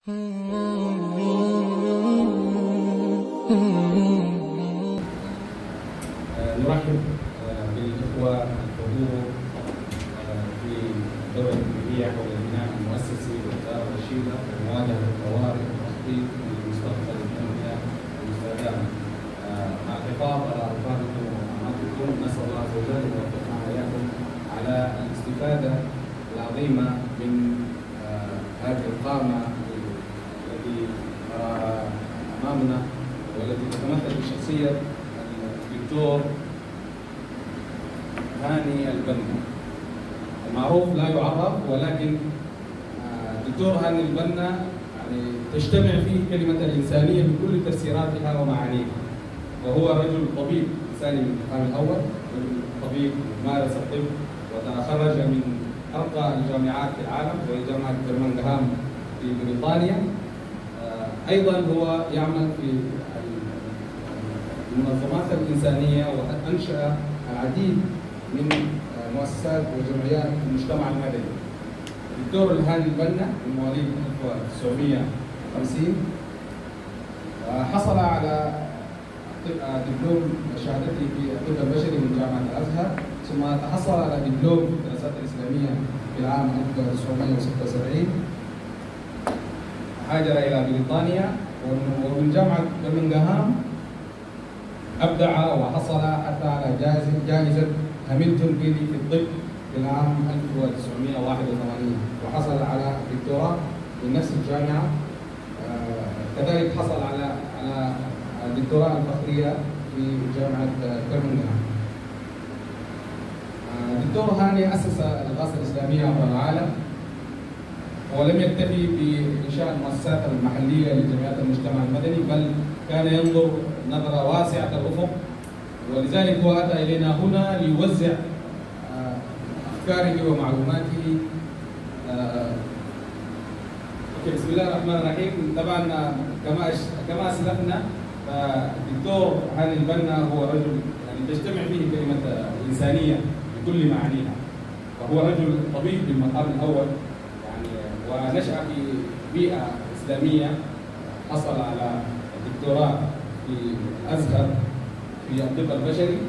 نرحب بالاخوه الحضور في الدوله الامريكيه حول البناء المؤسسي والاداره الرشيده ومواجهه الطوارئ والتخطيط لمستقبل التنميه المستدامه. مع الحفاظ على ارواحكم وامانتكم نسال الله عز وجل ان يوفقنا واياكم على الاستفاده العظيمه من هذه القامه التي نراها امامنا والتي تتمثل بشخصيه الدكتور هاني البنا المعروف لا يعرف ولكن الدكتور هاني البنا يعني تجتمع فيه كلمة الإنسانية بكل تفسيراتها ومعانيها وهو رجل طبيب إنساني من المقام الأول رجل طبيب مارس الطب وتخرج من أرقى الجامعات في العالم وهي جامعة برمنغهام في بريطانيا أيضا هو يعمل في المنظمات الإنسانية وأنشأ العديد من مؤسسات وجمعيات المجتمع المدني. الدكتور الهاني البنا من مواليد 1950 حصل على دبلوم شهادته في الطب البشري من جامعة الأزهر ثم تحصل على دبلوم في الدراسات الإسلامية في العام 1976 هاجر إلى بريطانيا ومن جامعة برمنغهام أبدع وحصل حتى على جائزة جائزة هاملتون بيلي في الطب في العام 1981 وحصل على دكتوراه من نفس الجامعة كذلك حصل على على الدكتوراه الفخرية في جامعة برمنغهام الدكتور هاني أسس الإغاثة الإسلامية عبر العالم ولم يكتفي بإنشاء المؤسسات المحلية لجمعيات المجتمع المدني بل كان ينظر نظرة واسعة الأفق ولذلك هو أتى إلينا هنا ليوزع أفكاره ومعلوماته بسم الله الرحمن الرحيم طبعا كما كما اسلفنا فالدكتور هاني البنا هو رجل يعني تجتمع فيه كلمه الانسانيه بكل معانيها وهو رجل طبيب بالمقام الاول يعني ونشا في بيئه اسلاميه حصل على الدكتوراه في الازهر في الطب البشري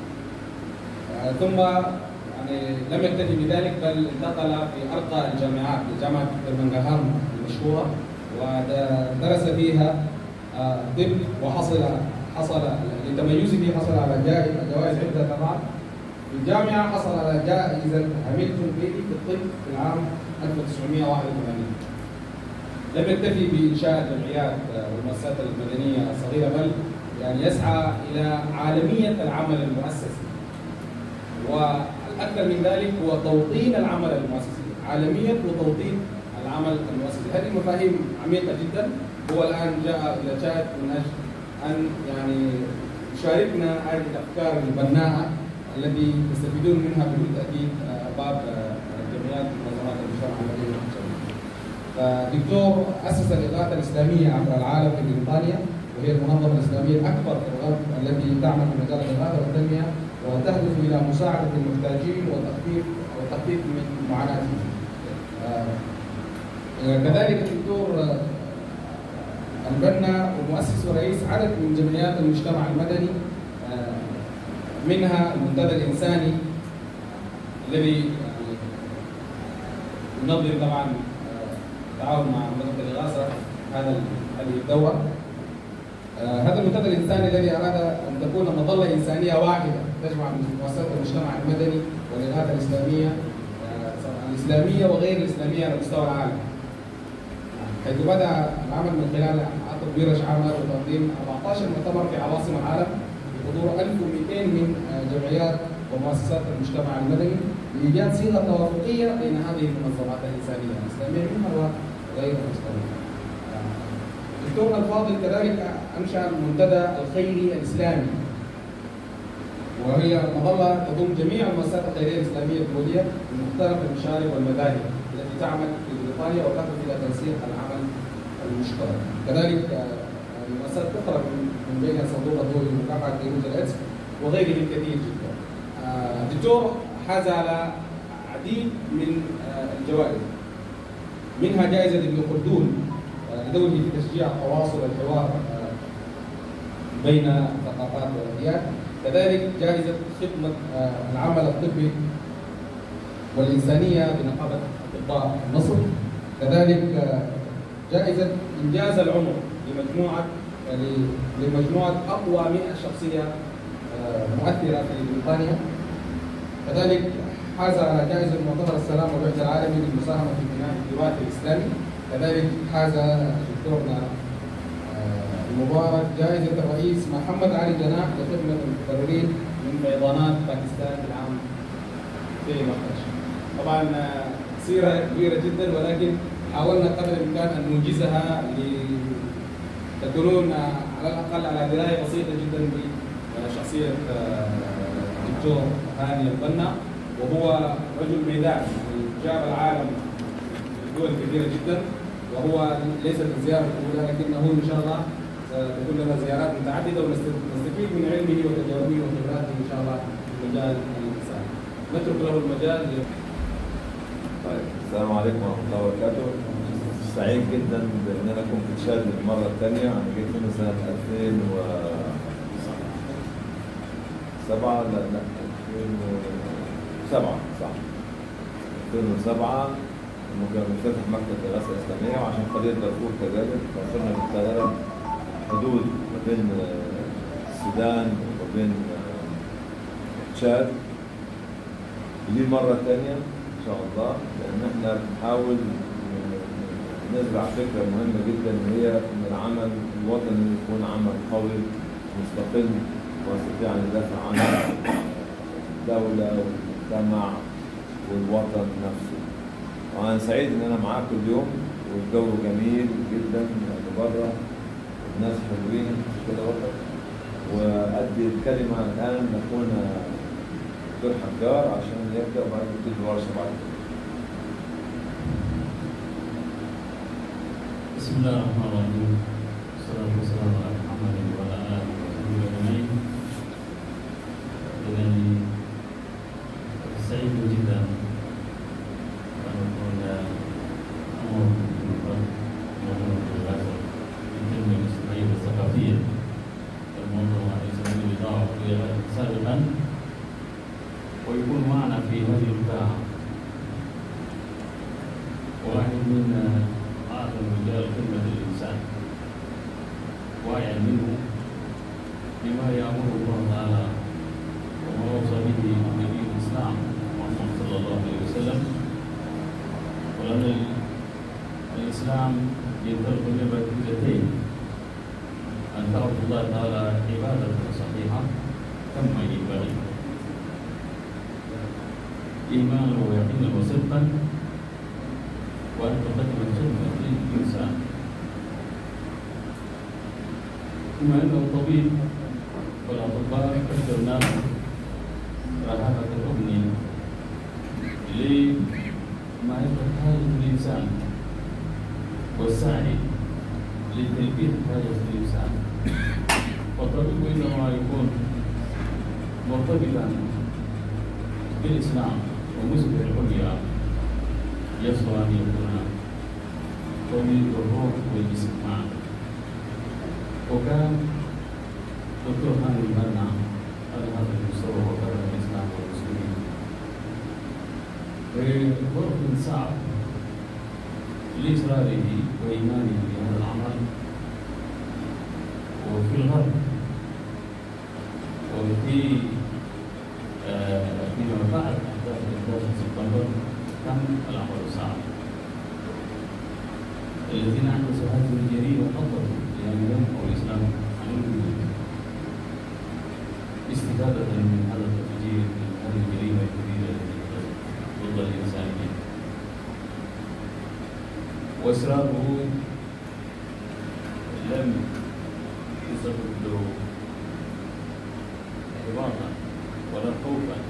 ثم يعني لم يكتفي بذلك بل انتقل في ارقى الجامعات جامعه برمنغهام المشهوره ودرس فيها طب وحصل حصل لتميزه حصل على جوائز عده طبعا في الجامعه حصل على جائزه هاملتون بيلي في الطب في العام 1981 لم يكتفي بانشاء الجمعيات والمؤسسات المدنيه الصغيره بل يعني يسعى الى عالميه العمل المؤسسي والاكثر من ذلك هو توطين العمل المؤسسي عالميه وتوطين العمل المؤسسي هذه مفاهيم عميقه جدا هو الان جاء الى تشاد من اجل ان يعني يشاركنا هذه الافكار البناءه التي يستفيدون منها بدون تاكيد باب الجمعيات ومنظمات المجتمع المدني فدكتور اسس الاغاثه الاسلاميه عبر العالم في بريطانيا وهي المنظمه الاسلاميه الاكبر في الغرب التي تعمل في مجال الاغاثه والتنميه وتهدف الى مساعده المحتاجين وتخفيف والتخفيف من معاناتهم. كذلك الدكتور البنا ومؤسس ورئيس عدد من جمعيات المجتمع المدني منها المنتدى الانساني الذي ينظم طبعا تعاون مع منظمه الاغاثه هذا هذه الدوره هذا المنتدى الانساني الذي اراد ان تكون مظله انسانيه واحده تجمع مؤسسات المجتمع المدني والاغاثه الاسلاميه الاسلاميه وغير الاسلاميه على مستوى العالم. حيث بدا العمل من خلال تطوير ورش عمل وتنظيم 14 مؤتمر في عواصم العالم بحضور 1200 من جمعيات ومؤسسات المجتمع المدني لايجاد صيغه توافقيه بين هذه المنظمات الانسانيه الاسلاميه منها وغير الاسلاميه. دكتورنا الفاضل كذلك انشا المنتدى الخيري الاسلامي وهي مظله تضم جميع المؤسسات الخيريه الاسلاميه الدوليه من مختلف المشارق والمذاهب التي تعمل في بريطانيا وتهدف الى تنسيق العمل المشترك. كذلك مؤسسات اخرى من بينها صندوق الدولي لمكافحه فيروس الايدز وغيره الكثير جدا. الدكتور حاز على عديد من الجوائز منها جائزه ابن خلدون بدوره في تشجيع التواصل والحوار بين الثقافات والاديان كذلك جائزه خدمه العمل الطبي والانسانيه بنقابه اطباء مصر كذلك جائزه انجاز العمر لمجموعه لمجموعه اقوى 100 شخصيه مؤثره في بريطانيا كذلك حاز جائزه مؤتمر السلام والوحده العالمي للمساهمه في بناء التراث الاسلامي كذلك حاز دكتورنا المبارك جائزة الرئيس محمد علي جناح لخدمة المتضررين من فيضانات باكستان في العام 2011 طبعا سيرة كبيرة جدا ولكن حاولنا قدر الإمكان أن ننجزها لتكونون على الأقل على دراية بسيطة جدا بشخصية الدكتور هاني البنا وهو رجل ميدان جاب العالم في دول كثيرة جدا وهو ليست الزيارة الأولى لكنه إن شاء الله ستكون لنا زيارات متعدده ونستفيد من علمه وتجاربه وخبراته ان شاء الله في مجال الانسان. نترك له المجال طيب السلام عليكم ورحمه الله وبركاته. سعيد جدا بان انا كنت تشاد المره الثانيه انا جيت هنا سنه 2007 لا لا 2007 صح 2007 لما كان بنفتح مكتب دراسه اسلاميه وعشان قضيه دارفور كذلك فصرنا بالقاهره حدود ما بين السودان وبين تشاد دي المرة الثانية إن شاء الله لأن إحنا بنحاول نزرع فكرة مهمة جدا وهي إن العمل الوطني يكون عمل قوي مستقل ويستطيع أن يدافع عن الدولة والمجتمع والوطن نفسه. وأنا سعيد إن أنا معاكم اليوم والجو جميل جدا يعني بره ناس حلوين كده وقت وأدي الكلمة الآن لأخونا دكتور حجار عشان يبدأ وبعد كده تيجي الورشة بعد كده. بسم الله الرحمن الرحيم والصلاة والسلام على محمد وعلى آله وصحبه أجمعين. إذني سعيد جدا أن أكون أمر التنمية الاجتماعية والثقافية المنظمة الإسلامية للدعوة سابقا ويكون معنا في هذه البتاعة واحد من أعظم رجال خدمة الإنسان واعيا منه بما يأمره الله تعالى وما وصى به نبي الإسلام محمد صلى الله عليه وسلم ولأن الإسلام ينطلق من ركيزتين أن تعبد الله تعالى عبادة صحيحة كما ينبغي إيمانا ويقينا وصدقا وأن تقدم الخدمة للإنسان ثم إنه طبيب والأطباء أكثر الناس رهابة الأمن لمعرفة حاجة الإنسان والسعي لتلبية حاجة الإنسان والطبيب إنما يكون مرتبطا بالإسلام ومسلم العليا يصلح أن يكون طبيب الروح والجسم معا وكان دكتور هاني البنا على هذا المستوى وقرر الإسلام والمسلمين وظرف صعب لإصراره وإيمانه بهذا العمل وفي الغرب وفي فيما بعد أحداث 11 سبتمبر كان الأمر صعب الذين أحدثوا هذه الجريمة خططوا لأن يمحوا الإسلام عن الوجود استفادة من هذا التفجير من هذه الجريمة الكبيرة التي ضد الإنسانية وإصراره لم يسبب له إحباطا ولا خوفا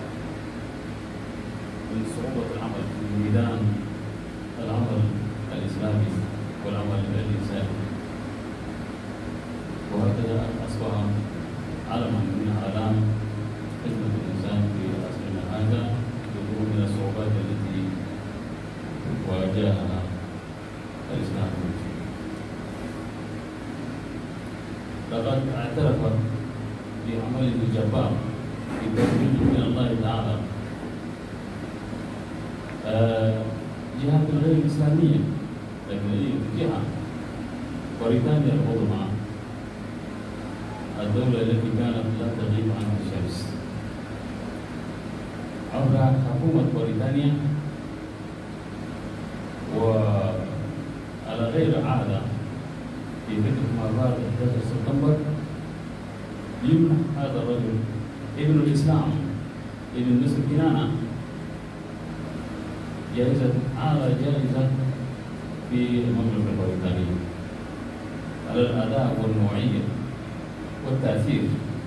من صعوبة العمل في ميدان العمل الإسلامي والعمل الإنساني وهكذا أصبح علما من أعلام خدمة الإنسان في عصرنا هذا بالرغم من الصعوبات التي واجهها الإسلام لقد اعترف بعمله الجبار في توفيق من الله تعالى آه، جهات غير الإسلامية لكن هي جهة بريطانيا العظمى الدولة التي كانت لا تغيب عنها الشمس عبر حكومة بريطانيا وعلى غير عادة في فترة مرات 11 سبتمبر يمنح هذا الرجل ابن الإسلام ابن نصر كنانة جائزة أعلى جائزة في المملكة البريطانية على الأداء والنوعية والتأثير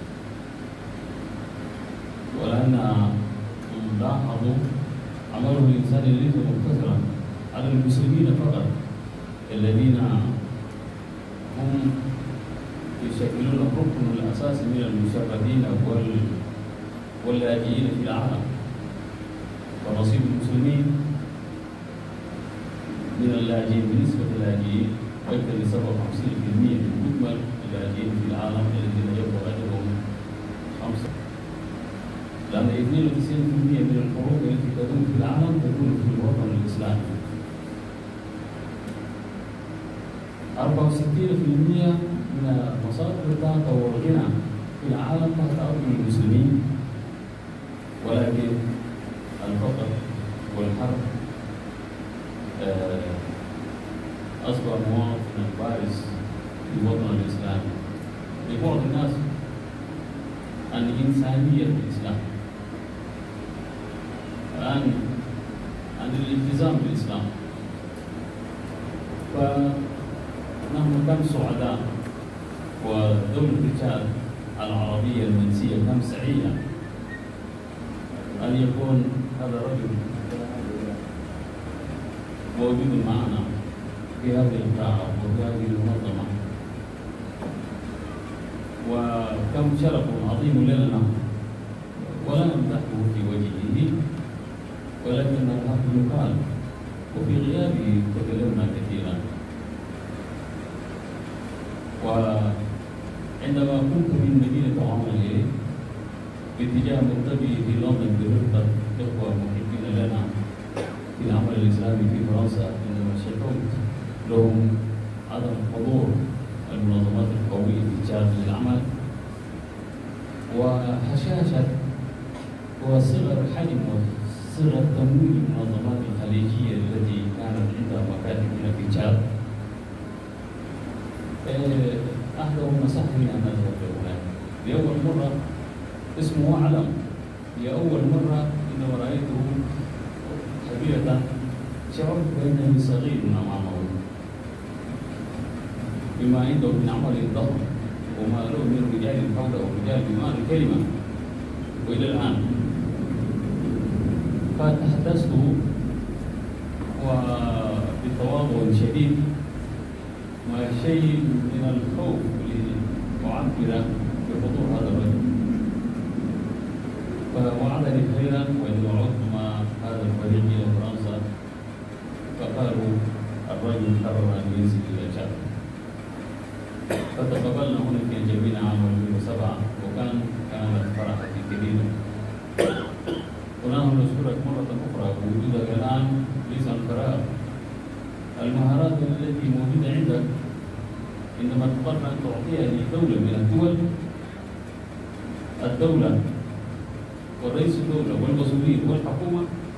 ولأن لاحظوا عمله الإنساني ليس مقتصرا على المسلمين فقط الذين هم يشكلون الركن الأساسي من المشرفين وال- واللاجئين في العالم ونصيب المسلمين من اللاجئين بنسبة اللاجئين أكثر من 57% من مجمل اللاجئين في العالم الذين يبلغ عددهم خمسة لأن 92% من الحروب التي تدور في العالم تكون في الوطن الإسلامي 64% من مصادر الطاقة والغنى في العالم تحت أرجل المسلمين ولكن الفقر والحرب آه، أصبح مواطنا بارز في الوطن الإسلامي لبعض الناس عن إنسانية الإسلام عن عن الالتزام بالإسلام فنحن كم سعداء ودولة تشاد العربية المنسية كم سعيدة أن يكون هذا الرجل موجود معنا في هذه القاعة وفي هذه المنظمة وكم شرف عظيم لنا ولا نمدحه في وجهه ولكن الحق يقال وفي غيابه تكلمنا كثيرا وعندما كنت في المدينة عمري باتجاه مكتبي في لندن برفقة إخوة محبين لنا في العمل الإسلامي في فرنسا عندما شكوت لهم عدم حضور المنظمات القوية في تشاد للعمل وهشاشة وصغر حجم وصغر تمويل المنظمات الخليجية التي كانت عندها مكاتب هنا في تشاد آه، أحدهم مسح لي أن أذهب هناك لأول مرة اسمه علم لأول مرة عندما رأيته حقيقة شعرت بأنني صغير أمامه بما عنده من عمل ضخم وما له من رجال حوله ورجال بمعنى الكلمة وإلى الآن فتحدثت وبتواضع شديد وشيء من الخوف لأعبر بحضور هذا الرجل فوعدني خيرا وإذا عدت مع هذا الفريق إلى فرنسا فقالوا الرجل قرر أن ينزل إلى تشاد فتقابلنا هنا في جميع عام 2007 وكان كانت فرحتي كبيرة ونحن نشكرك مرة أخرى بوجودك الآن ليس عن فراغ المهارات التي موجودة عندك عندما تقرر أن تعطيها لدولة من الدول الدولة ورئيس الدولة والمسؤولين والحكومة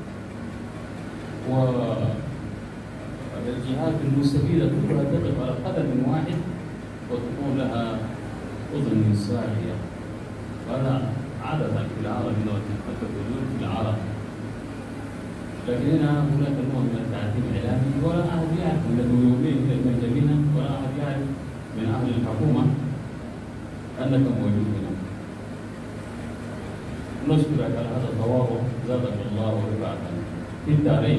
والجهات المستفيدة كلها تقف على قدم واحد وتكون لها أذن ساعية وهذا عادة في العالم إنه التدخل في العالم لكن هنا هناك نوع من التعتيم الإعلامي ولا أحد يعرف من اليومين إلى المنجمين ولا أحد يعرف من أهل الحكومة أنك موجود هنا نشكرك على هذا التواضع زادك الله رفعة في الدارين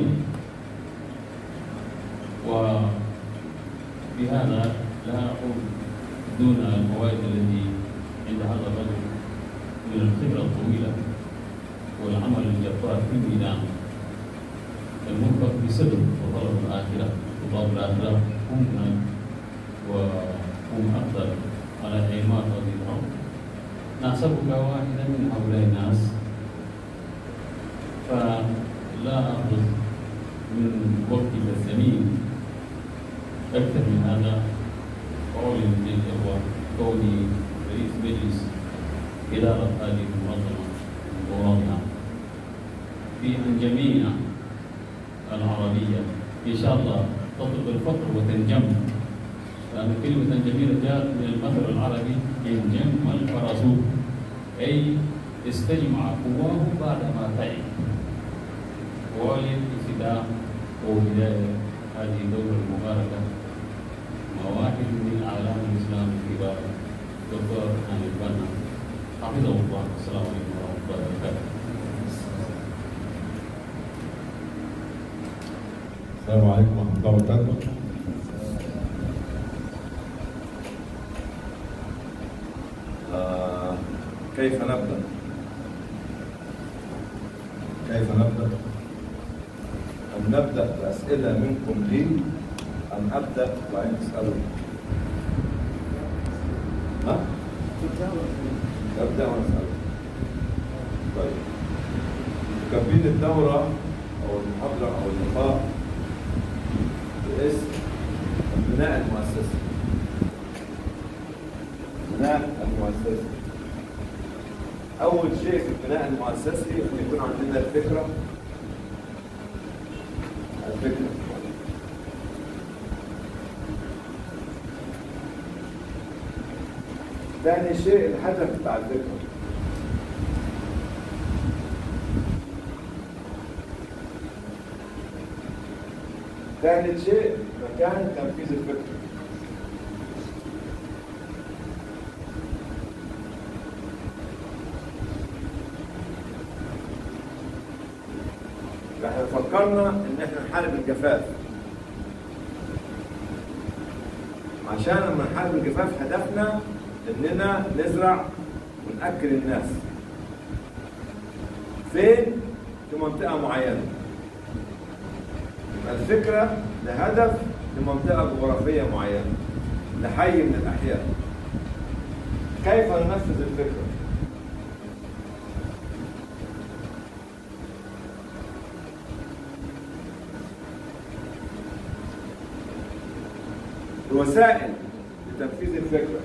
وبهذا لا أقول دون الفوائد التي عند هذا الرجل من الخبرة الطويلة والعمل الجبار في الميدان المنفق بصدق وطلب الآخرة وطلب الآخرة هم وهم أقدر على عين نحسبك واحدا من هؤلاء الناس فلا أخذ من وقتك الثمين أكثر من هذا أعلن للإخوة كوني رئيس مجلس إدارة هذه المنظمة الواضحة في أن جميع العربية إن شاء الله تطلب الفقر وتنجم لأن كلمة الجميلة جاءت من المثل العربي انجم الفرس أي استجمع قواه بعدما تعب ولابتداء وبداية هذه الدولة المباركة مع واحد من أعلام الإسلام الكبار دكتور هاني البنا حفظه الله السلام عليكم ورحمة الله وبركاته السلام عليكم ورحمة الله وبركاته. آه، كيف نبدأ؟ كيف نبدأ؟ أن نبدأ بأسئلة منكم لي أم أبدأ وبعدين تسألوا؟ ها؟ أبدأ وأنا أسأل. طيب. كاتبين الدورة أو المحاضرة أو اللقاء باسم بناء المؤسسة. بناء المؤسسة. أول شيء في البناء المؤسسي أن يكون عندنا الفكرة الفكرة ثاني شيء الهدف بتاع الفكرة ثالث شيء مكان تنفيذ الفكرة احنا فكرنا ان احنا نحارب الجفاف عشان لما نحارب الجفاف هدفنا اننا نزرع ونأكل الناس فين؟ في منطقة معينة يبقى الفكرة لهدف لمنطقة جغرافية معينة لحي من الأحياء كيف ننفذ الفكرة؟ الوسائل لتنفيذ الفكرة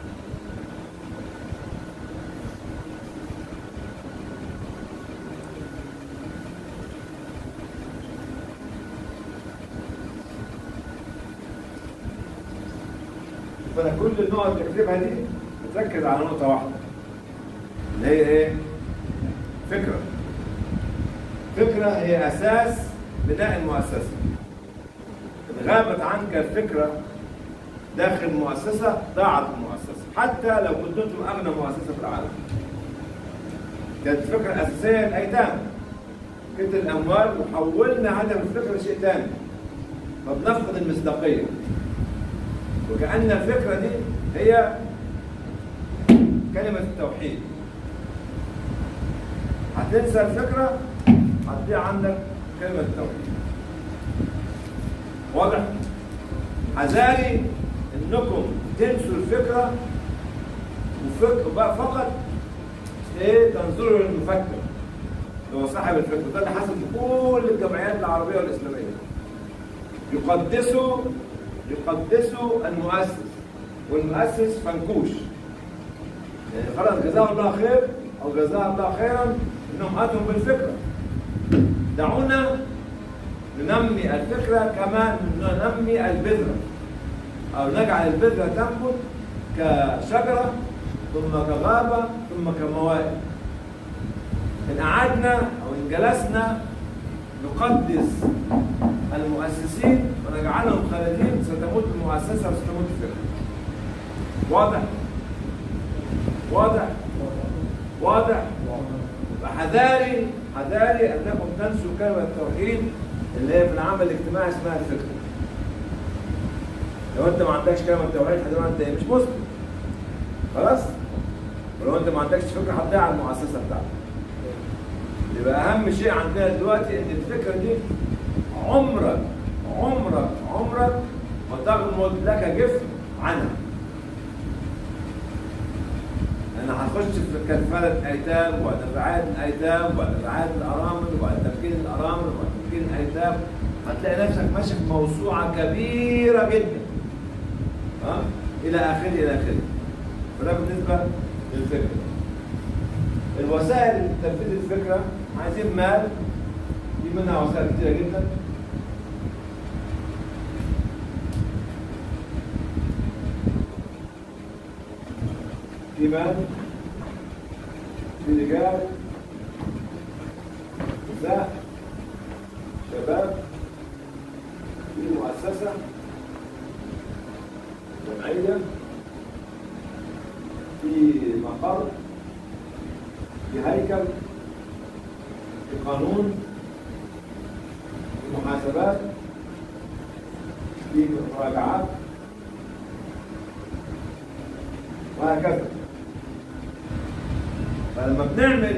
فأنا كل النقط اللي بكتبها دي بتركز على نقطة واحدة اللي هي إيه؟ فكرة فكرة هي أساس بناء المؤسسة إن غابت عنك الفكرة داخل المؤسسة ضاعت المؤسسة حتى لو كنت انتم أغنى مؤسسة في العالم كانت الفكرة الأساسية الأيتام كنت الأموال وحولنا هدف الفكرة لشيء ثاني فبنفقد المصداقية وكأن الفكرة دي هي كلمة التوحيد هتنسى الفكرة هتضيع عندك كلمة التوحيد واضح؟ حذاري انكم تنسوا الفكرة وفك... بقى فقط ايه تنظروا للمفكر اللي هو صاحب الفكرة ده اللي حصل في كل الجمعيات العربية والإسلامية يقدسوا يقدسوا المؤسس والمؤسس فنكوش يعني خلاص جزاه الله خير او جزاه الله خيرا انهم اتوا بالفكره دعونا ننمي الفكره كما ننمي البذره او نجعل البذره تنبت كشجره ثم كغابه ثم كموائد ان قعدنا او ان جلسنا نقدس المؤسسين ونجعلهم خالدين ستموت المؤسسه وستموت الفكره واضح واضح واضح فحذاري حذاري انكم تنسوا كلمه التوحيد اللي هي في العمل الاجتماعي اسمها الفكره لو انت ما عندكش كلمه توحيد هتبقى انت إيه؟ مش مسلم خلاص ولو انت ما عندكش فكره هتضيع المؤسسه بتاعتك يبقى اهم شيء عندنا دلوقتي ان الفكره دي عمرك عمرك عمرك ما تغمض لك جفن عنها انا هخش في كفاله ايتام وبعد رعايه الايتام وبعد رعايه الارامل وبعد تمكين الارامل وبعد تمكين الايتام هتلاقي نفسك ماشي في موسوعه كبيره جدا ها الى اخره الى اخره فده بالنسبه للفكره الوسائل لتنفيذ الفكره عايزين مال في منها وسائل كتيره جدا في مال في رجال نساء شباب في مؤسسة جمعية في مقر في هيكل في قانون في محاسبات في مراجعات وهكذا فلما بنعمل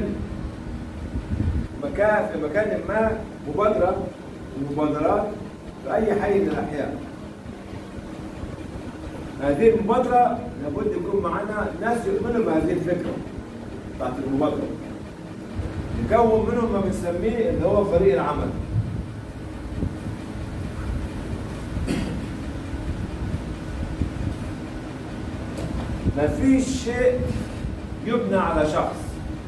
مكان في مكان ما مبادرة من المبادرات في أي حي من الأحياء هذه المبادرة لابد يكون معنا ناس يؤمنوا بهذه الفكرة بتاعت المبادرة نكون منهم ما بنسميه اللي هو فريق العمل ما فيش شيء يبنى على شخص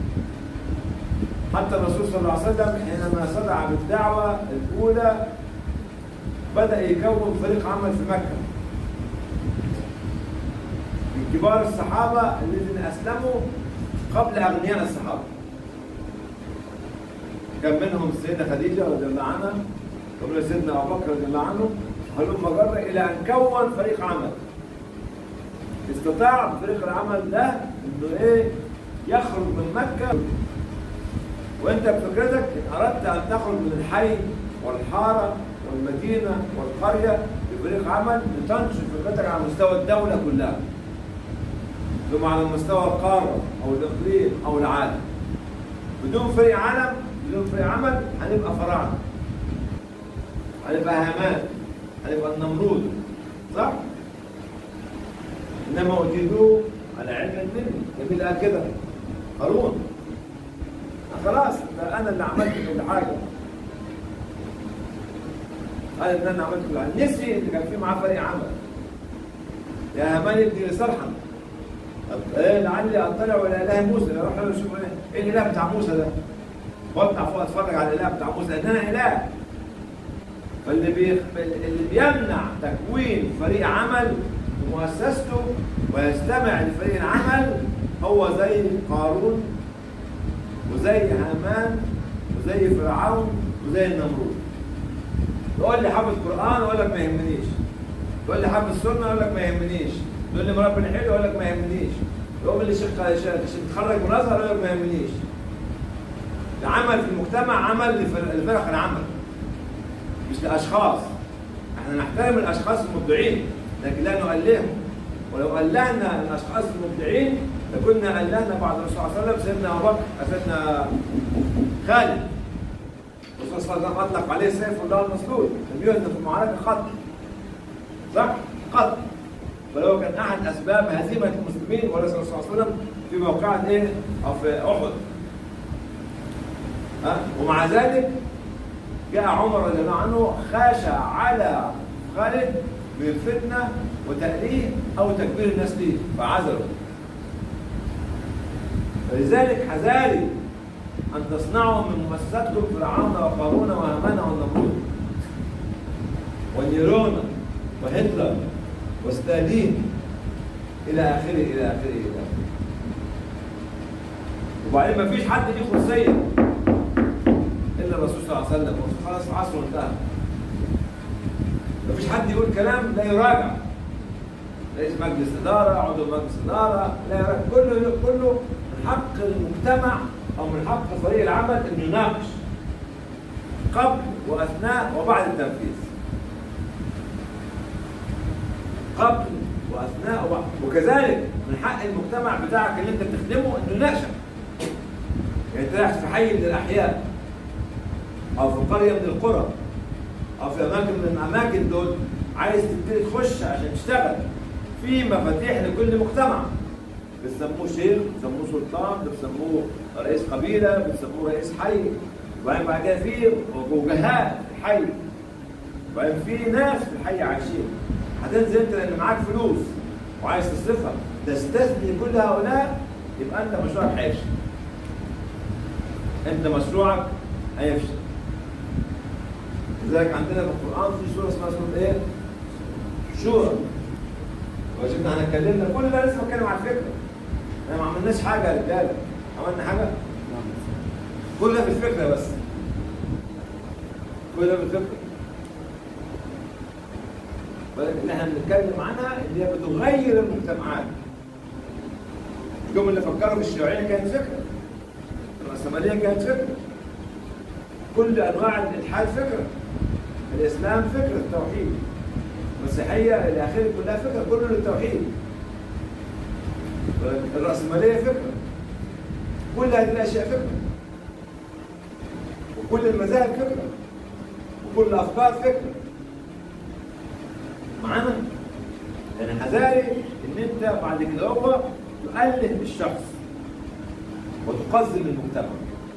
حتى الرسول صلى الله عليه وسلم حينما صدع بالدعوة الأولى بدأ يكون فريق عمل في مكة من كبار الصحابة الذين أسلموا قبل أغنياء الصحابة كان منهم السيدة خديجة رضي الله عنها قبل سيدنا أبو بكر رضي الله عنه هلم جر إلى أن كون فريق عمل استطاع فريق العمل ده انه ايه يخرج من مكه وانت بفكرتك ان اردت ان تخرج من الحي والحاره والمدينه والقريه بفريق عمل لتنشر فكرتك على مستوى الدوله كلها ثم على مستوى القاره او الاقليم او العالم بدون فريق عالم بدون فريق عمل هنبقى فراعنه هنبقى هامان هنبقى النمرود صح؟ انما اوتيتوه على علم مني جميل قال كده هارون خلاص ده انا اللي عملت كل حاجه قال ان انا عملت كل حاجه نسي ان كان في معاه فريق عمل يا هامان ابني لصرحا ايه لعلي اطلع الى اله موسى اروح له اشوف ايه الاله بتاع موسى ده واطلع فوق اتفرج على الاله بتاع موسى لان انا اله فاللي بي... اللي بيمنع تكوين فريق عمل مؤسسته ويستمع لفريق العمل هو زي قارون وزي هامان وزي فرعون وزي النمرود يقول لي حافظ قرآن يقول لك ما يهمنيش يقول لي حافظ سنة يقول لك ما يهمنيش يقول لي مربي حلو يقول لك ما يهمنيش يقول لي شيخ تخرج من الازهر يقول لك ما يهمنيش العمل في المجتمع عمل لفرق العمل مش لاشخاص احنا نحترم الاشخاص المبدعين لكن لا نؤلههم ولو ألهنا الأشخاص المبدعين لكنا ألهنا بعد الرسول صلى الله عليه وسلم سيدنا أبو بكر سيدنا خالد الرسول صلى الله عليه وسلم أطلق عليه سيف الله المسلول لم يهدف في المعركة قط صح؟ قط فلو كان أحد أسباب هزيمة المسلمين وليس الرسول صلى الله عليه وسلم في موقعة إيه؟ أو في أحد ها؟ ومع ذلك جاء عمر رضي الله عنه خاشع على خالد من الفتنة وتأليه أو تكبير الناس ليه فعذروا فلذلك حذاري أن تصنعوا من مؤسساتكم فرعون وقارون وهامان والنمرود ونيرون وهتلر وستالين إلى آخره إلى آخره إلى آخره وبعدين ما فيش حد ليه خصوصية إلا الرسول صلى الله عليه وسلم الرسول خلاص عصره انتهى مفيش حد يقول كلام لا يراجع رئيس مجلس اداره عضو مجلس اداره لا يراجع كله كله من حق المجتمع او من حق فريق العمل انه يناقش قبل واثناء وبعد التنفيذ قبل واثناء وبعد وكذلك من حق المجتمع بتاعك اللي انت بتخدمه انه يناقشك يعني انت رايح في حي من الاحياء او في قريه من القرى او في اماكن من الاماكن دول عايز تبتدي تخش عشان تشتغل في مفاتيح لكل مجتمع بتسموه شيخ بتسموه سلطان بتسموه رئيس قبيله بتسموه رئيس حي وبعدين بعد كده في وجهاء في الحي وبعدين في ناس في الحي عايشين هتنزل انت لان معاك فلوس وعايز تصرفها تستثني كل هؤلاء يبقى انت مشروعك هيفشل انت مشروعك هيفشل لذلك عندنا في القران في سوره اسمها سوره ايه؟ شورى وشفنا احنا اتكلمنا كل ده لسه بتكلم على الفكره احنا ما عملناش حاجه يا رجاله عملنا حاجه كل ده بالفكره بس كل ده بالفكره ولكن اللي احنا بنتكلم عنها اللي هي بتغير المجتمعات اليوم اللي فكروا في الشيوعيه كانت فكره الرأسمالية كانت فكرة كل أنواع الإلحاد فكرة الإسلام فكرة التوحيد المسيحية إلى آخره كلها فكرة كله للتوحيد الرأسمالية فكرة كل هذه الأشياء فكرة وكل المذاهب فكرة وكل الأفكار فكرة معانا؟ يعني حذاري إن أنت بعد كده هو تؤله الشخص وتقزم المجتمع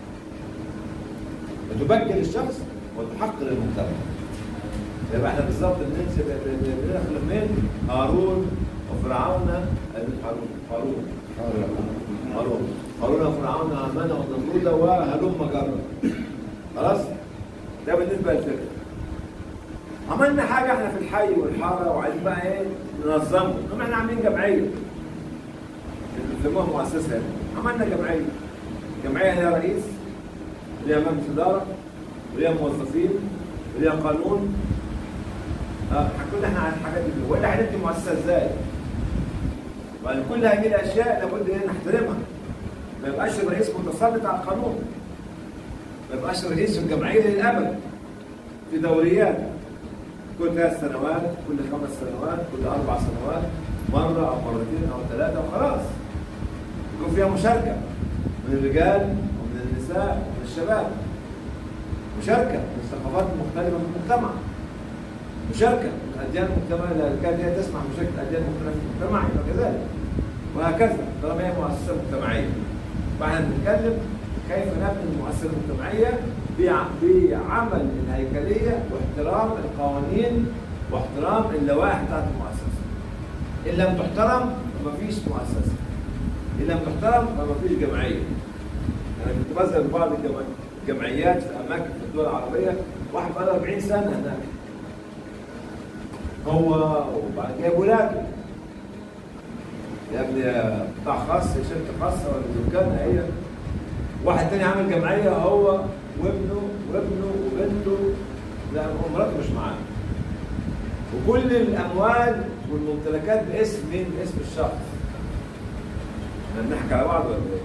وتبجل الشخص وتحقر المجتمع يبقى احنا بالظبط بننسب بندخل من هارون وفرعون هارون هارون هارون هارون وفرعون وهامان ونمرود وهلم جرا خلاص ده بالنسبه للفكره عملنا حاجه احنا في الحي والحاره وعايزين بقى ايه ننظمه انما احنا عاملين جمعيه بيسموها مؤسسه يعني. عملنا جمعيه جمعيه ليها رئيس وليها مجلس اداره وليها موظفين وليها قانون اه كل احنا عن الحاجات دي ولا هنبني مؤسسه ازاي؟ وبعد كل هذه الاشياء لابد ان نحترمها ما يبقاش الرئيس متسلط على القانون ما يبقاش رئيس الجمعيه للابد في دوريات كل ثلاث سنوات كل خمس سنوات كل اربع سنوات مره او مرتين او ثلاثه وخلاص يكون فيها مشاركه من الرجال ومن النساء ومن الشباب مشاركه من الثقافات المختلفه في المجتمع مشاركه من اديان المجتمع اذا كانت هي تسمح بمشاركه اديان مختلفه في المجتمع يبقى كذلك وهكذا طالما هي مؤسسه مجتمعيه فاحنا بنتكلم كيف نبني المؤسسه المجتمعيه بع- بعمل الهيكليه واحترام القوانين واحترام اللوائح بتاعت المؤسسه ان لم تحترم فمفيش مؤسسه ان لم تحترم فمفيش جمعيه انا كنت بذهب بعض الجمع- الجمعيات في اماكن في الدول العربيه واحد بقى له 40 سنه هناك هو وبعد كده ولاده يا ابني قطاع خاص شركه خاصه ولا دكان هي واحد تاني عامل جمعيه هو وابنه وابنه وبنته لا مراته مش معاه وكل الاموال والممتلكات باسم مين؟ باسم الشخص احنا بنحكي على بعض ولا ايه؟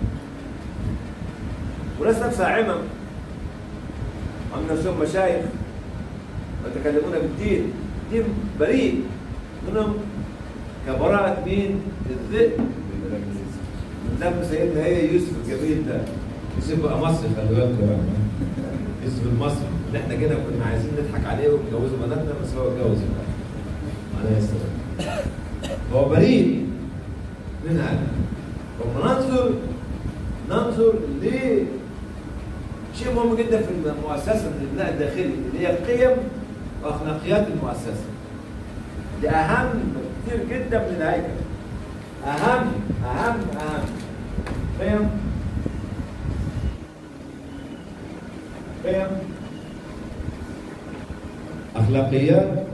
وناس نفسها عمم عم نفسهم مشايخ ويتكلمون بالدين دين بريء منهم كبراءة مين؟ الذئب من دم سيدنا هي يوسف الجميل ده يوسف بقى مصري خلي بالكم يعني. يوسف المصري اللي احنا كده كنا عايزين نضحك عليه ونجوزه بناتنا بس هو اتجوز بقى. عليه السلام هو بريء من هذا فلما ننظر ننظر ل شيء مهم جدا في المؤسسه الابناء الداخلي اللي هي القيم واخلاقيات المؤسسه دي اهم كتير جدا من الهيكل اهم اهم اهم قيم قيم اخلاقيات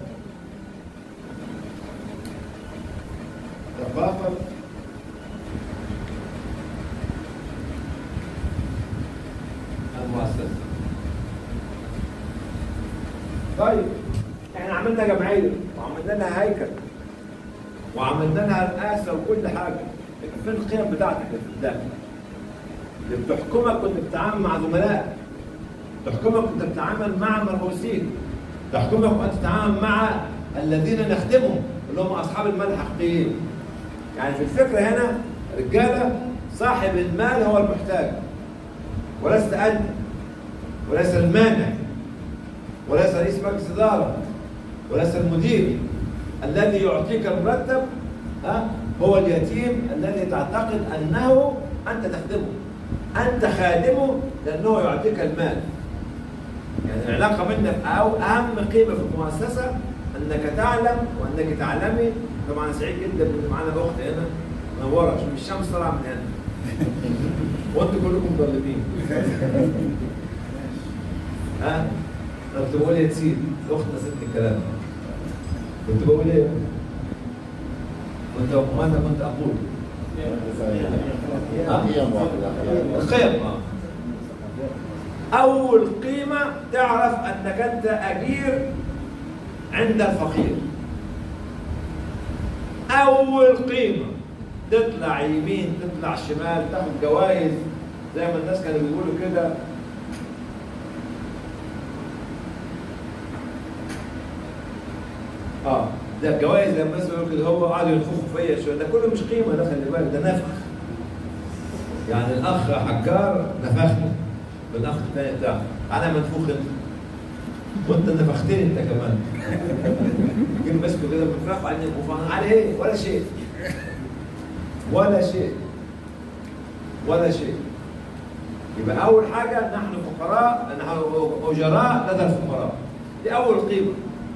ثقافه المؤسسه طيب احنا عملنا جمعيه وعملنا لها هيكل وعملنا لها رئاسه وكل حاجه لكن فين القيم بتاعتك اللي في الداخل؟ اللي بتحكمك وانت بتتعامل مع زملائك تحكمك وانت بتتعامل مع مرؤوسين تحكمك وانت تتعامل مع الذين نخدمهم اللي هم اصحاب المال الحقيقيين يعني في الفكره هنا رجاله صاحب المال هو المحتاج ولست انت وليس المانع وليس رئيس مجلس اداره وليس المدير الذي يعطيك المرتب ها هو اليتيم الذي تعتقد انه انت تخدمه انت خادمه لانه يعطيك المال يعني العلاقه بينك او اهم قيمه في المؤسسه انك تعلم وانك تعلمي طبعا أنا سعيد جدا ان معانا اخت هنا منوره عشان الشمس طالعه من هنا وانتم كلكم مظلمين ها انا كنت بقول يا تسيب الاخت نسيت الكلام كنت بقول ايه؟ كنت ماذا كنت اقول؟ القيم اه أول قيمة تعرف أنك أنت أجير عند الفقير أول قيمة تطلع يمين تطلع شمال تاخد جوائز زي ما الناس كانوا بيقولوا كده اه ده الجوائز لما الناس بيقولوا كده هو قعدوا ينفخوا فيا شويه ده كله مش قيمه ده خلي بالك ده نفخ يعني الاخ حجار نفخني بالاخ الثاني بتاعه انا منفوخ انت وانت نفختني انت كمان جيب مسكه كده بنفخ عني وفان على ايه ولا شيء ولا شيء ولا شيء يبقى اول حاجه نحن فقراء نحن اجراء لدى الفقراء دي اول قيمه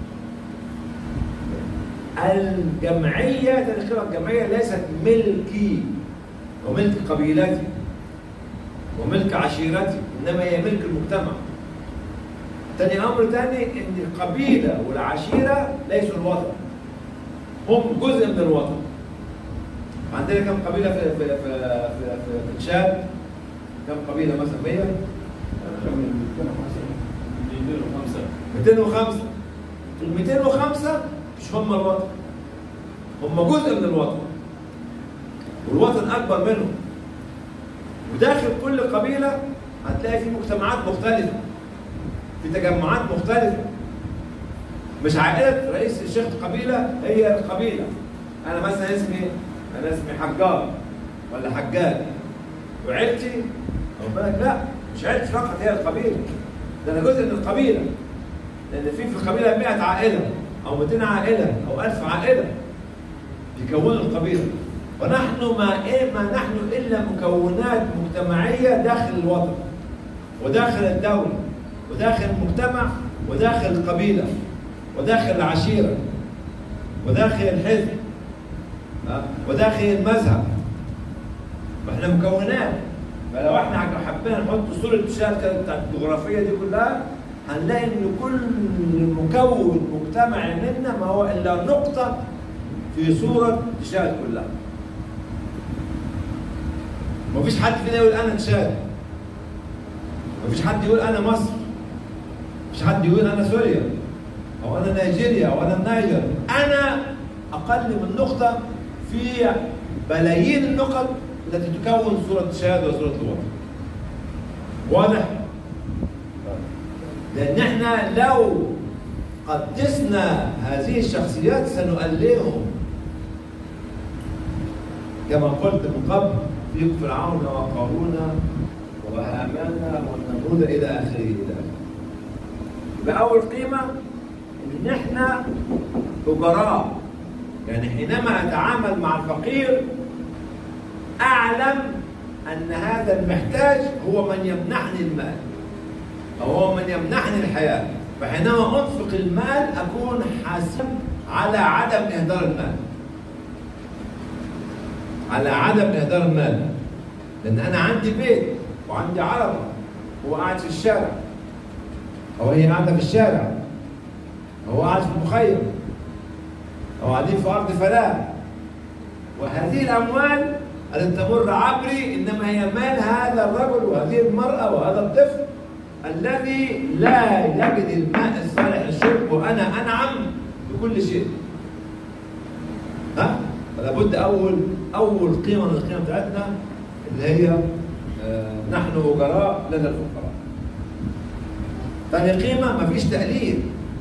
الجمعيه تاريخ الجمعيه ليست ملكي وملك قبيلتي وملك عشيرتي انما هي ملك المجتمع تاني امر تاني ان القبيله والعشيره ليسوا الوطن هم جزء من الوطن عندنا كم قبيله في في في في, في, في تشاد كم قبيله مثلا 100 205 ال 205 مش هم الوطن هم جزء من الوطن والوطن اكبر منهم وداخل كل قبيله هتلاقي في مجتمعات مختلفه في تجمعات مختلفه مش عائله رئيس الشيخ قبيله هي القبيله انا مثلا اسمي انا اسمي حجار ولا حجاج وعيلتي خد بالك لا مش عيلتي فقط هي القبيله ده انا جزء من القبيله لان في في القبيله 100 عائله او 200 عائله او 1000 عائله بيكونوا القبيله ونحن ما إيه ما نحن الا مكونات مجتمعيه داخل الوطن وداخل الدوله وداخل المجتمع وداخل القبيله وداخل العشيره وداخل الحزب ها؟ وداخل المذهب واحنا مكونات فلو احنا حبينا نحط صوره الشهاده كده بتاعت الجغرافيه دي كلها هنلاقي ان كل مكون مجتمعي منا ما هو الا نقطه في صوره تشاد كلها مفيش حد فينا يقول انا تشاد مفيش حد يقول انا مصر مفيش حد يقول انا سوريا او انا نيجيريا او انا النيجر انا اقل من نقطه في بلايين النقط التي تكون صوره تشاد وصوره الوطن واضح لان احنا لو قدسنا هذه الشخصيات سنؤلههم كما قلت من قبل في فرعون وقارون وهامان والنمرود الى اخره الى اخره يبقى اول قيمه ان احنا اجراء يعني حينما اتعامل مع الفقير اعلم ان هذا المحتاج هو من يمنحني المال او هو من يمنحني الحياه فحينما انفق المال اكون حاسب على عدم اهدار المال على عدم اهدار المال لان انا عندي بيت وعندي عربه هو قاعد في الشارع او هي قاعده في الشارع هو قاعد في المخيم او قاعدين في ارض فلاح وهذه الاموال التي تمر عبري انما هي مال هذا الرجل وهذه المراه وهذا الطفل الذي لا يجد الماء الصالح للشرب وانا انعم بكل شيء ها فلا بد اول اول قيمه من القيم بتاعتنا اللي هي آه نحن اجراء لدى الفقراء ثاني قيمه مفيش تقليد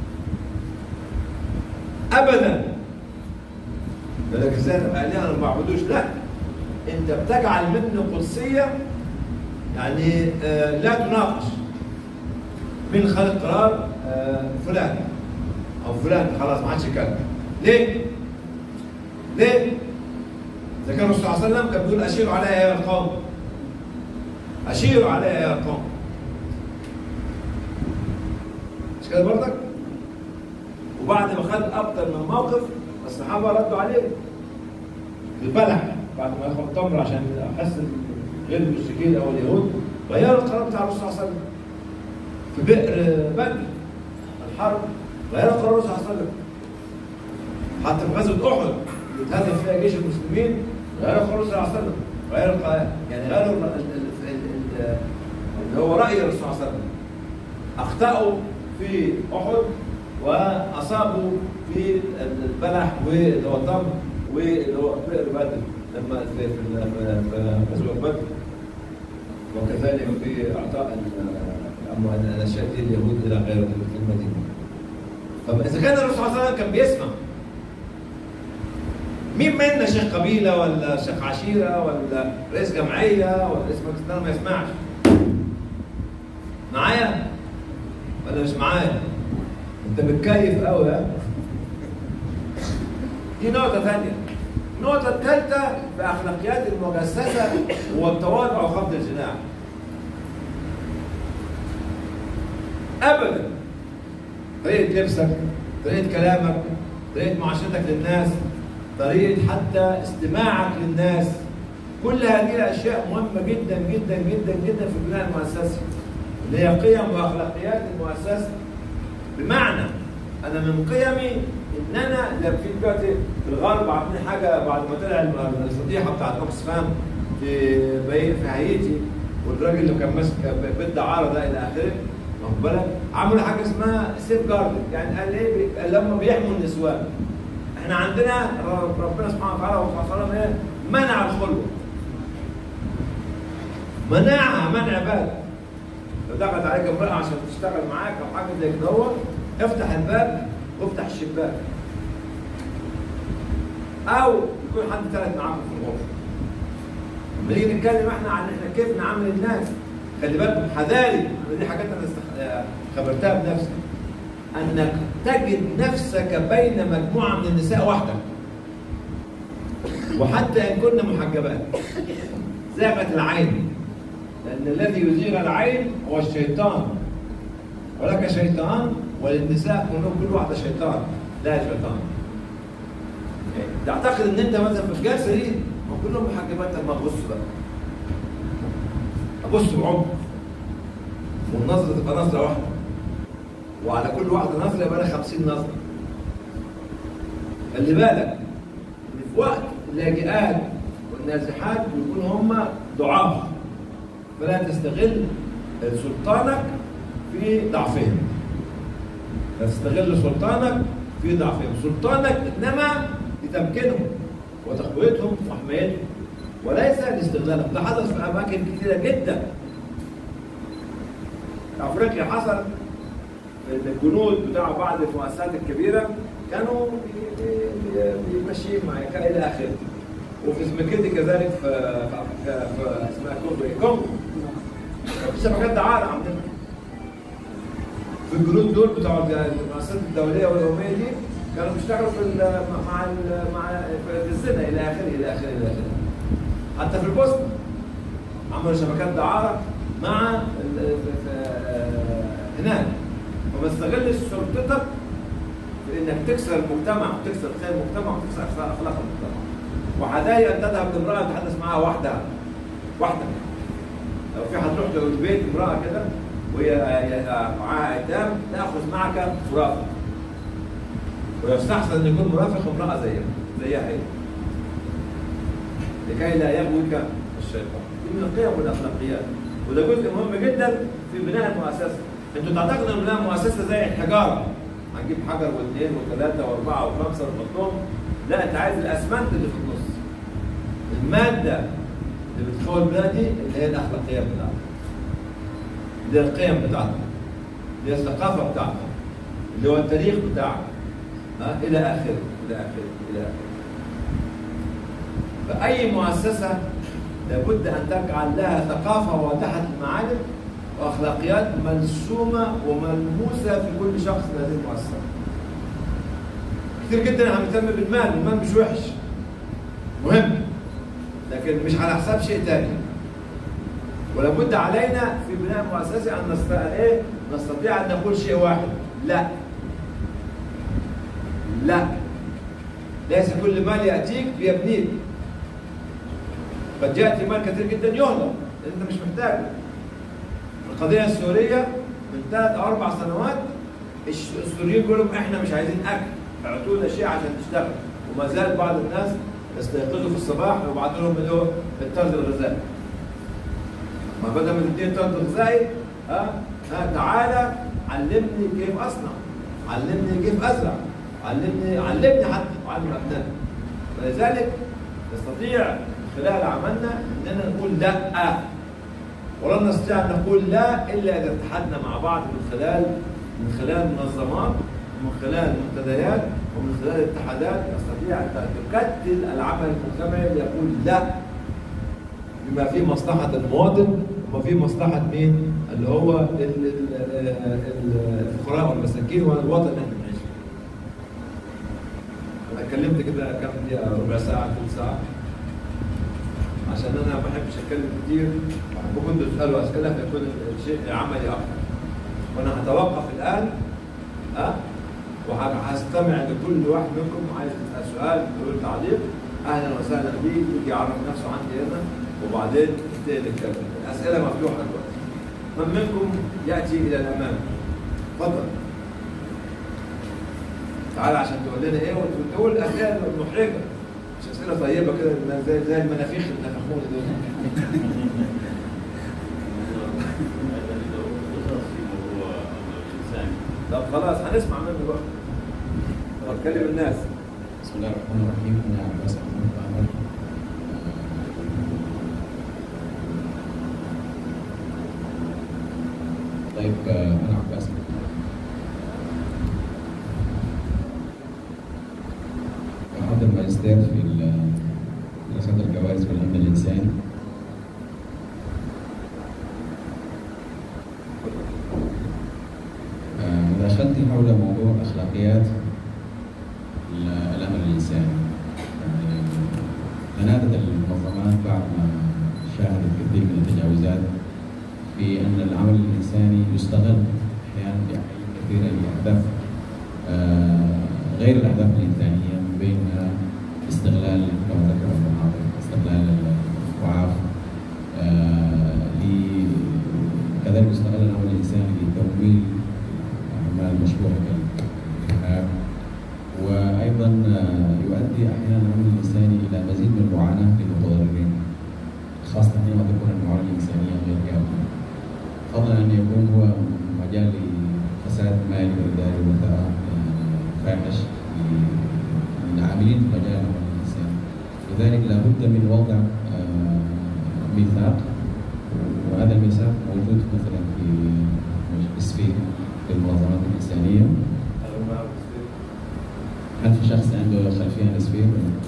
ابدا يقول لك ازاي تبقى الهه ما بعبدوش لا انت بتجعل منه قدسيه يعني آه لا تناقش مين خد القرار آه فلان او فلان خلاص ما عادش يتكلم ليه؟ ليه؟ اذا كان الرسول صلى الله عليه وسلم كان بيقول اشيروا علي يا القوم اشيروا علي يا القوم مش كده برضك؟ وبعد ما خد اكتر من موقف الصحابه ردوا عليه البلح بعد ما ياخد تمر عشان احس غير المشركين او اليهود غيروا القرار بتاع الرسول صلى الله عليه وسلم في بئر بدر الحرب غيروا قرار الرسول صلى الله عليه وسلم حتى في غزوه احد اللي اتهزم فيها جيش المسلمين غيروا قرار الرسول صلى الله عليه وسلم غيروا الق- يعني غيروا ال- ال- ال- ال- اللي هو راي الرسول صلى الله عليه وسلم اخطاوا في احد واصابوا في البلح واللي هو التمر واللي هو بئر بدر لما في في في- في غزوه بدر وكذلك في اعطاء ال- الأموال- الاشياء دي اليهود الى غير في المدينه. طب اذا كان الرسول صلى الله عليه وسلم كان بيسمع مين منا شيخ قبيله ولا شيخ عشيره ولا رئيس جمعيه ولا رئيس مجلس إدارة ما يسمعش؟ معايا؟ ولا مش معايا؟ انت بتكيف قوي ها؟ دي نقطة ثانية. النقطة الثالثة في أخلاقيات المجسسة هو التواضع وخفض الجناح. أبدا. طريقة لبسك، طريقة كلامك، طريقة معاشرتك للناس، طريقة حتى استماعك للناس. كل هذه الأشياء مهمة جدا جدا جدا جدا في البناء المؤسسي. اللي هي قيم وأخلاقيات المؤسسة. بمعنى انا من قيمي ان انا لو في دلوقتي في الغرب عاملين حاجه بعد ما طلع الم- الفضيحه بتاعت اوكسفام في بي- في هايتي والراجل اللي كان ماسك ب- بيت دعاره ده الى اخره واخد بالك عملوا حاجه اسمها سيف جارد يعني قال ايه بي- قال لما بيحموا النسوان احنا عندنا ر- ربنا سبحانه وتعالى والرسول صلى الله عليه وسلم ايه منع الخلوه منعها منع بال لو دخلت عليك امرأة عشان تشتغل معاك أو حاجة زي كده هو افتح الباب وافتح الشباك. أو يكون حد ثالث معاكم في الغرفة. لما نيجي نتكلم احنا عن احنا كيف نعامل الناس خلي بالكم حذاري دي حاجات انا استخ... آه، خبرتها بنفسي انك تجد نفسك بين مجموعه من النساء وحدك وحتى ان كن محجبات زاغت العين لأن الذي يزيغ العين هو الشيطان ولك شيطان وللنساء كلهم كل واحدة شيطان لا شيطان يعني تعتقد ان انت مثلا في الجلسه دي ما كلهم محجبات طب ما ابص بقى ابص بعمق والنظره تبقى نظره واحده وعلى كل واحده نظره يبقى لها 50 نظره خلي بالك ان في وقت اللاجئات والنازحات بيكونوا هم ضعاف فلا تستغل سلطانك في ضعفهم لا تستغل سلطانك في ضعفهم سلطانك انما لتمكينهم وتقويتهم وحمايتهم وليس لاستغلالهم ده حدث في اماكن كثيره جدا في افريقيا حصل ان الجنود بتاع بعض المؤسسات الكبيره كانوا بي- بي- بيمشيين معي الى اخره وفي زمكيتي كذلك في في, في, في اسمها كونغو إيه؟ كونغو في شبكات دعاره عندنا في الجنود دول بتوع المؤسسات الدوليه والامميه دي كانوا بيشتغلوا في ال- مع ال- مع في الزنا الى اخره الى اخره الى اخره حتى في البوسنه عملوا شبكات دعاره مع ال- في- في- هناك فما تستغلش سلطتك في انك تكسر المجتمع وتكسر خير المجتمع وتكسر اخلاق المجتمع وحدايا ان تذهب لامراه تتحدث معها وحدها وحدك لو في هتروح لبيت امراه كده وهي معاها ايتام تاخذ معك مرافق ويستحسن ان يكون مرافق امراه زيها زيها هي لكي لا يغويك الشيطان دي من القيم والاخلاقيات وده جزء مهم جدا في بناء المؤسسه انتوا تعتقدوا ان بناء مؤسسه زي الحجاره هنجيب حجر واثنين وثلاثه واربعه وخمسه ونحطهم لا انت عايز الاسمنت اللي في النص الماده اللي بتكون البلاد دي اللي هي الاخلاقيات بتاعتك اللي هي القيم بتاعتك اللي هي الثقافه بتاعتك اللي هو التاريخ بتاعك ها الى اخره الى اخره الى اخره فاي مؤسسه لابد ان تجعل لها ثقافه واضحه المعالم واخلاقيات مرسومه وملموسه في كل شخص في هذه المؤسسه. كتير جدا احنا بنهتم بالمال، المال مش وحش. مهم لكن مش على حساب شيء ثاني ولابد علينا في بناء مؤسسه ان نستطيع ايه نستطيع ان نقول شيء واحد لا لا ليس كل مال ياتيك بيبنيك قد ياتي مال كثير جدا يهضم لان انت مش محتاجه القضيه السوريه من ثلاث او اربع سنوات الش- السوريين يقولوا احنا مش عايزين اكل اعطوا لنا شيء عشان نشتغل وما زال بعض الناس يستيقظوا في الصباح ويبعثوا لهم اللي هو الطرد الغذائي ما بدل ما تديني طرد غذائي ها ها تعالى علمني كيف اصنع علمني كيف ازرع علمني علمني حتى علم ابنائي ولذلك نستطيع من خلال عملنا اننا نقول لا ولن نستطيع ان نقول لا الا اذا اتحدنا مع بعض من خلال من خلال منظمات ومن خلال منتديات ومن خلال اتحادات نستطيع ان تكتل العمل المجتمعي ليقول لا بما فيه مصلحه المواطن وما فيه مصلحه مين؟ اللي هو ال- ال- ال- الفقراء والمساكين والوطن اللي احنا بنعيش فيه. انا اتكلمت كده كام دقيقه ربع ساعه ثلث ساعه عشان انا ما بحبش اتكلم كتير بحبكم انتوا تسالوا اسئله فيكون الشيء عملي اكتر وانا هتوقف الان ها وهستمع لكل واحد منكم عايز يسال سؤال يقول تعليق اهلا وسهلا بيه يجي يعرف نفسه عندي هنا وبعدين نبتدي نتكلم الاسئله مفتوحه دلوقتي من منكم ياتي الى الامام تفضل تعال عشان تقول لنا ايه وتقول اسئله محرجه مش اسئله طيبه كده زي زي المنافيخ اللي نفخونا دول طب خلاص هنسمع منه بقى طب كلم الناس بسم الله الرحمن الرحيم انا عباس محمود عامر طيب آه، انا عباس أحضر ماجستير في ال- دراسات الجوائز في الأمن الإنساني آه، مداخلتي حول موضوع أخلاقيات ال- الأمن الإنساني يعني تنادت المنظمات بعد ما شاهدت كثير من التجاوزات في أن العمل الإنساني يستغل أحيانا بأحيان كثيرة لأهداف آه، غير الأهداف الإنسانية من بينها استغلال كما ذكر المحاضر استغلال الوعاف آه، ل- كذلك يستغل العمل الإنساني لتمويل أعمال مشروعة كالإرهاب وايضا آه، يؤدي احيانا العمل الانساني الى مزيد من المعاناه للمتضررين خاصه حينما تكون المعاناه الانسانيه غير كامله فضلا ان يكون هو مجال لفساد مالي واداري وثراء يعني فاحش للعاملين في مجال العمل الانساني لذلك لابد من وضع آه، ميثاق وهذا الميثاق موجود مثلا في سفير في المنظمات الانسانيه هل في شخص عنده خلفيه عن سفير؟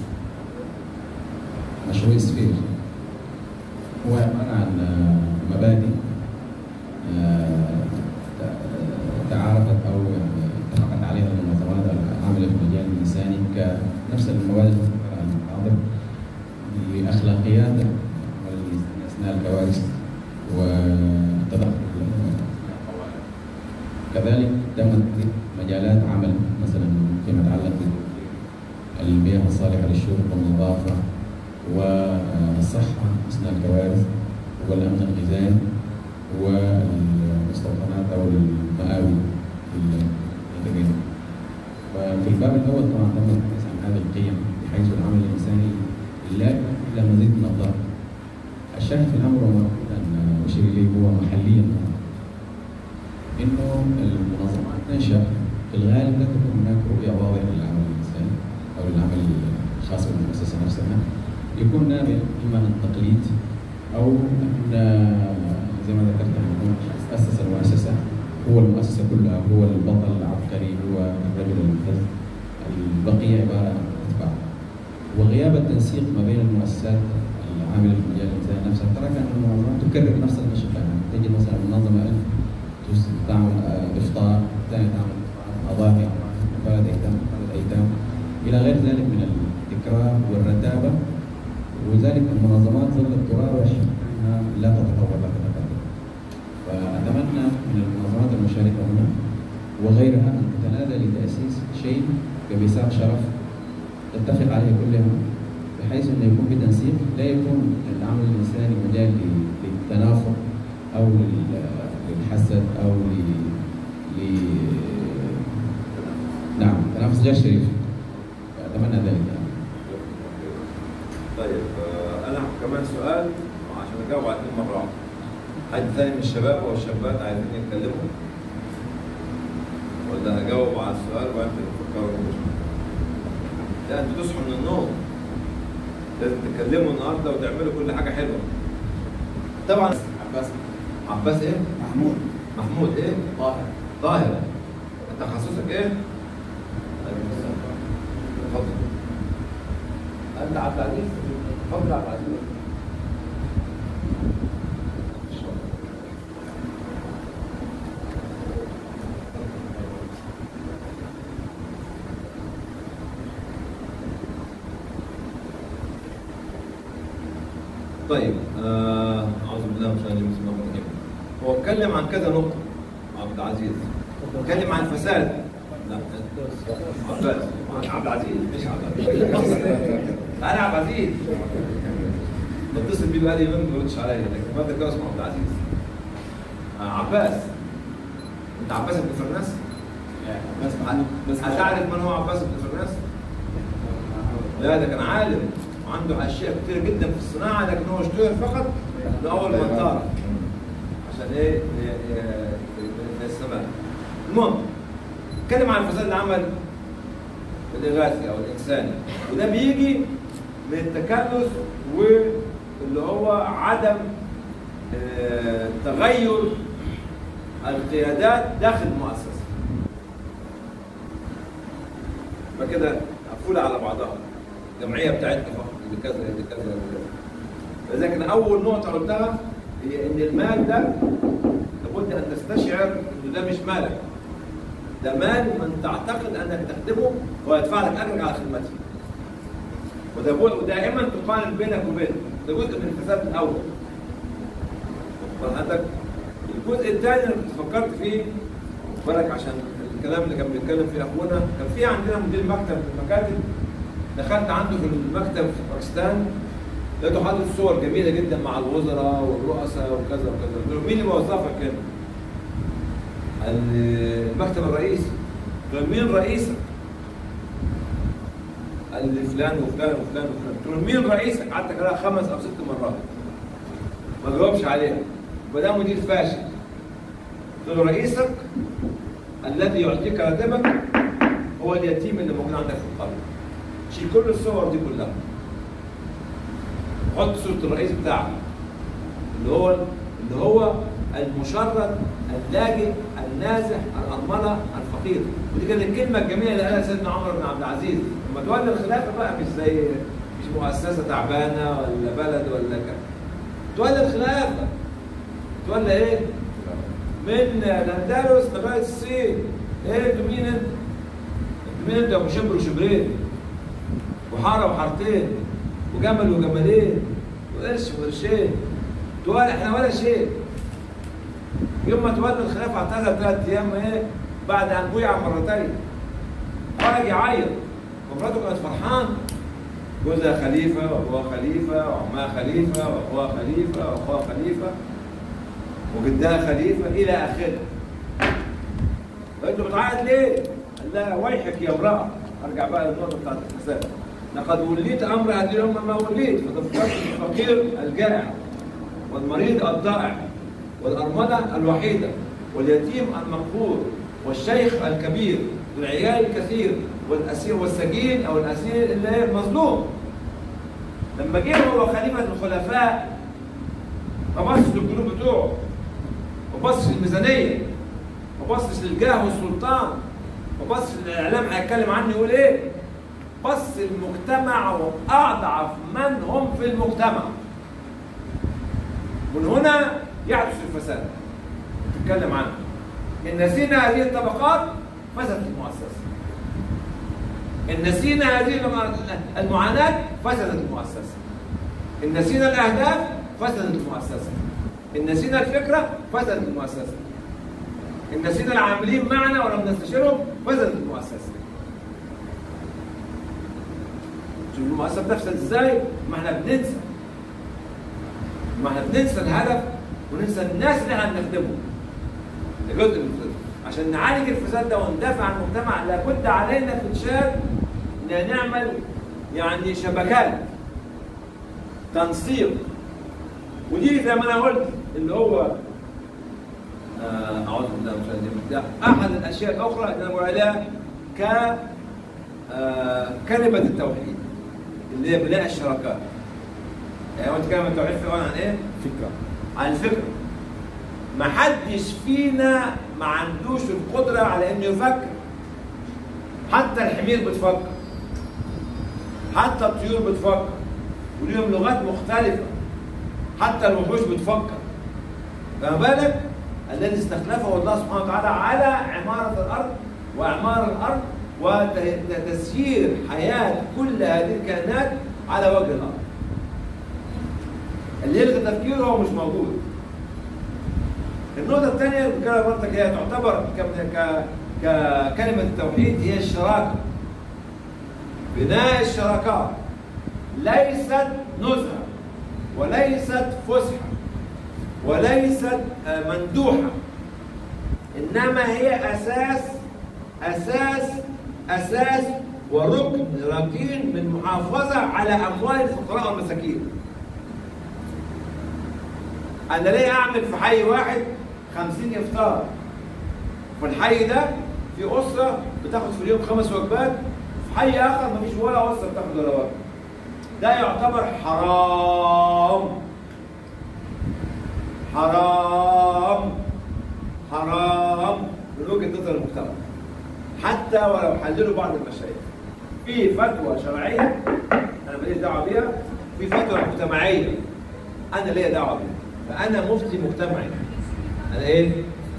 مشروع سفير هو عباره عن آه، مبادئ آه، ت- تعارفت او يعني اتفقت عليها المنظمات العامله في المجال الانساني كنفس المبادئ المذكره عن المحاضر لاخلاقيات العمل الإنساني اثناء الكوارث والتدخل كذلك تم مجالات عمل مثلا فيما يتعلق بالمياه الصالحه للشرب والنظافه والصحه اثناء الكوارث والامن الغذائي والمستوطنات او المآوي المتجمعة. ففي الباب الاول طبعا تم الحديث عن هذه القيم بحيث العمل الانساني لا يؤدي الى مزيد من الضرر. الشاهد في الامر وما أريد ان اشير اليه هو محليا انه المنظمات تنشا في الغالب لا تكون هناك رؤيه واضحه للعمل الانساني او للعمل الخاص بالمؤسسه نفسها يكون نابع اما عن التقليد او ان زي ما ذكرت أن يكون شخص اسس المؤسسه هو المؤسسه كلها هو البطل العبقري هو الرجل الممتاز البقيه عباره عن اتباع وغياب التنسيق ما بين المؤسسات العامله في مجال الانسان نفسها ترى ان المنظمات تكرر نفس النشاط يعني تجد مثلا منظمه ألف تس- تعمل آه، افطار ثاني تعمل افطار اضاحي كفاله ايتام كفاله ايتام الى غير ذلك من التكرار والرتابه ولذلك المنظمات ظلت تراوح انها لا تتطور لا تتقدم فاتمنى من المنظمات المشاركه هنا وغيرها ان تتنادى لتاسيس شيء كميثاق شرف تتفق عليه كلها بحيث انه يكون بتنسيق لا يكون العمل الانساني مجال ل- للتنافر او لل- للحسد او ل ل نعم تنافس غير شريف فاتمنى ذلك يعني. طيب آه، انا كمان سؤال عشان اجاوب على الاثنين مره واحده حد ثاني من الشباب او الشابات عايزين يتكلموا ولا هجاوب على السؤال وانتوا تفكروا لا انتوا تصحوا من النوم لازم تتكلموا النهارده وتعملوا كل حاجه حلوه طبعا عباس عباس ايه؟ محمود محمود ايه؟ طاهر طاهر تخصصك ايه؟ اتفضل انت عبد العزيز اتفضل عبد العزيز طيب آه، اعوذ بالله من الشيطان الرجيم بسم الله الرحمن الرحيم هو اتكلم عن كذا نقطة عبد العزيز اتكلم عن الفساد لا عباس عبد العزيز مش عبد العزيز انا عبد العزيز بتصل بيه بقالي يومين ما بيردش عليا لكن ما اتذكر اسمه عبد العزيز آه، عباس انت عباس بن فرناس؟ بس محمد بس هتعرف من هو عباس بن فرناس؟ لا ده كان عالم وعنده اشياء كتير جدا في الصناعه لكن هو اشتهر فقط لاول منطقه عشان ايه ي- ي- في السماء المهم اتكلم عن فساد العمل الاغاثي او الانساني وده بيجي من التكلف واللي هو عدم آه، تغير القيادات داخل المؤسسه فكده مقفوله على بعضها الجمعيه بتاعتنا فقط اللي كذا اللي كذا اللي كذا لكن اول نقطه قلتها هي ان المال ده لابد ان تستشعر ان ده مش مالك ده مال من تعتقد انك تخدمه ويدفع لك اجرك على خدمته وده بقول- ودائما تقارن بينك وبينه ده جزء من الفساد الاول واخد بالك؟ الجزء الثاني اللي كنت فكرت فيه خد بالك عشان الكلام اللي كان بيتكلم فيه اخونا كان في عندنا مدير مكتب في المكاتب دخلت عنده في المكتب في باكستان لقيته حاطط صور جميله جدا مع الوزراء والرؤساء وكذا وكذا قلت له مين اللي موظفك هنا؟ قال لي المكتب الرئيسي قلت له مين رئيسك؟ قال لي فلان وفلان وفلان وفلان قلت له مين رئيسك؟ قعدت اكلمها خمس او ست مرات ما جاوبش عليها وده مدير فاشل قلت له رئيسك الذي يعطيك راتبك هو اليتيم اللي موجود عندك في القرية شيل كل الصور دي كلها حط صورة الرئيس بتاعك اللي هو اللي هو المشرد اللاجئ النازح الأرملة الفقير ودي كانت الكلمة الجميلة اللي قالها سيدنا عمر بن عبد العزيز لما تولى الخلافة بقى مش زي مش مؤسسة تعبانة ولا بلد ولا كذا تولى الخلافة تولى ايه؟ من الاندلس لغايه الصين ايه انتوا مين انت؟ انتوا مين انت ابو شبر وشبرين وحاره وحارتين وجمل وجملين وقرش وقرشين تقول احنا ولا شيء يوم ما تولى الخلافه اعتزل ثلاث ايام ايه بعد ان بويع مرتين خرج يعيط ومراته كانت فرحان جوزها خليفه وابوها خليفه وعمها خليفه واخوها خليفه واخوها خليفه وجدها خليفه الى اخره. فانت بتعيط ليه؟ قال لها ويحك يا امراه ارجع بقى للنقطه بتاعت الفساد. لقد وليت امر هذه الامه ما وليت فتفكرت الفقير الجائع والمريض الضائع والارمله الوحيده واليتيم المقهور والشيخ الكبير والعيال الكثير والاسير والسجين او الاسير اللي هي المظلوم. لما جه هو خليفه الخلفاء ما بصش للجنوب بتوعه ما بصش للميزانيه ما بصش للجاه والسلطان ما بصش للاعلام هيتكلم عنه يقول ايه بص المجتمع واضعف من هم في المجتمع من هنا يحدث الفساد نتكلم عنه ان نسينا هذه الطبقات فسدت المؤسسه ان نسينا هذه المعاناه فسدت المؤسسه ان نسينا الاهداف فسدت المؤسسه ان نسينا الفكره فسدت المؤسسه ان نسينا العاملين معنا ولم نستشيرهم فسدت المؤسسه شوف المؤسسه بتفسد ازاي ما احنا بننسى ما احنا بننسى الهدف وننسى الناس اللي احنا بنخدمهم ده جزء من الفساد عشان نعالج الفساد ده وندافع عن المجتمع لابد علينا في تشاد ان نعمل يعني شبكات تنسيق ودي زي ما انا قلت اللي هو آه، اعوذ بالله من الشيطان الرجيم ده احد الاشياء الاخرى اللي انا بقول عليها ك آه، كلمه التوحيد اللي هي بناء الشراكات يعني قلت كلمه التوحيد في عن ايه؟ فكره عن الفكره ما حدش فينا ما عندوش القدره على انه يفكر حتى الحمير بتفكر حتى الطيور بتفكر وليهم لغات مختلفه حتى الوحوش بتفكر فما بالك الذي استخلفه الله سبحانه وتعالى على عماره الارض واعمار الارض وتسيير حياه كل هذه الكائنات على وجه الارض اللي يلغي تفكيره هو مش موجود النقطة الثانية اللي كانت برضك هي تعتبر ك- ك- ككلمة التوحيد هي الشراكة بناء الشراكات ليست نزهة وليست فسحة وليست آه، مندوحة إنما هي أساس أساس أساس وركن ركين من محافظة على أموال الفقراء والمساكين انا ليه اعمل في حي واحد 50 افطار في الحي ده في اسره بتاخد في اليوم خمس وجبات في حي اخر مفيش ولا اسره بتاخد ولا وجبه ده يعتبر حرام حرام حرام من وجهه نظر المجتمع حتى ولو حللوا بعض المشايخ في فتوى شرعيه انا ماليش دعوه بيها في فتوى مجتمعيه انا ليا دعوه بيها فانا مفتي مجتمعي انا ايه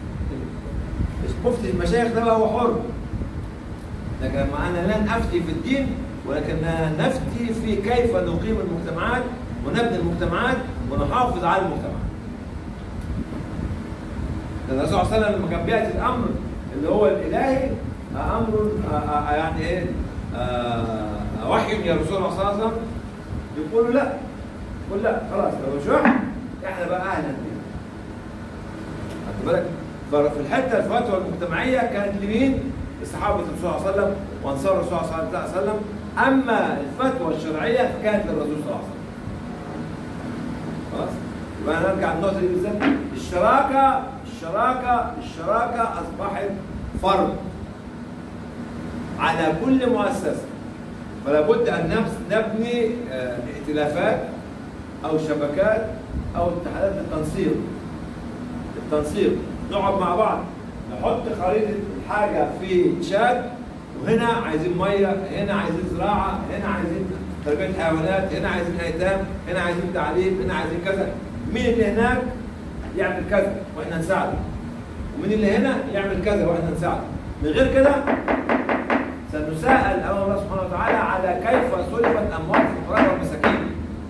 مفتي المشايخ ده بقى هو حر لكن لما انا لن افتي في الدين ولكن نفتي في كيف نقيم المجتمعات ونبني المجتمعات ونحافظ على المجتمعات لأن الرسول صلى الله عليه وسلم لما كان بيأتي الأمر اللي هو الإلهي أمر آه، آه، يعني إيه آه، وحي من الرسول صلى الله عليه وسلم يقول له لا يقول لا خلاص لو مش وحي احنا بقى أهلا بيها خدت بالك ففي الحتة الفتوى المجتمعية كانت لمين؟ لصحابة الرسول صلى الله عليه وسلم وأنصار الرسول صلى الله عليه وسلم أما الفتوى الشرعية فكانت للرسول صلى الله عليه وسلم خلاص يبقى نرجع للنقطه دي بالذات الشراكه الشراكه الشراكه اصبحت فرض على كل مؤسسه فلا بد ان نبس- نبني آه، ائتلافات او شبكات او اتحادات للتنسيق التنسيق نقعد مع بعض نحط خريطه الحاجه في تشاد وهنا عايزين ميه هنا عايزين زراعه هنا عايزين تربيه حيوانات هنا عايزين ايتام هنا عايزين تعليم هنا عايزين كذا مين اللي هناك يعمل كذا واحنا نساعده ومين اللي هنا يعمل كذا واحنا نساعده من غير كده سنساءل امام الله سبحانه وتعالى على كيف صرفت اموال الفقراء والمساكين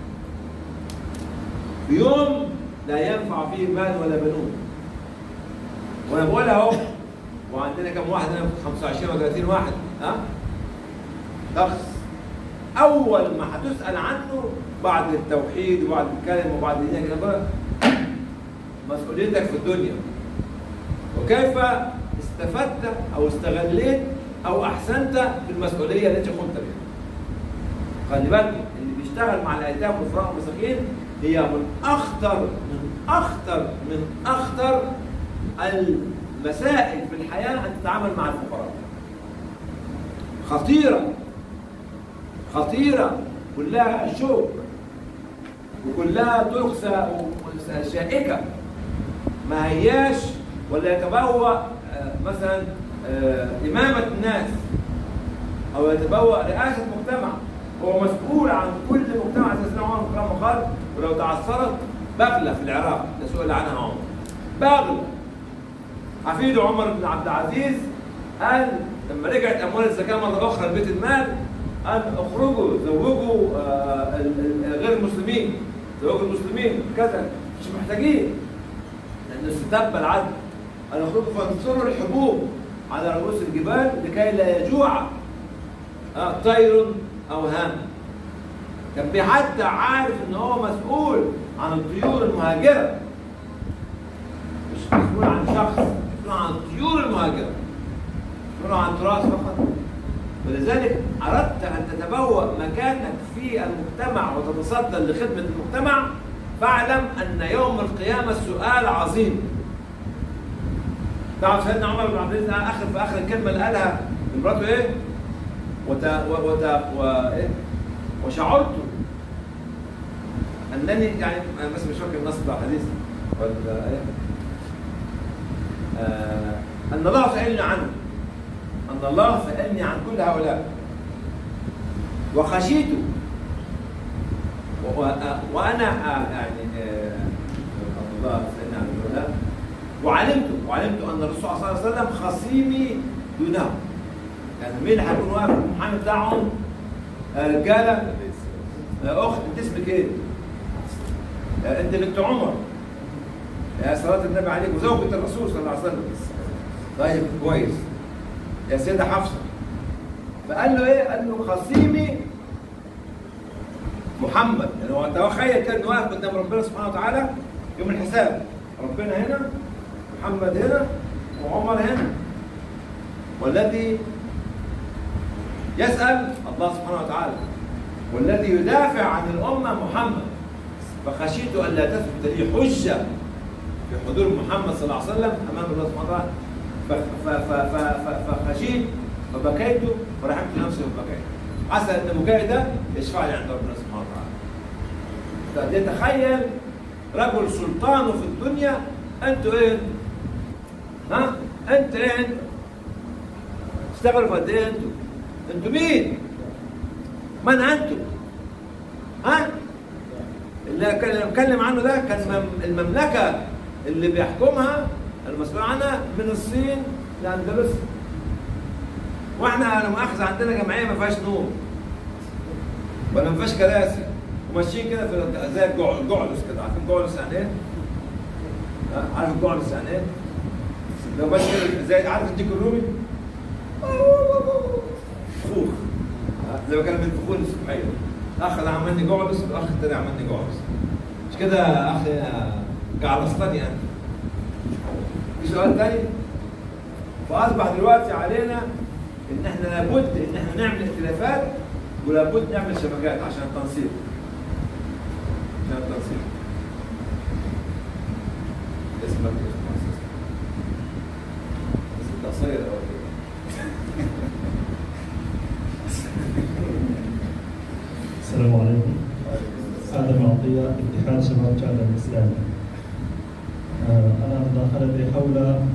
في يوم لا ينفع فيه مال ولا بنون وانا بقول اهو وعندنا كم واحد هنا 25 و 30 واحد ها شخص اول ما هتسال عنه بعد التوحيد وبعد الكلمه وبعد الدين كده مسؤوليتك في الدنيا وكيف استفدت او استغليت او احسنت في المسؤوليه التي قمت بها خلي بالك اللي بيشتغل مع الايتام والفقراء والمساكين هي من اخطر من اخطر من اخطر المسائل في الحياه ان تتعامل مع الفقراء خطيره خطيره كلها شوك وكلها طرق سا- شائكه ما هياش ولا يتبوأ آه، مثلا آه، إمامة الناس أو يتبوأ رئاسة مجتمع هو مسؤول عن كل مجتمع زي سيدنا عمر بن الخطاب قال ولو تعثرت بغلة في العراق ده سئل عنها عمر بغلة حفيد عمر بن عبد العزيز قال لما رجعت اموال الزكاه مره اخرى لبيت المال قال اخرجوا زوجوا آه، ال- ال- غير المسلمين المسلمين زواج المسلمين كذا مش محتاجين لأن استتب العدل أن يخرجوا فانصروا الحبوب على رؤوس الجبال لكي لا يجوع آه، طير أو هام كان في حد عارف ان هو مسؤول عن الطيور المهاجره مش مسؤول عن شخص مسؤول عن الطيور المهاجره مسؤول عن تراث فقط ولذلك اردت ان تتبوأ مكانك في المجتمع وتتصدى لخدمه المجتمع فاعلم ان يوم القيامه السؤال عظيم تعرف سيدنا عمر بن عبد العزيز اخر في اخر الكلمه اللي قالها لمراته ايه؟ وت... و... وت... و... إيه؟ وشعرت انني يعني أنا بس مش فاكر النص بتاع الحديث ولا ايه آه ان الله سالني عنه ان الله سالني عن كل هؤلاء وخشيت و... و... آه، وانا آه، يعني آه ان الله سالني عن هؤلاء وعلمت وعلمت ان الرسول صلى الله عليه وسلم خصيمي دونهم يعني مين اللي هيكون واقف المحامي بتاعهم آه، رجاله آه، اخت انت اسمك ايه؟ آه، انت بنت عمر يا صلاة النبي عليك وزوجة الرسول صلى الله عليه وسلم طيب كويس يا سيدة حفصة فقال له ايه؟ قال له خصيمي محمد يعني هو تخيل كان إنه واقف قدام ربنا سبحانه وتعالى يوم الحساب ربنا هنا محمد هنا وعمر هنا والذي يسأل الله سبحانه وتعالى والذي يدافع عن الأمة محمد فخشيت أن لا تثبت لي حجة في حضور محمد صلى الله عليه وسلم أمام الله سبحانه وتعالى ف- ف- ف- ف- ف- فخشيت فبكيت فرحمت نفسي وبكيت عسى أن بكائي ده يشفع لي عند ربنا سبحانه وتعالى تخيل رجل سلطانه في الدنيا انتوا ايه؟ ها؟ انت ايه انت؟ تشتغلوا في قد ايه انتوا؟ انتوا مين؟ من انتم؟ ها؟ اللي كان اللي بتكلم عنه ده كان مم- المملكه اللي بيحكمها المسؤول عنها من الصين لاندلسيا واحنا لا مؤاخذه عندنا جمعيه ما فيهاش نور ولا ما فيهاش كراسي وماشيين كده في زي الجع- الجعلس كده عارف الجعلس يعني ايه؟ ها؟ عارف الجعلس يعني ايه؟ لو بس كده زي عارف الديك الرومي؟ فوخ ها؟ زي ما كان بينفخوني الصبحيه الاخ ده عملني جعلس والاخ التاني عملني جعلس مش كده يا اخي جعلستني انت في سؤال تاني فاصبح دلوقتي علينا ان احنا لابد ان احنا نعمل ائتلافات ولابد نعمل شبكات عشان التنسيق عشان التنسيق اسمك ايه اسمك بس انت قصير أوي كده. السلام عليكم آدم عطية اتحاد شباب جادة الإسلامي آه، أنا مداخلتي حول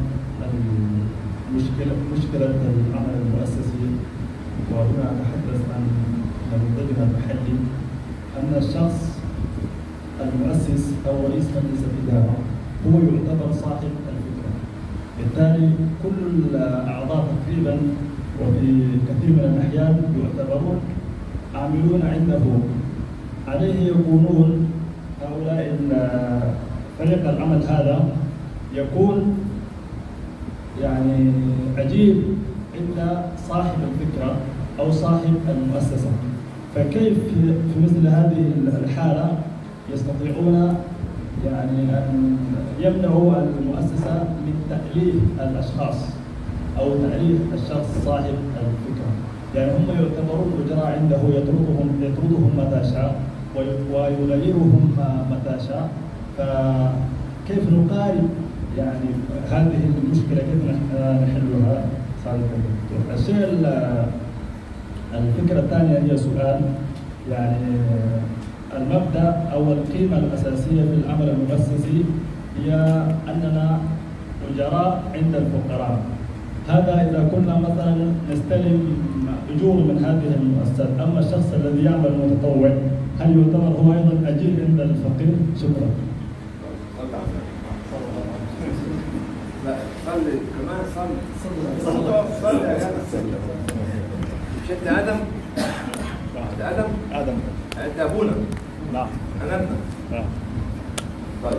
المشكلة مشكلة العمل المؤسسي وهنا أتحدث عن نموذجنا المحلي أن الشخص المؤسس أو رئيس مجلس الإدارة هو يعتبر صاحب الفكرة بالتالي كل الأعضاء تقريبا وفي كثير من الأحيان يعتبرون عاملون عنده عليه يكونون هؤلاء ال- فريق العمل هذا يكون يعني عجيب عند صاحب الفكرة أو صاحب المؤسسة فكيف في في مثل هذه الحالة يستطيعون يعني أن يمنعوا المؤسسة من تأليف الأشخاص أو تأليف الشخص صاحب الفكرة يعني هم يعتبرون أجراء عنده يطردهم يطردهم متى شاء وي- ويغيرهم متى شاء فكيف نقارب يعني هذه المشكلة كيف نح- نحلها سعادة الدكتور الشيء ال- الفكرة الثانية هي سؤال يعني المبدأ أو القيمة الأساسية في العمل المؤسسي هي أننا أجراء عند الفقراء هذا إذا كنا مثلا نستلم أجور من هذه المؤسسات أما الشخص الذي يعمل متطوع هل يعتبر هو أيضا أجير عند الفقير؟ شكرا صلي على النبي. لا صلي كمان صلي صلي صلي يا جدع مش انت ادم انت ادم آدم انت ابونا نعم هنبدا نعم طيب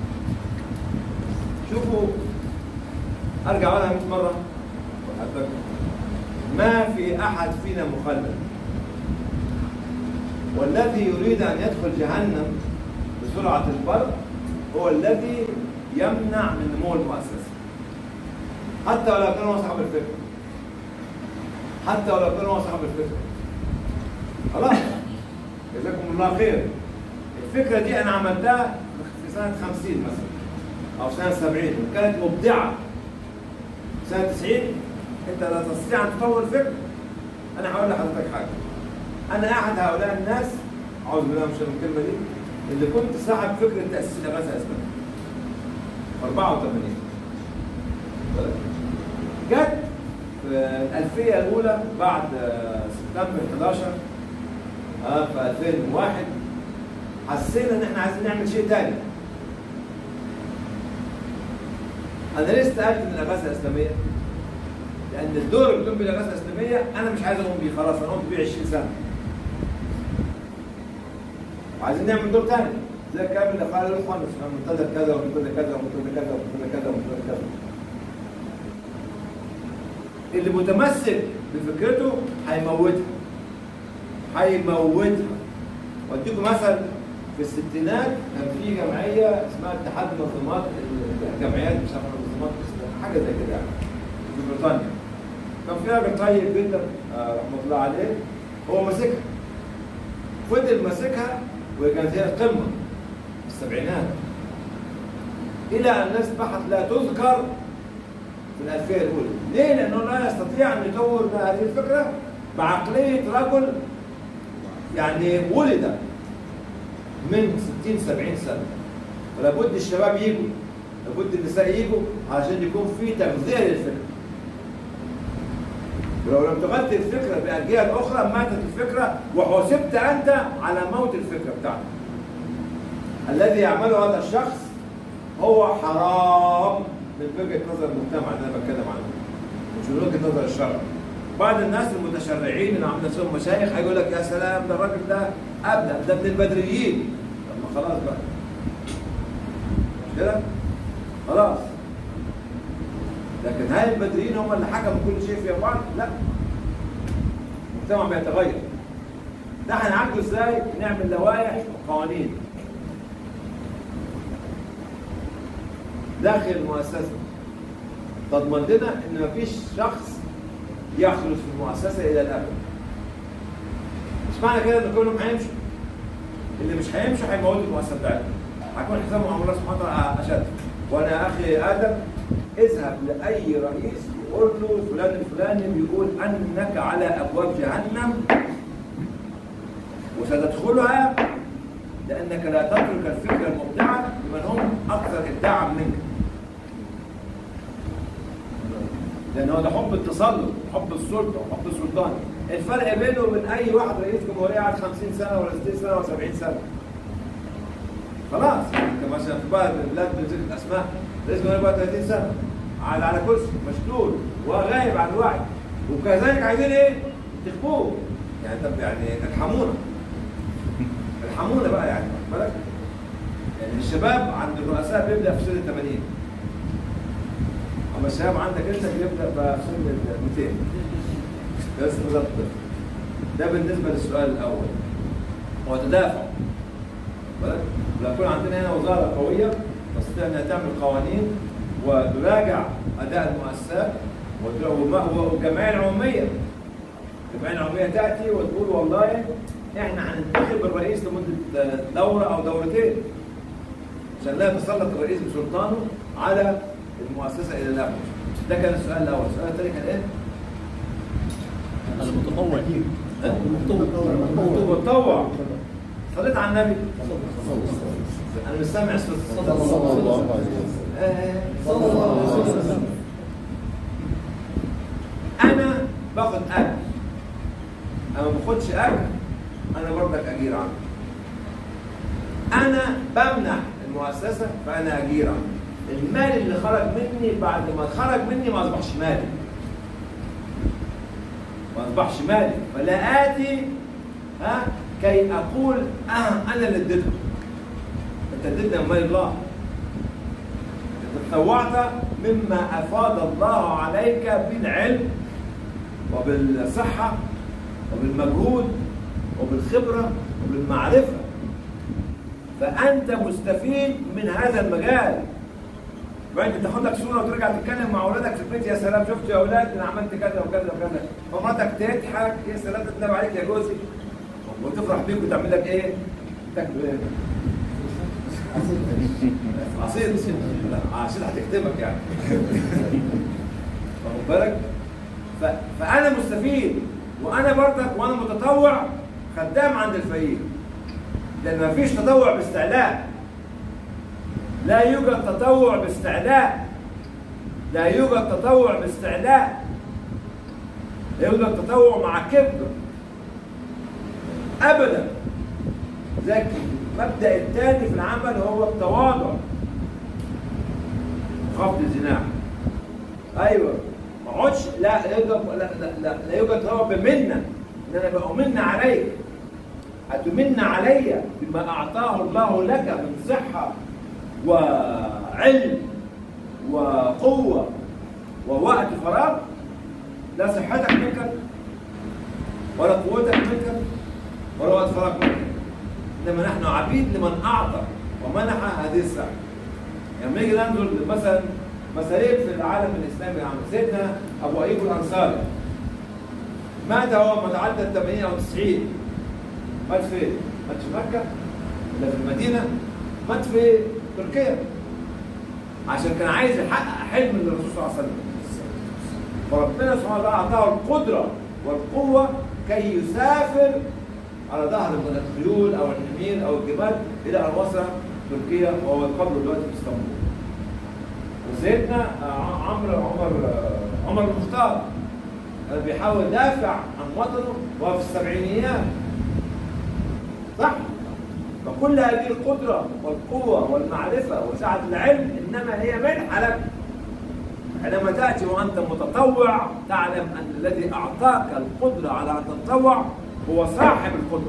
شوفوا ارجع اقولها 100 مره وحضرتك ما في احد فينا مخلد والذي يريد ان يدخل جهنم بسرعه البرق هو الذي يمنع من نمو المؤسسه حتى ولو كان هو صاحب الفكره حتى ولو كان هو صاحب الفكره خلاص جزاكم الله خير الفكره دي انا عملتها في سنه 50 مثلا او سنه 70 وكانت مبدعه سنه 90 انت لا تستطيع ان تطور فكره انا هقول لحضرتك حاجه انا احد هؤلاء الناس اعوذ بالله من الشر من الكلمه دي اللي كنت صاحب فكره تاسيس الاغاثه الاسبانيه 84 جت في الألفية الأولى بعد آه، سبتمبر 11 اه في 2001 حسينا إن إحنا عايزين نعمل شيء تاني. أنا ليه استقلت من الإغاثة الإسلامية؟ لأن الدور اللي بيقوم بيه الإغاثة الإسلامية أنا مش عايز أقوم بيه خلاص أنا قمت بيه 20 سنة. وعايزين نعمل دور تاني زي الكلام اللي قال له خالص منتدى كذا ومنتدى كذا ومنتدى كذا ومنتدى كذا ومنتدى كذا. اللي متمسك بفكرته هيموتها هيموتها واديكم مثل في الستينات كان في جمعيه اسمها اتحاد منظمات الجمعيات مش عارف منظمات حاجه زي كده يعني في بريطانيا كان في راجل طيب جدا آه، رحمه الله عليه هو ماسكها فضل ماسكها وكانت هي القمه في السبعينات الى ان اصبحت لا تذكر في الألفية الأولى ليه؟ لأنه لا يستطيع أن يطور هذه الفكرة بعقلية رجل يعني ولد من 60 70 سنة فلا بد الشباب يجوا لابد النساء يجوا عشان يكون في تغذية للفكرة ولو لم تغذي الفكرة بأجيال أخرى ماتت الفكرة وحسبت أنت على موت الفكرة بتاعتك الذي يعمله هذا الشخص هو حرام من وجهه نظر المجتمع اللي انا بتكلم عنه مش من وجهه نظر الشرع بعض الناس المتشرعين اللي عاملين نفسهم مشايخ هيقول لك يا سلام ده الراجل ده ابدا ده من البدريين طب ما خلاص بقى مش كده؟ خلاص لكن هل البدريين هم اللي حكموا كل شيء في بعض؟ لا المجتمع بيتغير ده هنعالجه ازاي؟ نعمل لوائح وقوانين داخل المؤسسة تضمن لنا ان مفيش شخص يخلص في المؤسسة الى الابد مش معنى كده ان كلهم هيمشوا اللي مش هيمشوا هيموتوا المؤسسة بتاعتهم هيكون حسابهم على الله سبحانه وتعالى اشد وانا يا اخي ادم اذهب لاي رئيس وقول له فلان الفلاني بيقول انك على ابواب جهنم وستدخلها لانك لا تترك الفكره المبدعه لمن هم اكثر ابداعا منك. لان هو ده حب التسلط، حب السلطه وحب السلطان. الفرق بينه وبين اي واحد رئيس جمهوريه قعد 50 سنه ولا 60 سنه ولا 70 سنه. خلاص انت مثلا في بعض البلاد بذكر الاسماء رئيس جمهوريه بقى 30 سنه قاعد على كرسي مشلول وغايب عن الوعي وكذلك عايزين ايه؟ تخبوه يعني طب يعني ارحمونا ارحمونا بقى يعني واخد بالك يعني الشباب عند الرؤساء بيبدا في سن ال 80 اما الشباب عندك انت بيبدا بقى في سن ال 200 بس بالظبط ده بالنسبه للسؤال الاول هو تدافع واخد بالك لو يكون عندنا هنا وزاره قويه تستطيع انها تعمل قوانين وتراجع اداء المؤسسات وت- والجمعيه العموميه الجمعيه العموميه تاتي وتقول والله احنا هننتخب الرئيس لمده دوره او دورتين عشان لا يتسلط الرئيس بسلطانه على المؤسسه الى الابد ده كان السؤال الاول السؤال الثاني كان ايه؟ المتطوع المتطوع صليت على النبي انا مش سامع صوت صلى الله عليه وسلم آه، صلى الله عليه وسلم انا باخد اجر انا ما باخدش اجر انا برضك اجير عنه انا بمنح المؤسسه فانا اجير عنه المال اللي خرج مني بعد ما خرج مني ما اصبحش مالي ما اصبحش مالي فلا اتي ها كي اقول اه انا اللي اديتكم انت اديتنا من مال الله انت تطوعت مما افاض الله عليك بالعلم وبالصحه وبالمجهود وبالخبره وبالمعرفه فانت مستفيد من هذا المجال وانت تاخد لك صوره وترجع تتكلم مع اولادك في البيت يا سلام شفت يا اولاد انا عملت كذا وكذا وكذا فمراتك تضحك يا سلام تتنب عليك يا جوزي وتفرح بيك وتعمل لك ايه؟ تاكل ايه؟ عصير لا عصير هتكتمك يعني واخد بالك؟ ف... فانا مستفيد وانا برضك وانا متطوع خدام عند الفقير لان مفيش تطوع باستعلاء لا يوجد تطوع باستعلاء لا يوجد تطوع باستعلاء لا يوجد تطوع مع كبر ابدا ذاك المبدا الثاني في العمل هو التواضع خفض الجناح ايوه ما اقعدش لا لا يوجد لا لا لا, لا يوجد تطوع بمنه ان انا بأمن عليك هتمن علي بما اعطاه الله لك من صحه وعلم وقوه ووقت فراغ لا صحتك منك ولا قوتك منك ولا وقت فراغ منك انما نحن عبيد لمن اعطى ومنح هذه الصحه لما يعني نيجي ننظر مثلا مثالين في العالم الاسلامي عم سيدنا ابو ايوب الانصاري مات هو متعدى ال 80 او 90 مات فين؟ مات في مكه ولا في المدينه؟ مات في تركيا عشان كان عايز يحقق حلم للرسول صلى الله عليه وسلم فربنا سبحانه وتعالى اعطاه القدره والقوه كي يسافر على ظهر من الخيول او الحمير او الجبال الى ان وصل تركيا وهو قبله دلوقتي في اسطنبول وسيدنا عمرو عمر عمر المختار كان بيحاول يدافع عن وطنه وهو في السبعينيات صح؟ فكل هذه القدرة والقوة والمعرفة وسعة العلم إنما هي منحة لك حينما تأتي وأنت متطوع تعلم أن الذي أعطاك القدرة على أن تتطوع هو صاحب القدرة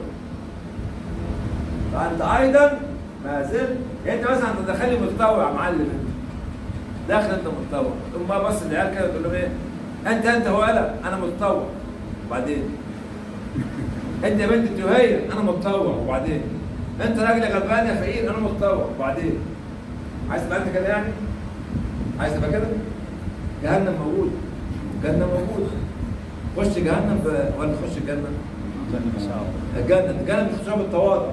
فأنت أيضا ما زلت أنت مثلا تدخلي متطوع معلم أنت داخل أنت متطوع ثم بقى بص العيال كده تقول لهم إيه أنت أنت هو قلق أنا متطوع وبعدين أنت يا بنت تهيئ أنا متطوع وبعدين انت راجل غلبان يا فقير انا متطوع وبعدين عايز تبقى انت كده يعني؟ عايز تبقى كده؟ جهنم موجود جهنم موجود خش جهنم ب... ولا تخش الجنه؟ الجنه الجنه بتخشها بالتواضع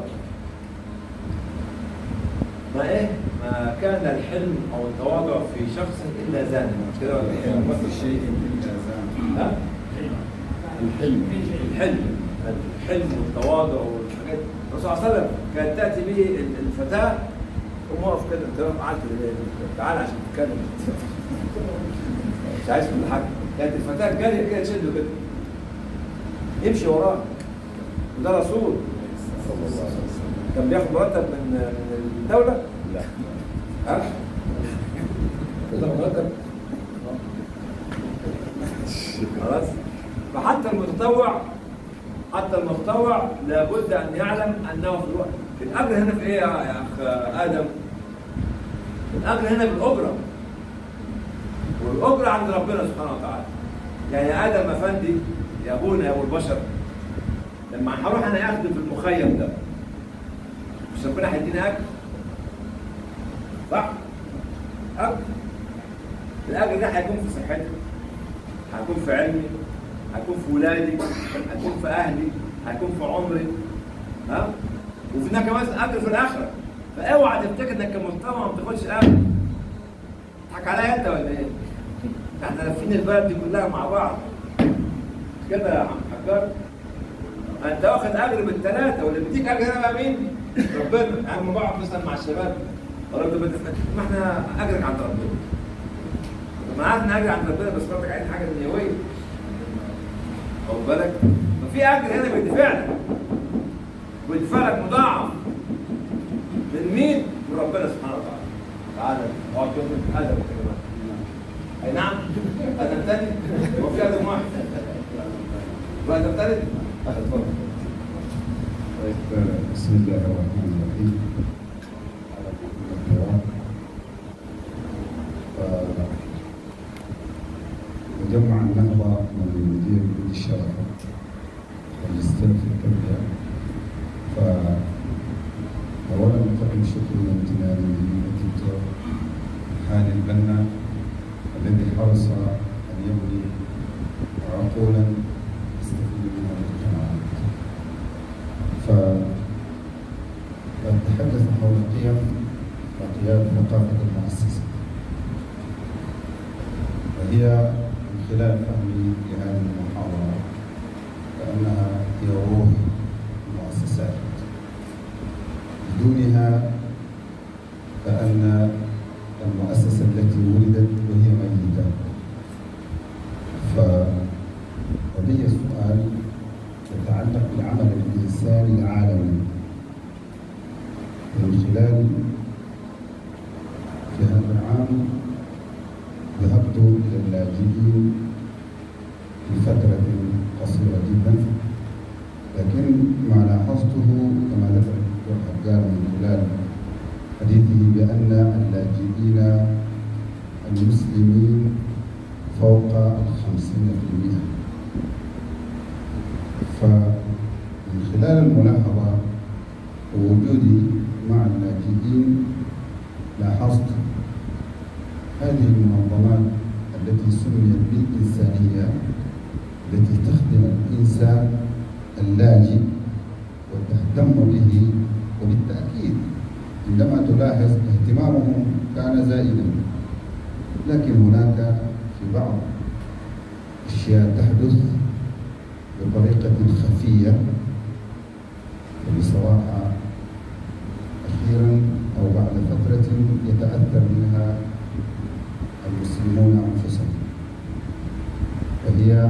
ما ايه؟ ما كان الحلم او التواضع في شخص الا زان مش كده ولا ايه؟ ما في شيء الا زان ها؟ الحلم الحلم الحلم والتواضع والحاجات الرسول صلى الله عليه وسلم كانت تاتي به الفتاه قوم اقف كده انت واقف قعدت ليه؟ تعالى عشان تتكلم مش عايز كل حاجه كانت الفتاه جاريه كده تشده كده يمشي وراه وده رسول كان بياخد مرتب من من الدوله؟ لا ها؟ ده مرتب خلاص فحتى المتطوع حتى المتطوع لابد ان يعلم انه في الوقت الاجر هنا في ايه يا اخ ادم؟ الاجر هنا بالاجره والاجره عند ربنا سبحانه وتعالى يعني يا ادم افندي يا ابونا يا ابو البشر لما هروح انا اخدم في المخيم ده مش ربنا هيديني اجر صح؟ اجر الاجر ده هيكون في صحتي هيكون في علمي هيكون في ولادي هيكون في اهلي هيكون في عمري ها وفي هناك كمان اجر في الاخره فاوعى تفتكر انك كمجتمع ما بتاخدش اجر تضحك عليا انت ولا ايه؟ احنا لافين البلد دي كلها مع بعض مش كده يا عم حجار انت واخد اجر بالثلاثه واللي بيديك اجر هنا بقى مين؟ ربنا يعني لما بقعد مثلا مع الشباب رب ما احنا اجرك عند ربنا طب ما عارف ان اجر عند ربنا بس برضك عايز حاجه دنيويه خد بالك ففي اجر هنا بيدفع لك بيدفع لك مضاعف من مين؟ من ربنا سبحانه وتعالى تعالى اقعد جنب ادم كمان اي نعم ادم تاني هو في ادم واحد وادم تالت اتفضل الرحيم على كل الكرام مجمع النهضة من المدير بيد الشرف والمستر في التربية ف أولا نقدم شكر وامتنان للدكتور هاني البنا الذي حرص أن يبني عقولا يستفيد منها المجتمعات ف أتحدث حول قيم وقيام ثقافة المؤسسة وهي من خلال فهمي لهذه المحاضرة كأنها هي روح المؤسسات بدونها فأن المؤسسة التي ولدت وهي ميتة فلدي سؤال يتعلق بالعمل الإنساني العالمي من خلال في هذا العام ذهبت إلى اللاجئين في فترة قصيرة جدا لكن ما لاحظته كما ذكر الدكتور حجار من خلال حديثه بأن اللاجئين المسلمين فوق الخمسين في المئة فمن خلال الملاحظة ووجودي مع اللاجئين لاحظت هذه المنظمات التي سميت بالإنسانية التي تخدم الإنسان اللاجئ وتهتم به وبالتأكيد عندما تلاحظ اهتمامهم كان زائدا لكن هناك في بعض أشياء تحدث بطريقة خفية وبصراحة أخيرا أو بعد فترة يتأثر منها المسلمون أنفسهم وهي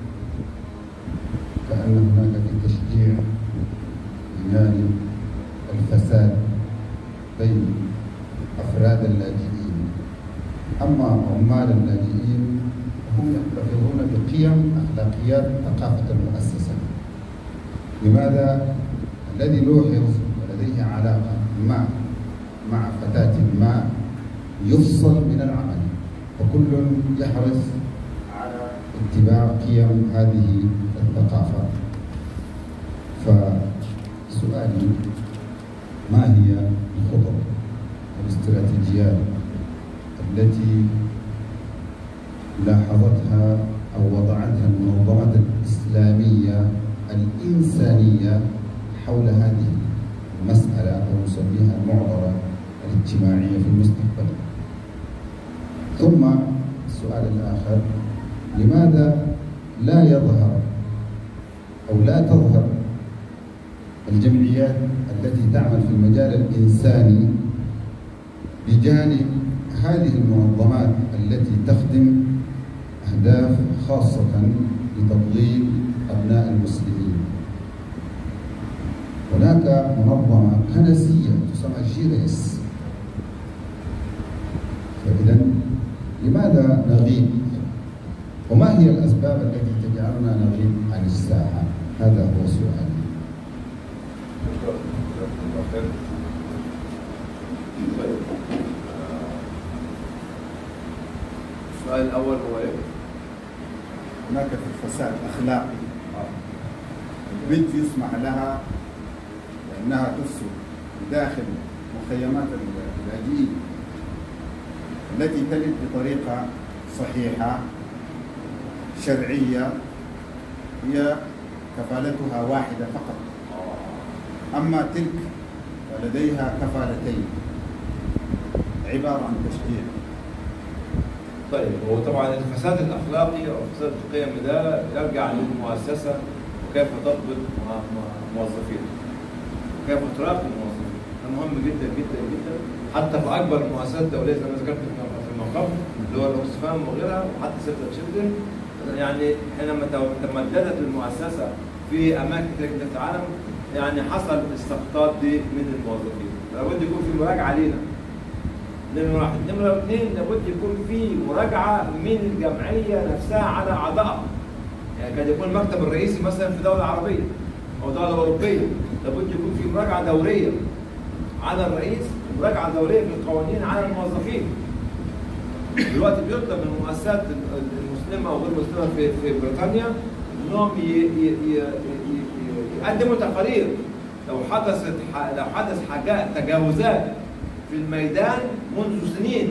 كأن هناك في تشجيع جانب الفساد بين أفراد اللاجئين أما عمال اللاجئين هم يحتفظون بقيم أخلاقيات ثقافة المؤسسة لماذا الذي لوحظ ولديه علاقة ما مع فتاة ما يفصل من العمل وكل يحرص على اتباع قيم هذه الثقافة فسؤالي ما هي الخطط والاستراتيجيات التي لاحظتها أو وضعتها المنظمة الإسلامية الإنسانية حول هذه المسألة أو نسميها المعضلة الاجتماعية في المستقبل ثم السؤال الآخر لماذا لا يظهر أو لا تظهر الجمعيات التي تعمل في المجال الإنساني بجانب هذه المنظمات التي تخدم أهداف خاصة لتضليل أبناء المسلمين هناك منظمة كنسية تسمى جيريس فإذا لماذا نغيب؟ وما هي الأسباب التي تجعلنا نغيب عن الساحة؟ هذا هو سؤالي. طيب. السؤال الأول هو إيه؟ هناك في الفساد أخلاقي البنت يسمح لها أنها تفسد داخل مخيمات اللاجئين التي تلد بطريقة صحيحة شرعية هي كفالتها واحدة فقط أما تلك فلديها كفالتين عبارة عن تشجيع طيب هو طبعا الفساد الاخلاقي او فساد القيم ده يرجع للمؤسسه وكيف تضبط مع- مع موظفيها وكيف تراقب الموظفين ده مهم جدا جدا جدا حتى في اكبر المؤسسات الدوليه زي ما ذكرت في في المقام اللي هو الاوكسفام وغيرها وحتى سيرتا تشيلدرن يعني حينما تو- تمددت المؤسسه في اماكن كتير جدا في العالم يعني حصل السقطات دي من الموظفين لابد يكون في مراجعه لينا نمرة واحد، نمرة اثنين لابد يكون في مراجعة من الجمعية نفسها على أعضائها. يعني قد يكون المكتب الرئيسي مثلا في دولة عربية أو دولة أوروبية، لابد يكون في مراجعة دورية على الرئيس ومراجعه دوريه في القوانين على الموظفين دلوقتي بيطلب من المؤسسات المسلمه او غير المسلمه في في بريطانيا انهم ي- ي- ي- ي- ي- يقدموا تقارير لو حدثت ح- لو حدث حاجات تجاوزات في الميدان منذ سنين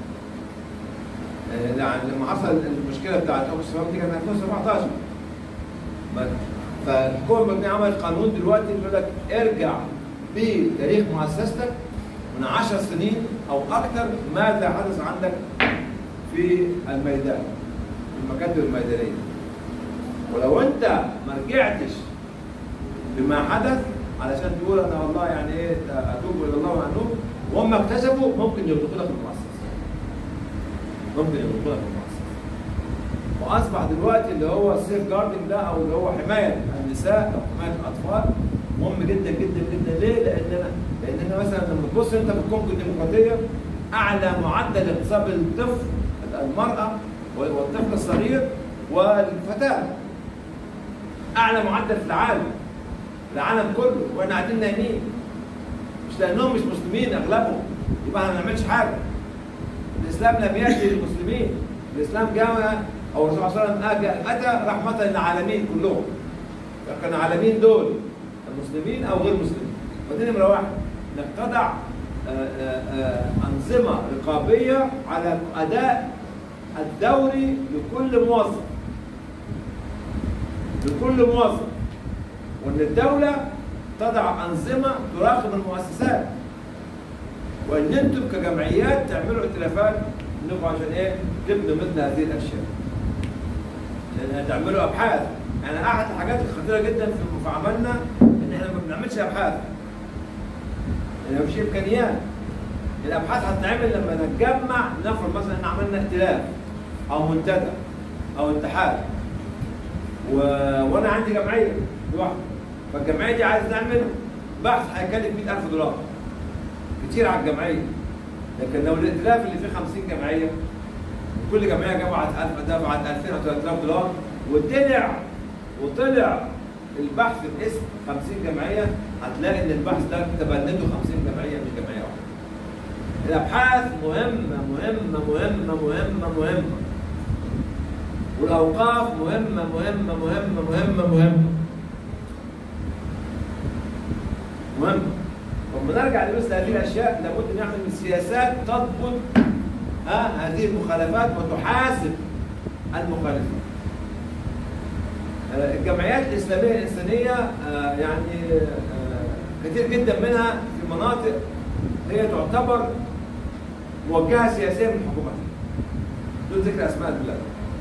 آه، يعني لما حصل المشكله بتاعت ابو السلام دي كانت 2017 بس. فالحكومه المدنيه عملت قانون دلوقتي بيقول لك ارجع بتاريخ مؤسستك من 10 سنين او اكثر ماذا حدث عندك في الميدان في المكاتب الميدانيه ولو انت ما رجعتش بما حدث علشان تقول انا والله يعني ايه اتوب الى الله وانوب وهم اكتسبوا ممكن يغلقوا لك المؤسسه ممكن يغلقوا لك المؤسسه واصبح دلوقتي اللي هو السيف جاردنج ده او اللي هو حمايه النساء او حمايه الاطفال مهم جدا جدا جدا ليه؟ لاننا لاننا مثلا لما تبص انت في الكونغو الديمقراطيه اعلى معدل اغتصاب الطفل المراه والطفل الصغير والفتاه اعلى معدل في العالم العالم كله واحنا قاعدين نايمين مش لانهم مش مسلمين اغلبهم يبقى ما نعملش حاجه الاسلام لم ياتي للمسلمين الاسلام جاء او الرسول صلى الله عليه وسلم اتى رحمه للعالمين كلهم كان العالمين دول المسلمين او غير مسلمين ودي نمره واحد انك تضع آه، آه، آه، انظمه رقابيه على اداء الدوري لكل موظف لكل موظف وان الدوله تضع انظمه تراقب المؤسسات وان انتم كجمعيات تعملوا ائتلافات انكم عشان ايه تبنوا مثل هذه الاشياء لان تعملوا ابحاث يعني احد الحاجات الخطيره جدا في في عملنا ان احنا ما بنعملش ابحاث يعني مفيش امكانيات الابحاث هتتعمل لما نتجمع نفرض مثلا ان عملنا ائتلاف او منتدى او اتحاد و... وانا عندي جمعيه لوحدي فالجمعيه دي عايزه تعمل بحث هيكلف 100000 دولار كتير على الجمعيه لكن لو الائتلاف اللي فيه 50 جمعيه كل جمعيه جمعت 1000 دفعت 2000 او 3000 دولار وطلع وطلع البحث باسم 50 جمعيه هتلاقي ان البحث ده تبنته 50 جمعيه مش جمعيه واحده. الابحاث مهمه مهمه مهمه مهمه مهمه والاوقاف مهمه مهمه مهمه مهمه مهمه مهمه لما نرجع لمثل هذه الاشياء لابد نعمل من سياسات تضبط ها هذه المخالفات وتحاسب المخالفين. آه، الجمعيات الاسلاميه الانسانيه آه، يعني آه، كثير جدا منها في مناطق هي تعتبر موجهه سياسيا من الحكومات. دون ذكر اسماء البلاد.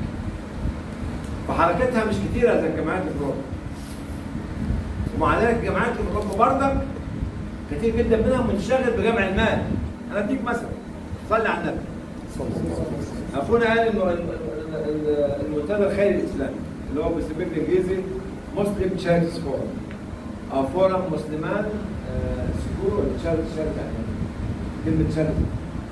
فحركتها مش كتيره زي الجمعيات اللي في اوروبا. ومع ذلك الجمعيات اللي في اوروبا برضك كتير جدا منها منشغل بجمع المال. انا اديك مثلا صلي على النبي. اخونا قال انه ال- ال- ال- المنتدى الخيري الاسلامي اللي هو بيسميه بالانجليزي مسلم تشاريتيز فورم او فورم مسلمان آه، سكور ولا تشاريتي تشاريتي يعني كلمه تشاريتي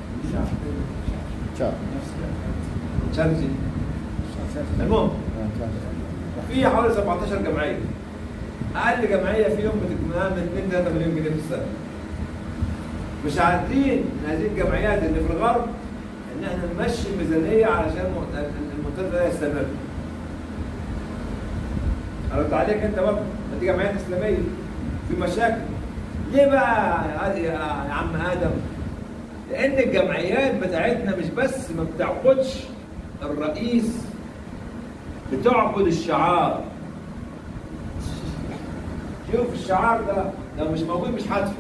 شاء تشاريتي المهم في حوالي 17 جمعيه اقل جمعيه فيهم بتكملها من 2 3 مليون جنيه في السنه مش عارفين من هذه الجمعيات اللي في الغرب ان احنا نمشي ميزانيه علشان المنت- المنتدى ده يستمر. ارد عليك انت برضه ما دي جمعيات اسلاميه في مشاكل. ليه بقى يا يا عم ادم؟ لان الجمعيات بتاعتنا مش بس ما بتعبدش الرئيس بتعبد الشعار. شوف الشعار ده لو مش موجود مش هدفع.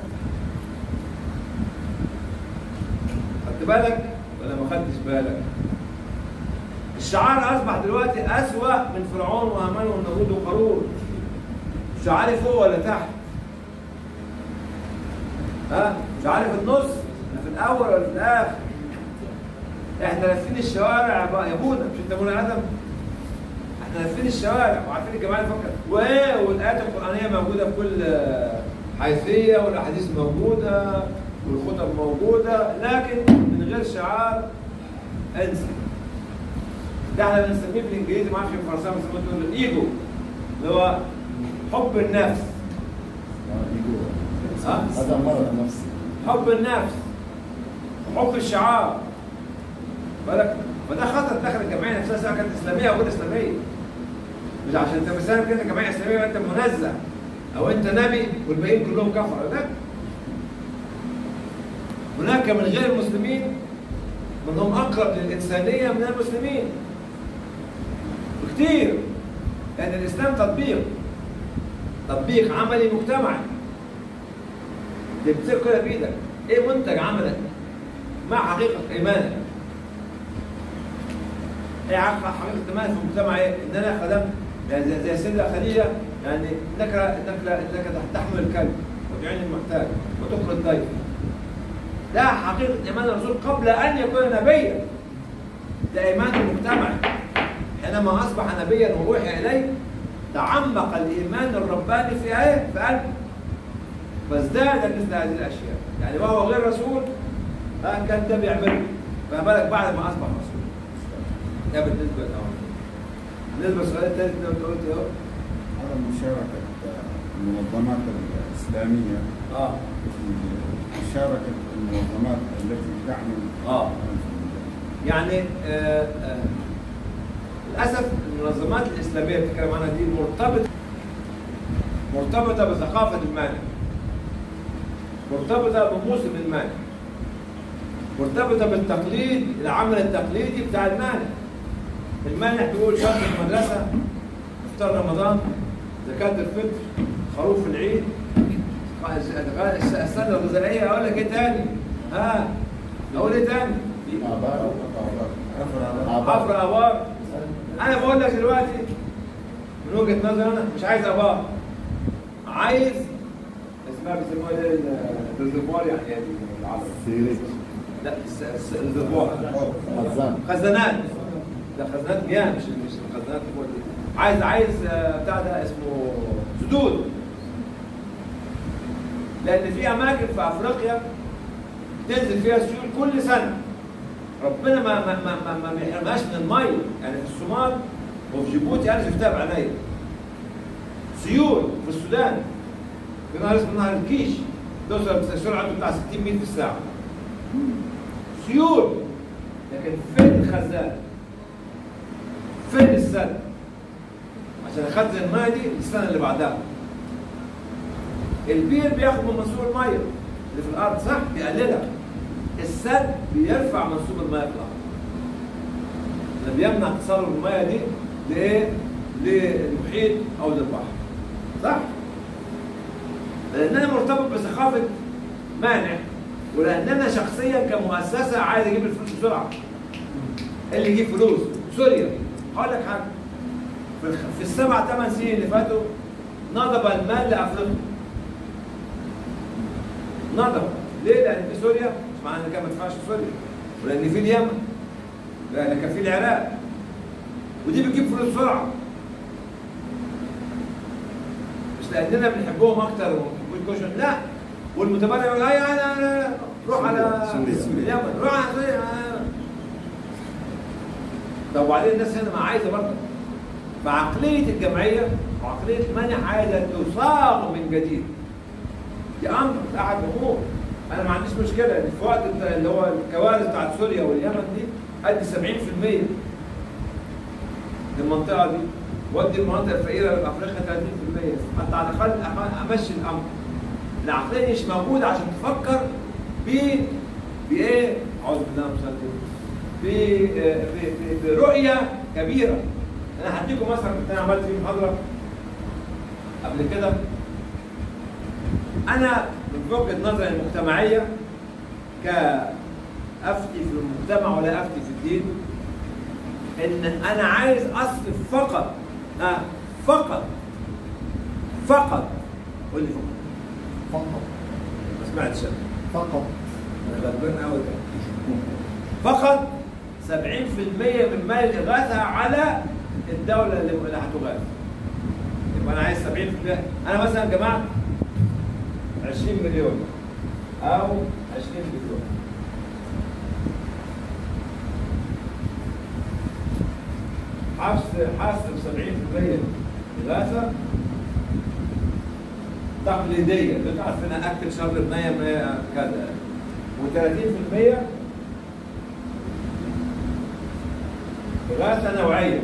خدت بالك ولا ما خدتش بالك؟ الشعار اصبح دلوقتي اسوأ من فرعون وهامان والنمرود وقارون. شعاري فوق ولا تحت؟ ها؟ شعاري في النص ولا في الاول ولا في الاخر؟ احنا لافين الشوارع بقى يا ابونا مش انت ابونا ادم؟ احنا لافين الشوارع وعارفين الجماعه الفكر وايه والايات القرانيه موجوده في كل حيثيه والاحاديث موجوده والخطب موجوده لكن من غير شعار انسى ده احنا بنسميه بالانجليزي ما اعرفش بالفرنساوي بنسميه الايجو اللي هو حب النفس ها؟ هذا مرض نفسي حب النفس وحب الشعار بالك فده خطر داخل الجمعيه نفسها سواء كانت اسلاميه او غير اسلاميه مش عشان انت مسلم كده جمعيه اسلاميه وانت منزه او انت نبي والباقيين كلهم كفره لا هناك من غير المسلمين من هم اقرب للانسانيه من المسلمين كتير لان الاسلام تطبيق تطبيق عملي مجتمعي اللي بتصير كده بايدك ايه منتج عملك مع حقيقه ايمانك ايه عارفه حقيقه ايمانك في المجتمع ايه؟ ان انا خدمت يعني زي- زي السيده خديجه يعني انك انك انك تحمل الكلب وتعين المحتاج وتقرا الضيف ده حقيقه ايمان الرسول قبل ان يكون نبيا ده ايمان المجتمع حينما اصبح نبيا ووحي اليه تعمق الايمان الرباني في ايه؟ في قلبه فازداد مثل هذه الاشياء يعني وهو غير رسول آه كان ده بيعمله فما بالك بعد ما اصبح رسول ده بالنسبه للاول بالنسبه للسؤال الثالث اللي انت قلت اهو على مشاركة المنظمات الإسلامية اه في مشاركة المنظمات التي تعمل اه يعني آه آه للاسف المنظمات الاسلاميه اللي بتتكلم عنها دي مرتبطه مرتبطه بثقافه المانع مرتبطه بموسم المانع مرتبطه بالتقليد العمل التقليدي بتاع المانع المانع بيقول شهر المدرسه افطار رمضان زكاه الفطر خروف العيد السنه الغذائيه اقول لك ايه تاني؟ ها اقول ايه تاني؟ عبر ابار انا بقول لك دلوقتي من وجهه نظري انا مش عايز ابار عايز اسمها بيسموها ايه الريزرفوار يعني ايه بالعربي لا الس- الس- الريزرفوار خزانات ده خزانات مياه مش مش الخزانات اللي فوق دي. عايز عايز آه، بتاع ده اسمه سدود لان في اماكن في افريقيا تنزل فيها سيول كل سنه ربنا ما ما ما ما, ما بيحرمهاش من الميه يعني في الصومال وفي جيبوتي انا شفتها بعينيا سيول في السودان في نهر اسمه نهر الكيش توصل سرعته بتاع 60 ميل في الساعه سيول لكن فين الخزان؟ فين السد؟ عشان اخزن الميه دي السنه اللي بعدها البير بياخد من منسوب الميه اللي في الارض صح بيقللها السد بيرفع منسوب الميه في الارض اللي بيمنع تسرب الميه دي لايه؟ للمحيط او للبحر صح؟ لان انا مرتبط بثقافه مانع ولان انا شخصيا كمؤسسه عايز اجيب الفلوس بسرعه اللي يجيب فلوس سوريا هقول لك حاجه في الخ- في السبع ثمان سنين اللي فاتوا نضب المال لافريقيا نضب ليه؟ لان في سوريا مش معنى ان كان ما تدفعش في سوريا ولان في اليمن لان كان في العراق ودي بتجيب فلوس بسرعه مش لاننا بنحبهم اكتر وما بنحبوش كشر لا والمتبرع يقول هيا انا أنا روح على اليمن روح على سوريا آه. طب وبعدين الناس هنا ما عايزه برضه فعقليه الجمعيه وعقليه المنع عايزه تصاغ من جديد دي امر احد الامور انا ما عنديش مشكله ان في وقت الت- اللي هو الكوارث بتاعت سوريا واليمن دي ادي 70% للمنطقه دي ودي المناطق الفقيره لافريقيا 30% حتى على الاقل أم- امشي الامر العقليه مش موجوده عشان تفكر ب بايه؟ اعوذ بالله من الشيطان الرجيم. ب- ب- ب- برؤيه كبيره انا هديكم مثلا كنت انا عملت فيه محاضره قبل كده انا من وجهه نظري المجتمعيه كافتي في المجتمع ولا افتي في الدين ان انا عايز اصرف فقط آه فقط فقط قول لي فقط فقط ما سمعتش أنا. فقط انا غلبان قوي فقط 70% من مال الاغاثه على الدوله اللي اللي هتغاث يبقى انا عايز 70% انا مثلا جمعت 20 مليون او 20 مليون حاسب حاسب 70% اغاثه تقليديه انتوا عارفين اكل شر بنيه ما كذا و30% إغاثة نوعية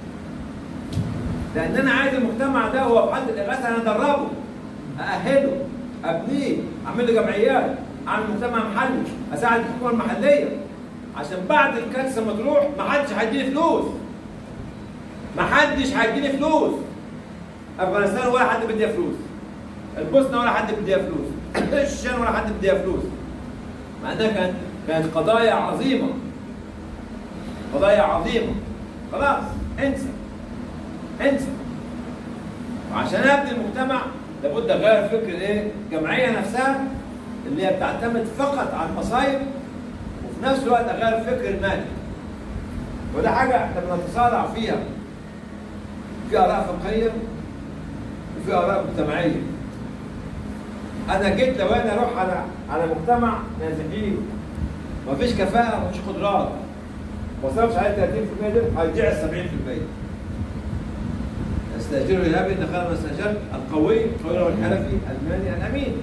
لأن أنا عايز المجتمع ده هو في حد الإغاثة أنا أدربه أأهله أبنيه أعمل له جمعيات أعمل مجتمع محلي أساعد الحكومة المحلية عشان بعد الكارثة ما تروح ما حدش هيديني فلوس ما حدش هيديني فلوس أفغانستان ولا حد بيديها فلوس البوسنة ولا حد بيديها فلوس الشام ولا حد بيديها فلوس مع انها كانت كانت قضايا عظيمه قضايا عظيمه خلاص انسى انسى وعشان ابني المجتمع لابد اغير فكر ايه؟ الجمعيه نفسها اللي هي بتعتمد فقط على المصايب وفي نفس الوقت اغير الفكر المالي وده حاجه احنا بنتصارع فيها في اراء فقهيه وفي اراء مجتمعيه انا جيت لو انا اروح على على مجتمع نازحين مفيش كفاءه مفيش قدرات ما صرفش عليه 30% دول هيضيع ال 70% استاجره الهابي ان خير من استاجرت القوي خير الحنفي الماني الامين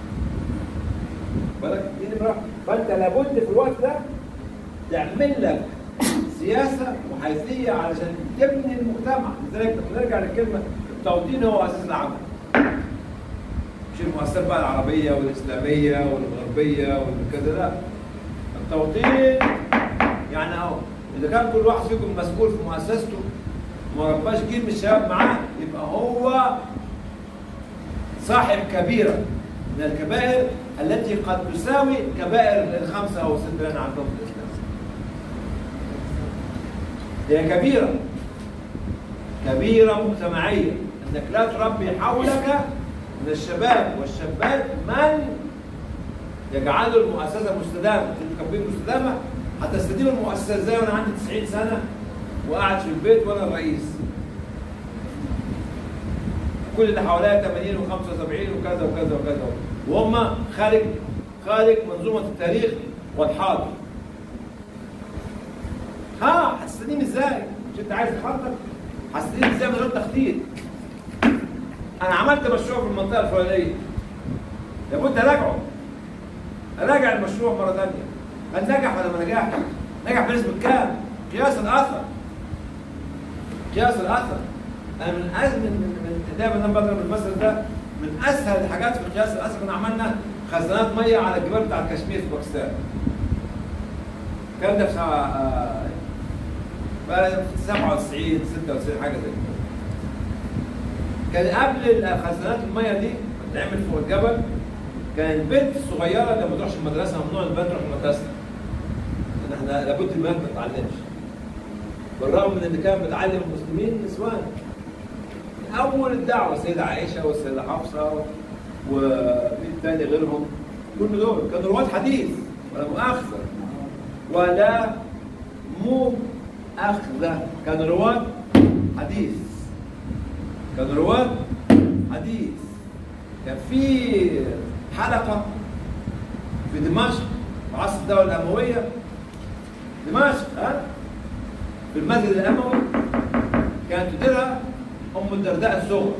بالك دي نمره فانت لابد في الوقت ده تعمل لك سياسه وحيثيه علشان تبني المجتمع لذلك نرجع للكلمه التوطين هو اساس العمل مش المؤسسات بقى العربيه والاسلاميه والغربيه والكذا لا التوطين يعني اهو اذا كان كل واحد فيكم مسؤول في مؤسسته ما رباش جيل من الشباب معاه يبقى هو صاحب كبيره من الكبائر التي قد تساوي كبائر الخمسه او السته اللي انا عارفهم في الاسلام. هي كبيره كبيره مجتمعيه انك لا تربي حولك من الشباب والشابات من يجعلوا المؤسسه مستدامه، تربيه مستدامه هتستديم المؤسسه ازاي وانا عندي 90 سنه وقاعد في البيت وانا الرئيس. كل اللي حواليا 80 و75 وكذا وكذا وكذا وهم خارج خارج منظومه التاريخ والحاضر. ها هتستديم ازاي؟ مش انت عايز تخطط؟ هتستديم ازاي من غير تخطيط؟ انا عملت مشروع في المنطقه الفلانيه لابد اراجعه اراجع المشروع مره ثانيه هل نجح ولا ما نجحش؟ نجح بنسبه كام؟ قياس الاثر قياس الاثر انا من أز من من دايما انا بضرب المثل ده من اسهل الحاجات في قياس الاثر كنا عملنا خزانات ميه على الجبال بتاع كشمير في باكستان الكلام ده في سبعة- آه، بقى في 97 96 حاجه زي كده كان قبل خزانات الميه دي بتتعمل فوق الجبل كان البنت الصغيره اللي ما تروحش المدرسه ممنوع البنت تروح المدرسه لان احنا لابد البنات ما تتعلمش بالرغم من ان كان بتعلم المسلمين نسوان اول الدعوه السيده عائشه والسيده حفصه ومين تاني غيرهم كل دول كانوا رواد حديث ولا مؤاخذه ولا مؤاخذه كانوا رواد حديث كانوا رواد حديث كان في حلقة في دمشق في عصر الدولة الأموية دمشق ها في المسجد الأموي كانت تديرها أم الدرداء الصغرى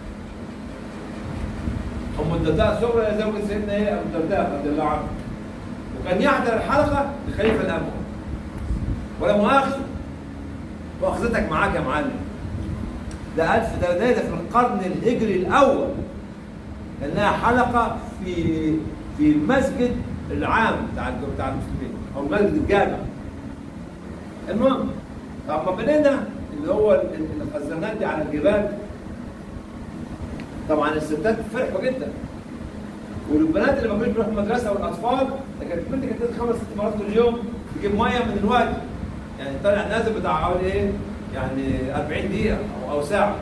أم الدرداء الصغرى هي زوجة سيدنا إيه أبو الدرداء رضي الله عنه وكان يحضر الحلقة الخليفة الأموي ولا مؤاخذة مؤاخذتك معاك يا معلم ده ألف ده ده ده في القرن الهجري الأول لأنها حلقة في في المسجد العام بتاع بتاع المسلمين أو المسجد الجامع المهم لما بنينا اللي هو ال- ال- الخزانات دي على الجبال طبعا الستات فرحوا جدا والبنات اللي ما كانوش بيروحوا المدرسه والاطفال ده كانت البنت كانت تنزل خمس ست مرات كل يوم تجيب ميه من الوادي يعني طلع نازل بتاع حوالي ايه؟ يعني 40 دقيقه او او ساعه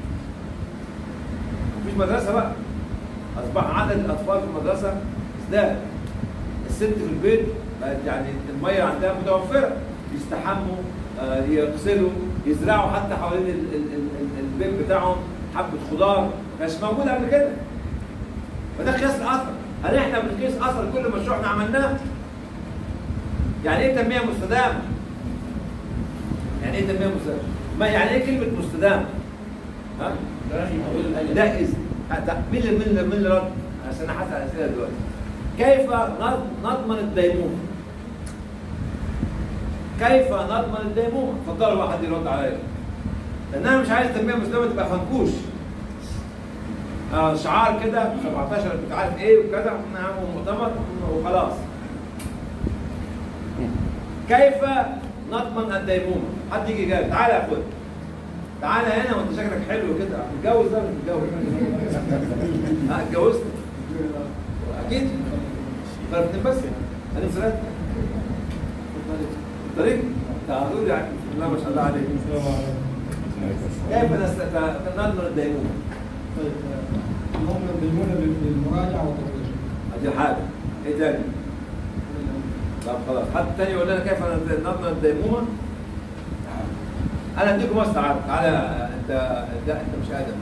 مفيش مدرسه بقى اصبح عدد الاطفال في المدرسه ازداد الست في البيت بقت يعني الميه عندها متوفره يستحموا آه، يغسلوا يزرعوا حتى حوالين ال- ال- ال- البيت بتاعهم حبه خضار ما كانش موجود قبل كده فده قياس الاثر هل احنا بنقيس اثر كل مشروع احنا عملناه؟ يعني ايه تنميه مستدامه؟ يعني ايه تنميه مستدامه؟ ما يعني ايه كلمه مستدامه؟ ها؟ ده إذ ده مين اللي مين اللي مين اللي رد؟ عشان انا هسال اسئله دلوقتي كيف نض- نضمن الديمومه؟ كيف نضمن الديمومه؟ اتفضلوا واحد يرد عليا لان انا مش عايز التنميه المستدامه تبقى فنكوش آه شعار كده 17 مش عارف ايه وكذا نعم مؤتمر وخلاص كيف نضمن الديمومه؟ حد يجي جاي تعالى يا اخويا تعالى هنا وانت شكلك حلو كده متجوز ده ولا مش متجوز؟ ها اتجوزت؟ اكيد طيب بس انا سرقت طريق تعالوا يعني بسم الله ما شاء الله عليك كيف نست- نضمن الديمومه؟ طيب هم يقدمون بالمراجعه والتطوير هذه حاجه ايه تاني؟ طب خلاص حد تاني يقول لنا كيف نضمن الديمومه؟ انا اديكم وسط تعالى تعالى انت لا انت مش ادم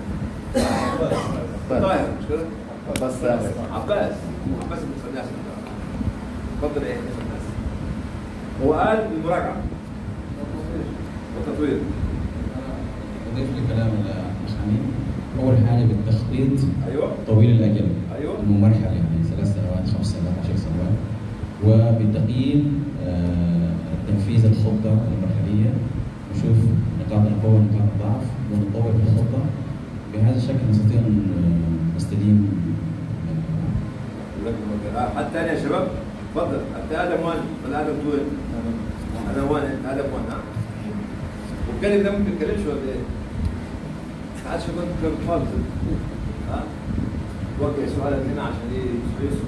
طاهر مش كده؟ بس عباس عباس بن سلام اتفضل ايه الناس هو قال بالمراجعه والتطوير أضيف لكلام الأخ حميد أول حاجة بالتخطيط ايوه طويل الأجل أيوة. الممرحل يعني ثلاث سنوات خمس سنوات عشر سنوات وبتقييم آه، تنفيذ الخطة المرحلية نشوف نقاط القوة نقاط الضعف ونطور في الخطة بهذا الشكل نستطيع أن آه، نستديم جزاكم الله خير. آه، حد تاني يا شباب اتفضل انت ادم وان ولا ادم تو ادم وان انت ادم وان ها والكلم ده ما بيتكلمش ولا ايه؟ ما عادش كنت كنت خالص ها وجه سؤالك هنا عشان ايه يسوع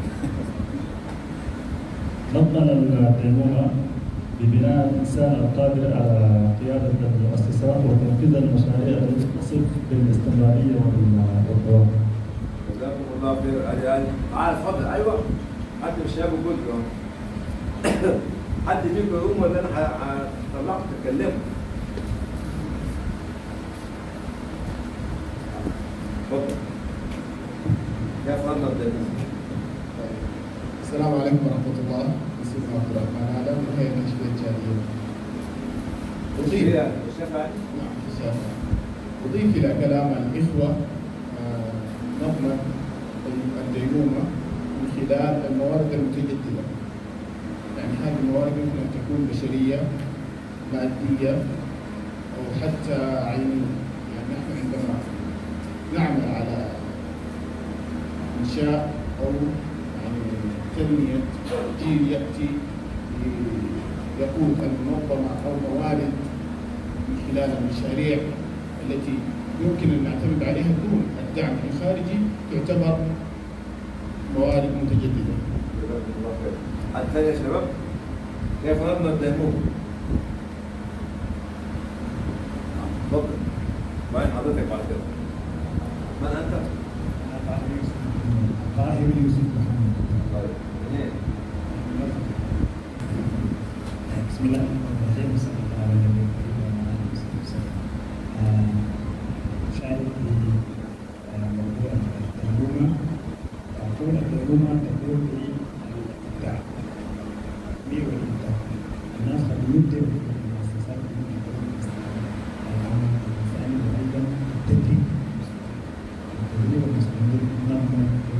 نضمن الديمومة ببناء الإنسان القادر على قيادة المؤسسات وتنفيذ المشاريع التي تصف بالاستمرارية وال- والدوام. جزاكم الله خير ادي ادي تعال اتفضل ايوه حد مش شايف وجود اهو حد فيكم يقوم ولا انا ه- هطلعكم تتكلموا اتفضل كيف نضمن الديمومه؟ السلام عليكم ورحمة الله اسمي عبد الرحمن آدم وهي تشبيه الجالية أضيف هي الشافعي نعم في الشافعي أضيف إلى كلام الإخوة آه، نضمن الديمومة من خلال الموارد المتجددة يعني هذه الموارد يمكن أن تكون بشرية مادية أو حتى عينية يعني نحن عندما نعمل على إنشاء أو يعني تنمية جيل يأتي يقود المنظمة أو موارد من خلال المشاريع التي يمكن أن نعتمد عليها دون الدعم الخارجي تعتبر موارد متجددة. جزاكم الله خير حد ثاني يا شباب كيف نضمن الديمومه؟ اتفضل بعدين حضرتك بعد كده من انت؟ طاهر يوسف محمد. طيب منين؟ بسم الله الرحمن الرحيم وصلى الله على النبي الكريم وعلى اله وصحبه وسلم. آه، أشارك في آه، موضوع الديمومة أقول الديمومة تكون بالإبداع التنمية والإبداع الناس قد يبدع في المؤسسات التي تقوم العمل الإنساني وأيضا التدريب التدريب المستمر نظما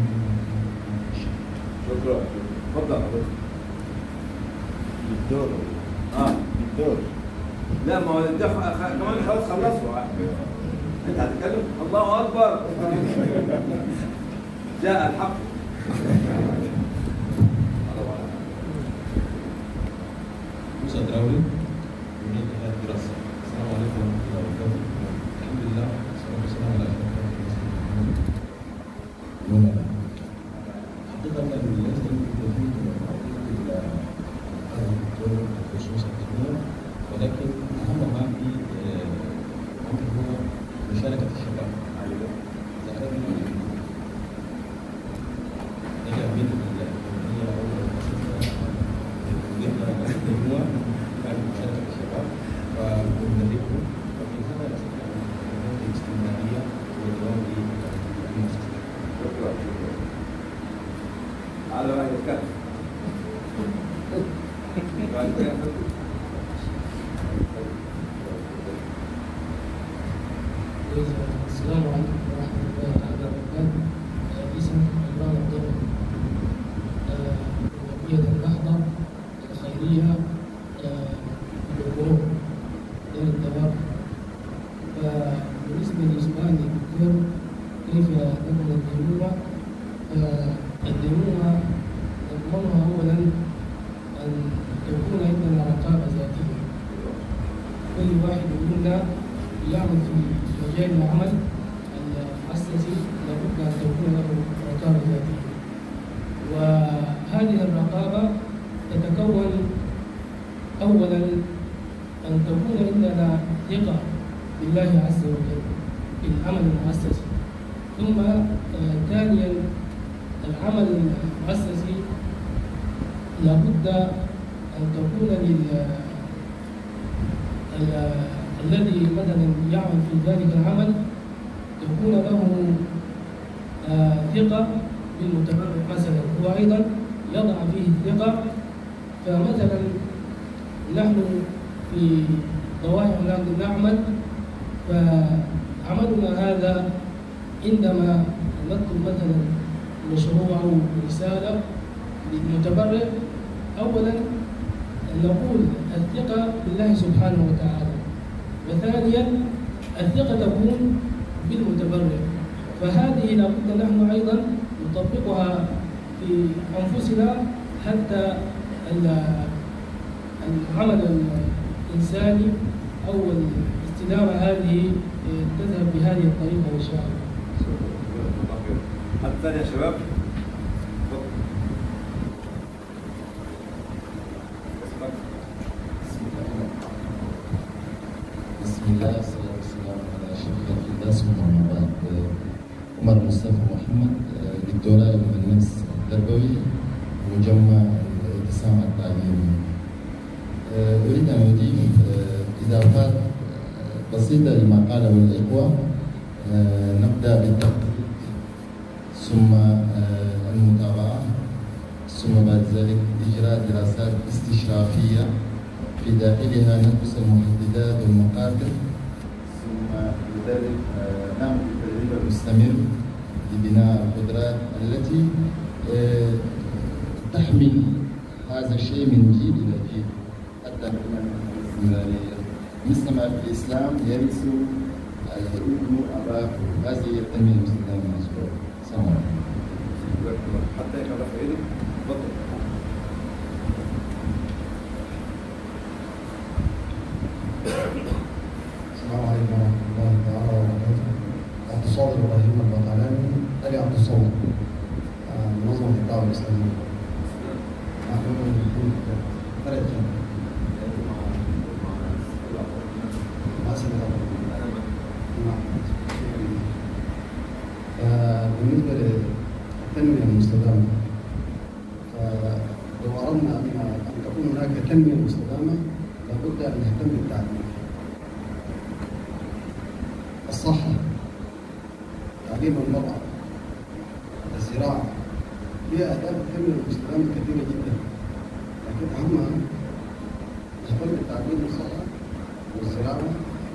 شكرا اتفضل حضرتك بالدور اه بالدور لا ما هو ده خ- خ- كمان خلاص خلصوا انت هتتكلم الله اكبر جاء الحق موسى دراوي مدير هيئة الدراسة السلام عليكم ورحمة الله وبركاته الحمد لله والصلاة والسلام على أشرف المرسلين ولا حقيقة ليس يمكن تفيد إلى هذا الدور بخصوص التنمية ولكن أهم ما في آه، ممكن هو مشاركة الشباب ذكرنا نجا من الجمعية أو المؤسسة يبقى المجموعة بعد مشاركة الشباب وندربهم وفي هذا نستطيع أن نكون الاستمرارية والدوام للمؤسسة. شكرا على واحد يتكلم بعد كده السلام عليكم ورحمة الله تعالى وبركاته. آه، اسمي عمران عبد الله. آه، جمعية النهضة الخيرية آه، بالقلوب دار الدواب فبالنسبة لسؤال الدكتور كيف نضمن الديمومة آه، الديمومة نضمنها أولا أن تكون عندنا رقابة ذاتية كل واحد منا يعمل في مجال العمل المؤسسي لابد أن تكون له رقابة ذاتية وهذه الرقابة تتكون أولا أن تكون عندنا ثقة بالله عز وجل في العمل المؤسسي ثم آه، ثانيا العمل المؤسسي لابد أن تكون لل ال- الذي مثلا يعمل في ذلك العمل تكون له آه، ثقة بالمتبرع مثلا هو أيضا يضع فيه الثقة فمثلا نحن في ضوائع نعمل فعملنا هذا عندما نطلب مثلا مشروع أو رسالة للمتبرع أولا نقول الثقة بالله سبحانه وتعالى وثانيا الثقة تكون بالمتبرع فهذه لابد نحن أيضا نطبقها في أنفسنا حتى ال- العمل الإنساني أو الاستدامة هذه تذهب بهذه الطريقة إن شاء الله حد ثاني يا شباب اتفضل. اسمك بسم الله والصلاة والسلام على أشرف الناس ومن بعد عمر مصطفى محمد دكتوراه علم النفس التربوي مجمع الابتسام التعليمي أريد أن أضيف إضافات بسيطة لما قاله الإخوة نبدأ بالتخطيط ثم المتابعة ثم بعد ذلك إجراء دراسات استشرافية في داخلها ندرس المحددات والمقاطع ثم لذلك آه، نعمل بالتدريب المستمر لبناء القدرات التي آه، تحمل هذا الشيء من جيل إلى جيل حتى نكون استمرارية مثل ما في الإسلام يرث الابن أباه هذه هي التنمية المستدامة المذكورة السلام عليكم حد ثاني كان رافع ايده اتفضل السلام عليكم ورحمة الله تعالى وبركاته. عبد الصادق إبراهيم البطلاني تالي عبد الصادق آه، منظمة الدعوة الإسلامية. معلومة من الدين فرق جنة. مع سيدنا نعم. آه، بالنسبة للتنمية المستدامة فلو أردنا أن أن تكون هناك تنمية مستدامة لابد أن نهتم بالتعليم الصحة تعليم المرأة الزراعة هي أهداف التنمية المستدامة كثيرة جدا لكن أهمها نهتم بالتعليم والصحة والزراعة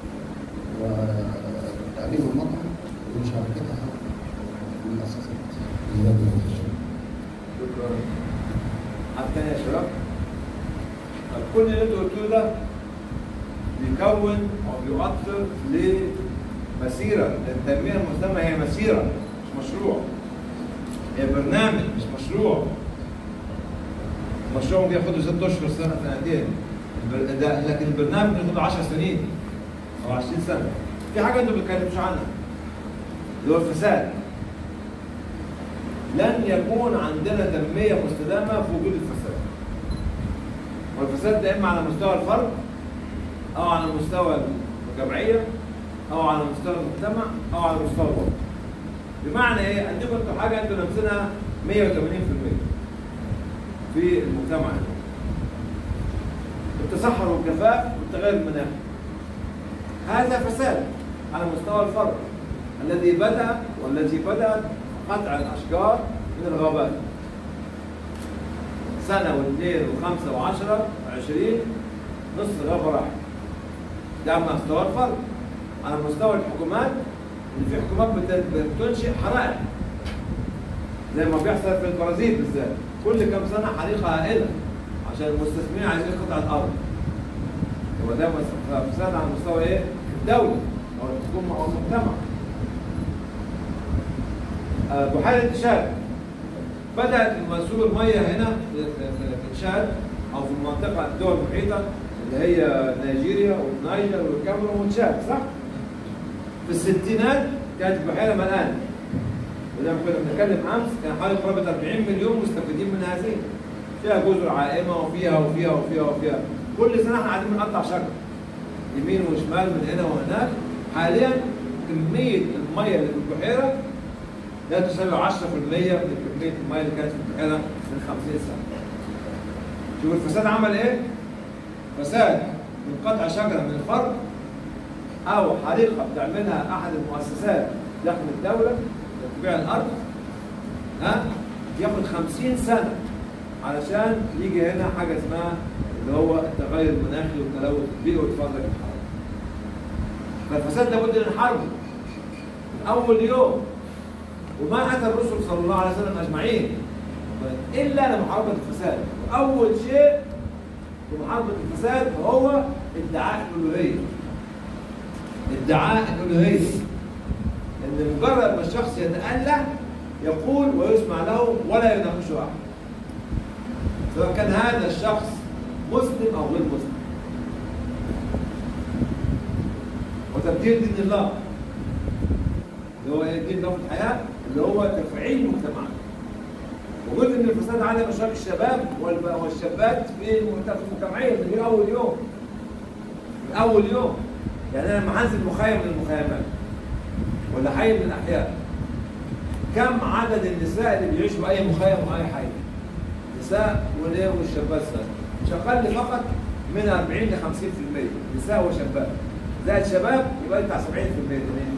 وتعليم المرأة ومشاركتها في المؤسسات جزاكم الله خير. شكرا حد ثاني يا شباب طب كل اللي انتوا قلتوه ده بيكون او بيؤثر لمسيره التنميه المستدامه هي مسيره مش مشروع هي برنامج مش مشروع المشروع ممكن ياخده ست اشهر سنه سنتين البر- ده لكن البرنامج ممكن ياخده 10 سنين او 20 سنه في حاجه انتوا ما بتتكلموش عنها اللي هو الفساد لن يكون عندنا تنمية مستدامة في وجود الفساد. والفساد ده إما على مستوى الفرد أو على مستوى الجمعية أو على مستوى المجتمع أو على مستوى الوطن. بمعنى إيه؟ أديكم أنتوا حاجة أنتوا لمسنا 180% في المجتمع هنا. التصحر والجفاف والتغير المناخي. هذا فساد على مستوى الفرد الذي بدأ والتي بدأت قطع الأشجار من الغابات سنة واثنين وخمسة وعشرة وعشرين نص غابة راحت ده على مستوى الفرد على مستوى الحكومات إن في حكومات بت- بتنشئ حرائق زي ما بيحصل في البرازيل بالذات كل كام سنه حريقه هائله عشان المستثمرين عايزين قطعه ارض يبقى ده مس- فساد على مستوى ايه؟ الدوله او الحكومه او المجتمع آه، بحيره تشاد بدات منسوب الميه هنا في في- في- في تشاد او في المنطقه الدول المحيطه اللي هي نيجيريا والنيجر والكاميرون وتشاد صح؟ في الستينات كانت البحيره ملآنه وزي ما كنا بنتكلم امس كان حوالي قرابه 40 مليون مستفيدين من هذه فيها جزر عائمه وفيها وفيها وفيها وفيها كل سنه احنا قاعدين بنقطع شجر يمين وشمال من هنا وهناك حاليا كميه الميه اللي في البحيره لا تساوي 10% من كميه الميه اللي كانت في البحيره من 50 سنه شوف الفساد عمل ايه؟ فساد من قطع شجره من الفرد او حريقه بتعملها احد المؤسسات داخل الدوله تبيع الارض ها ياخد 50 سنه علشان يجي هنا حاجه اسمها اللي هو التغير المناخي والتلوث البيئي واتفاق الحراره. فالفساد لابد ان نحاربه من اول يوم وما اتى الرسل صلى الله عليه وسلم اجمعين الا لمحاربه الفساد واول شيء في محاربه الفساد هو ادعاء الالوهيه ادعاء الالوهيه ان مجرد ما الشخص يتأله يقول ويسمع له ولا يناقشه احد سواء كان هذا الشخص مسلم او غير مسلم وتبديل دين الله اللي هو ايه دين الله في الحياه اللي هو تفعيل المجتمع وجزء من الفساد عدم اشراك الشباب والب- والشابات في المجتمعيه من اول يوم من اول يوم يعني انا لما هنزل مخيم من المخيمات ولا حي من الاحياء كم عدد النساء اللي بيعيشوا اي مخيم واي حي نساء والايه والشابات سنة. مش اقل فقط من 40 ل 50% نساء وشابات زائد شباب يبقى بتاع 70% تمام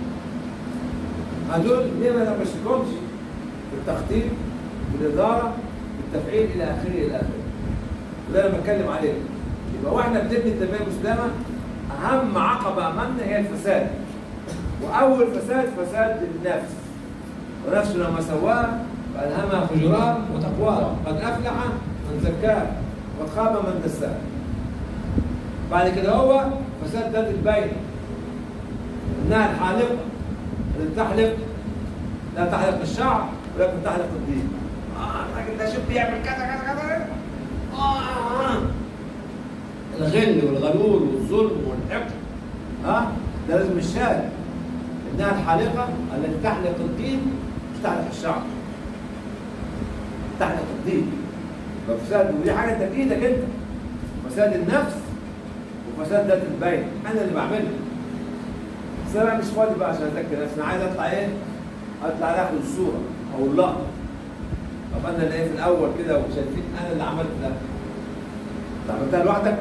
هدول ليه ما نمشيكمش في التخطيط في الاداره في التفعيل الى اخره الى اخره وده انا بتكلم عليه يبقى واحنا بنبني التنميه المسلمه اهم عقبه امامنا هي الفساد واول فساد فساد النفس ونفس لما سواها فالهمها فجورها وتقواها قد افلح من زكاها وقد خاب من دساها بعد كده هو فساد ذات البين انها الحالقه اللي تحلق لا تحلق الشعر ولكن تحلق الدين اه الراجل ده شوف بيعمل كذا كذا كذا آه, آه. الغل والغلول والظلم والحقد ها ده لازم الشاهد انها الحالقه التي تحلق الدين مش تحلق الشعر تحلق الدين ففساد ودي حاجه انت بايدك انت فساد النفس وفساد ذات البين انا اللي بعمله بس انا مش فاضي بقى عشان اذكر نفسي انا عايز اطلع ايه؟ اطلع اخد الصوره او اللقطه طب انا اللي ايه في الاول كده وشايفين انا اللي عملت ده انت عملتها لوحدك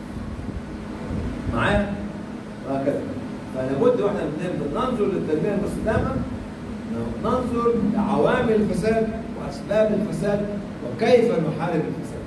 معايا وهكذا فلابد واحنا بن- بننظر للتنميه المستدامه ننظر لعوامل الفساد واسباب الفساد وكيف نحارب الفساد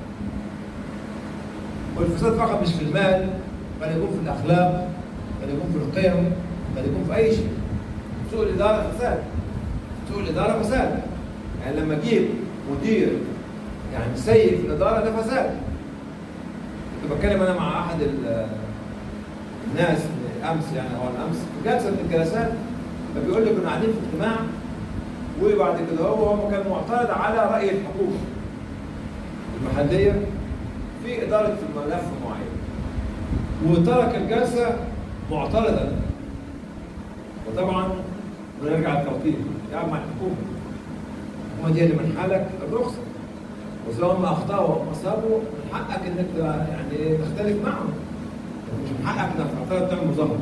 والفساد فقط مش في المال بل يكون في الاخلاق بل يكون في القيم بل يكون في اي شيء سوء الاداره فساد سوء الاداره فساد يعني لما اجيب مدير يعني سيء في الاداره ده فساد كنت بتكلم انا مع احد ال- الناس امس يعني او الامس في جلسه من الجلسات فبيقول لي كنا قاعدين في اجتماع وبعد كده هو هو كان معترض على راي الحكومه المحليه في اداره ملف معين وترك الجلسه معترضا وطبعا ونرجع التوقيت يا عم مع الحكومه الحكومه دي اللي من حالك الرخصه وسواء ما اخطاوا او اصابوا من حقك انك يعني تختلف معهم مش من حقك انك تعترض تعمل مظاهره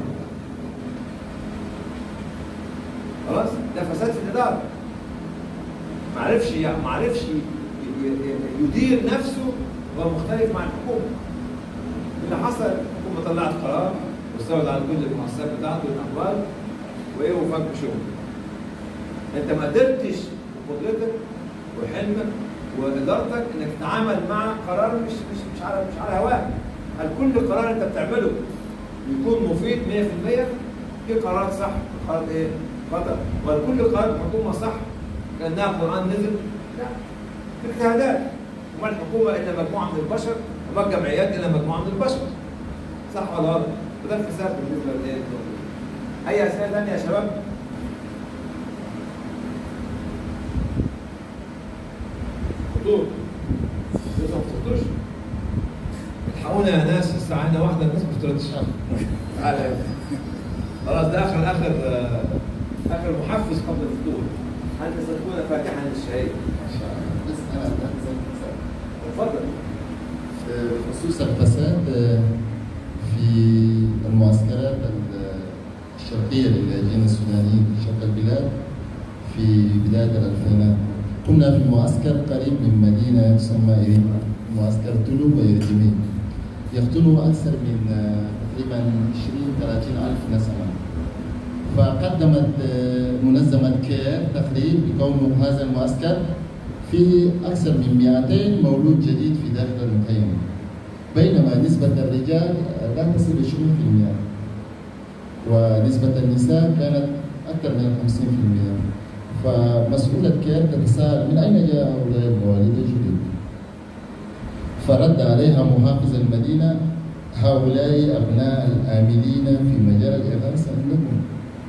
خلاص ده فساد في الاداره ما عرفش ما عرفش ي- ي- يدير نفسه وهو مختلف مع الحكومه اللي حصل الحكومه طلعت قرار واستولت على كل المؤسسات بتاعته والاموال وايه وفك شغل انت ما قدرتش بقدرتك وحلمك وادارتك انك تتعامل مع قرار مش مش مش على مش على هواك هل كل قرار انت بتعمله يكون مفيد 100% في قرارات صح قرارات ايه؟ خطا وهل كل قرارات الحكومه صح كانها قران نزل؟ لا في اجتهادات وما الحكومه الا مجموعه من البشر وما الجمعيات الا مجموعه من البشر صح ولا غلط؟ وده الفساد بالنسبه للايه؟ اي اسئله ثانيه يا شباب؟ خطوط لسه ما فطرتوش؟ الحقونا يا ناس الساعه عندنا واحده الناس ما فطرتش تعالى يا ابني. خلاص ده اخر اخر آه، اخر محفز قبل الفطور هل تستكون فاتحه للشهيه؟ بس انا اتفضل بخصوص الفساد في المعسكرات الشرقية للاجئين السودانيين في شرق البلاد في بداية الألفينات كنا في معسكر قريب من مدينة تسمى إريم معسكر تلو وإرجمين يقتلوا أكثر من تقريبا 20 30 ألف نسمة فقدمت منظمة كير تقرير بكون هذا المعسكر فيه أكثر من 200 مولود جديد في داخل المخيم بينما نسبة الرجال لا تصل ل 20% ونسبة النساء كانت أكثر من 50% فمسؤولة كير تتساءل من أين جاء هؤلاء المواليد الجدد؟ فرد عليها محافظ المدينة هؤلاء أبناء الآملين في مجال الإغاثة عندكم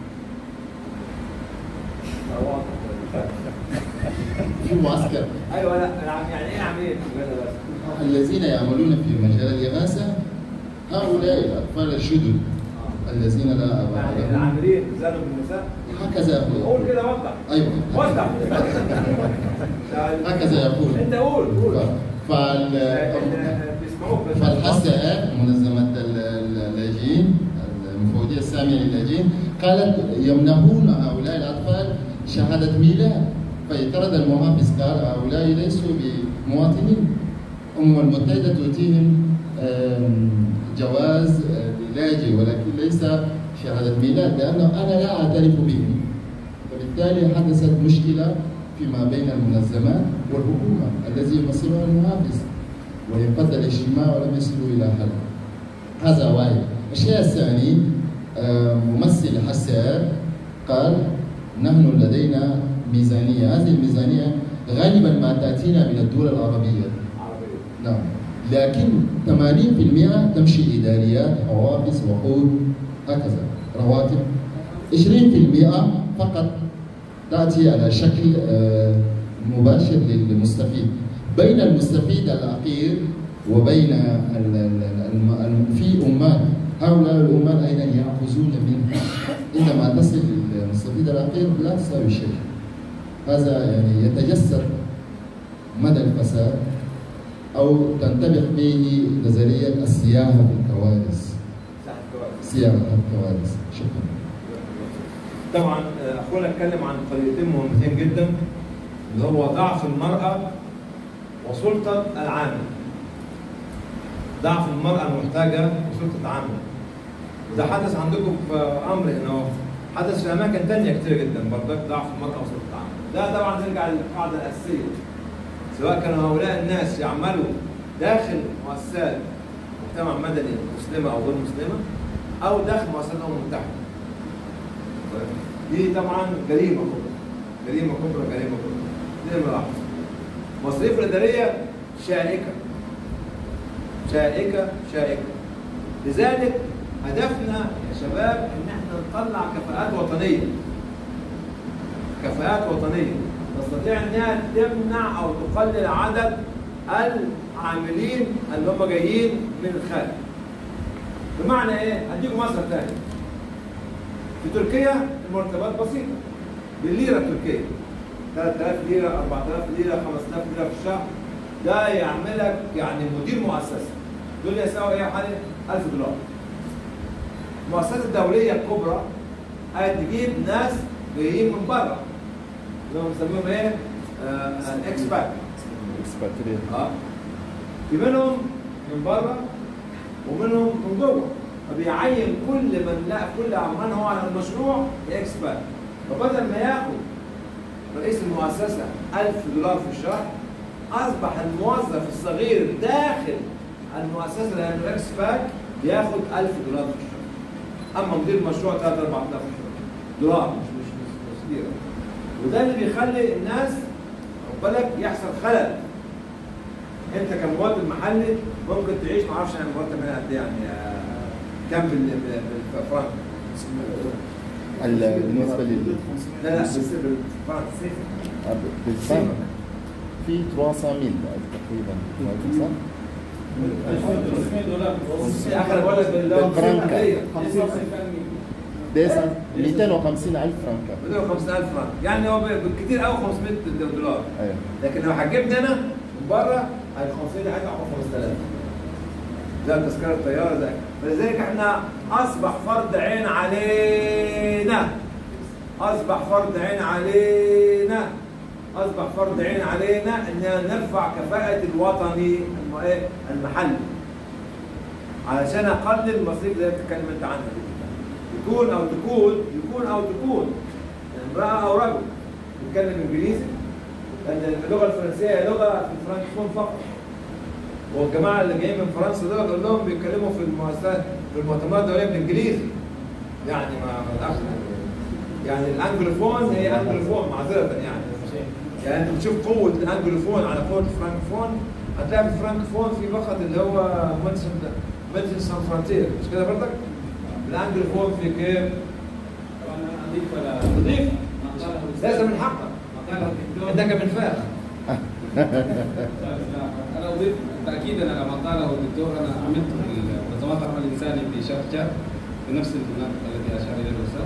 في معسكر ايوه لا أنا يعني ايه عمليه الذين يعملون في مجال الإغاثة هؤلاء الأطفال الشدد الذين لا أبا يعني لهم العاملين زادوا بالنساء هكذا يقول قول كده وضح أيوه وضح هكذا يقول انت قول قول فال بيسمعوك بس فالحساء منظمة ال- ال- اللاجئين المفوضية السامية للاجئين قالت يمنحون هؤلاء الأطفال شهادة ميلاد فاعترض المحافظ قال هؤلاء ليسوا بمواطنين الأمم المتحدة تؤتيهم آم، جواز آه، لاجئ ولكن ليس شهادة ميلاد لأنه أنا لا أعترف بهم وبالتالي حدثت مشكلة فيما بين المنظمات والحكومة الذي يمثلها المحافظ وينقض الاجتماع ولم يصلوا إلى حل هذا واحد الشيء الثاني آه، ممثل حساب قال نحن لدينا ميزانية هذه الميزانية غالبا ما تأتينا من الدول العربية نعم لكن 80% تمشي إداريات حوافز وقود هكذا رواتب 20% فقط تأتي على شكل آه، مباشر للمستفيد بين المستفيد الأخير وبين ال- ال- الم- الم- في أمات هؤلاء الأمات أيضا يأخذون منها إنما تصل للمستفيد الأخير لا تساوي شيء هذا يعني يتجسد مدى الفساد أو تنطبق به نظرية السياحة في الكوارث سياحة الكوارث شكرا طبعا آه، اخونا اتكلم عن قضيتين مهمتين جدا اللي هو ضعف المراه وسلطه العامل. ضعف المراه المحتاجه وسلطه عامل. وده حدث عندكم في امر هنا اهو. حدث في اماكن ثانيه كتير جدا برضك ضعف المراه وسلطه العامل. ده طبعا نرجع للقاعده الاساسيه. سواء كانوا هؤلاء الناس يعملوا داخل مؤسسات مجتمع مدني مسلمه او غير مسلمه او داخل مؤسسات الامم المتحده. دي طبعا جريمه كبرى جريمه كبرى جريمه كبرى دي نمره واحد مصاريف الاداريه شائكه شائكه شائكه لذلك هدفنا يا شباب ان احنا نطلع كفاءات وطنيه كفاءات وطنيه تستطيع انها تمنع او تقلل عدد العاملين اللي هم جايين من الخارج بمعنى ايه؟ هديكم مثل ثاني في تركيا المرتبات بسيطة بالليرة التركية 3000 ليرة 4000 ليرة 5000 ليرة في الشهر ده يعملك يعني مدير مؤسسة دول يساوي ايه حوالي 1000 دولار المؤسسات الدولية الكبرى هتجيب ناس جايين من بره اللي هم بنسميهم ايه؟ اكسبات اه في منهم من بره ومنهم من جوه فبيعين كل من لا كل من هو على المشروع اكسبات فبدل ما ياخد رئيس المؤسسه 1000 دولار في الشهر اصبح الموظف الصغير داخل المؤسسه لانه اكسبات بياخد 1000 دولار في الشهر اما مدير المشروع 3 4000 في الشهر دولار مش مش مش, مش ليره وده اللي بيخلي الناس خد بالك يحصل خلل انت كمواطن محلي ممكن تعيش ما اعرفش انا مرتب هنا قد ايه يعني آه، كام بال- بال- بالفرنك ال- بالنسبه لل لا لا بس بالفرنك بالفرنك في 300000 تقريبا صح؟ يا اخي انا بقول لك بالفرنك. ديسا 250 ألف فرنك 250000 فرنك يعني هو بالكثير قوي 500 دولار ايوه لكن لو حجبني انا من بره ال 500 دي هيدفع 5000 زي تذكره الطياره زي فلذلك احنا اصبح فرض عين علينا اصبح فرض عين علينا اصبح فرض عين علينا ان نرفع كفاءه الوطني الم- إيه؟ المحلي علشان اقلل المصاريف اللي بتتكلم انت عنها دي يكون او تكون يكون او تكون امراه او رجل بيتكلم انجليزي لان اللغه الفرنسيه هي لغه في الفرنكفون فقط والجماعه اللي جايين من فرنسا دول كلهم بيتكلموا في المؤسسات في المؤتمرات الدوليه بالانجليزي يعني ما ما تقدرش يعني الانجلوفون هي انجلوفون معذره يعني يعني انت بتشوف قوه الانجلوفون على قوه الفرانكفون هتلاقي في الفرانكفون في فقط اللي هو ميديسن ميديسن سان فرونتير مش كده برضك؟ الانجلوفون في كيف؟ اضيف ولا تضيف ما قاله لازم من حقك ما قاله الدكتور عندك منفاخ لا لا انا اضيف تاكيدا على ما قاله الدكتور انا عملت في منظمات العمل الانساني في شركه بنفس المناطق التي اشار اليها الاستاذ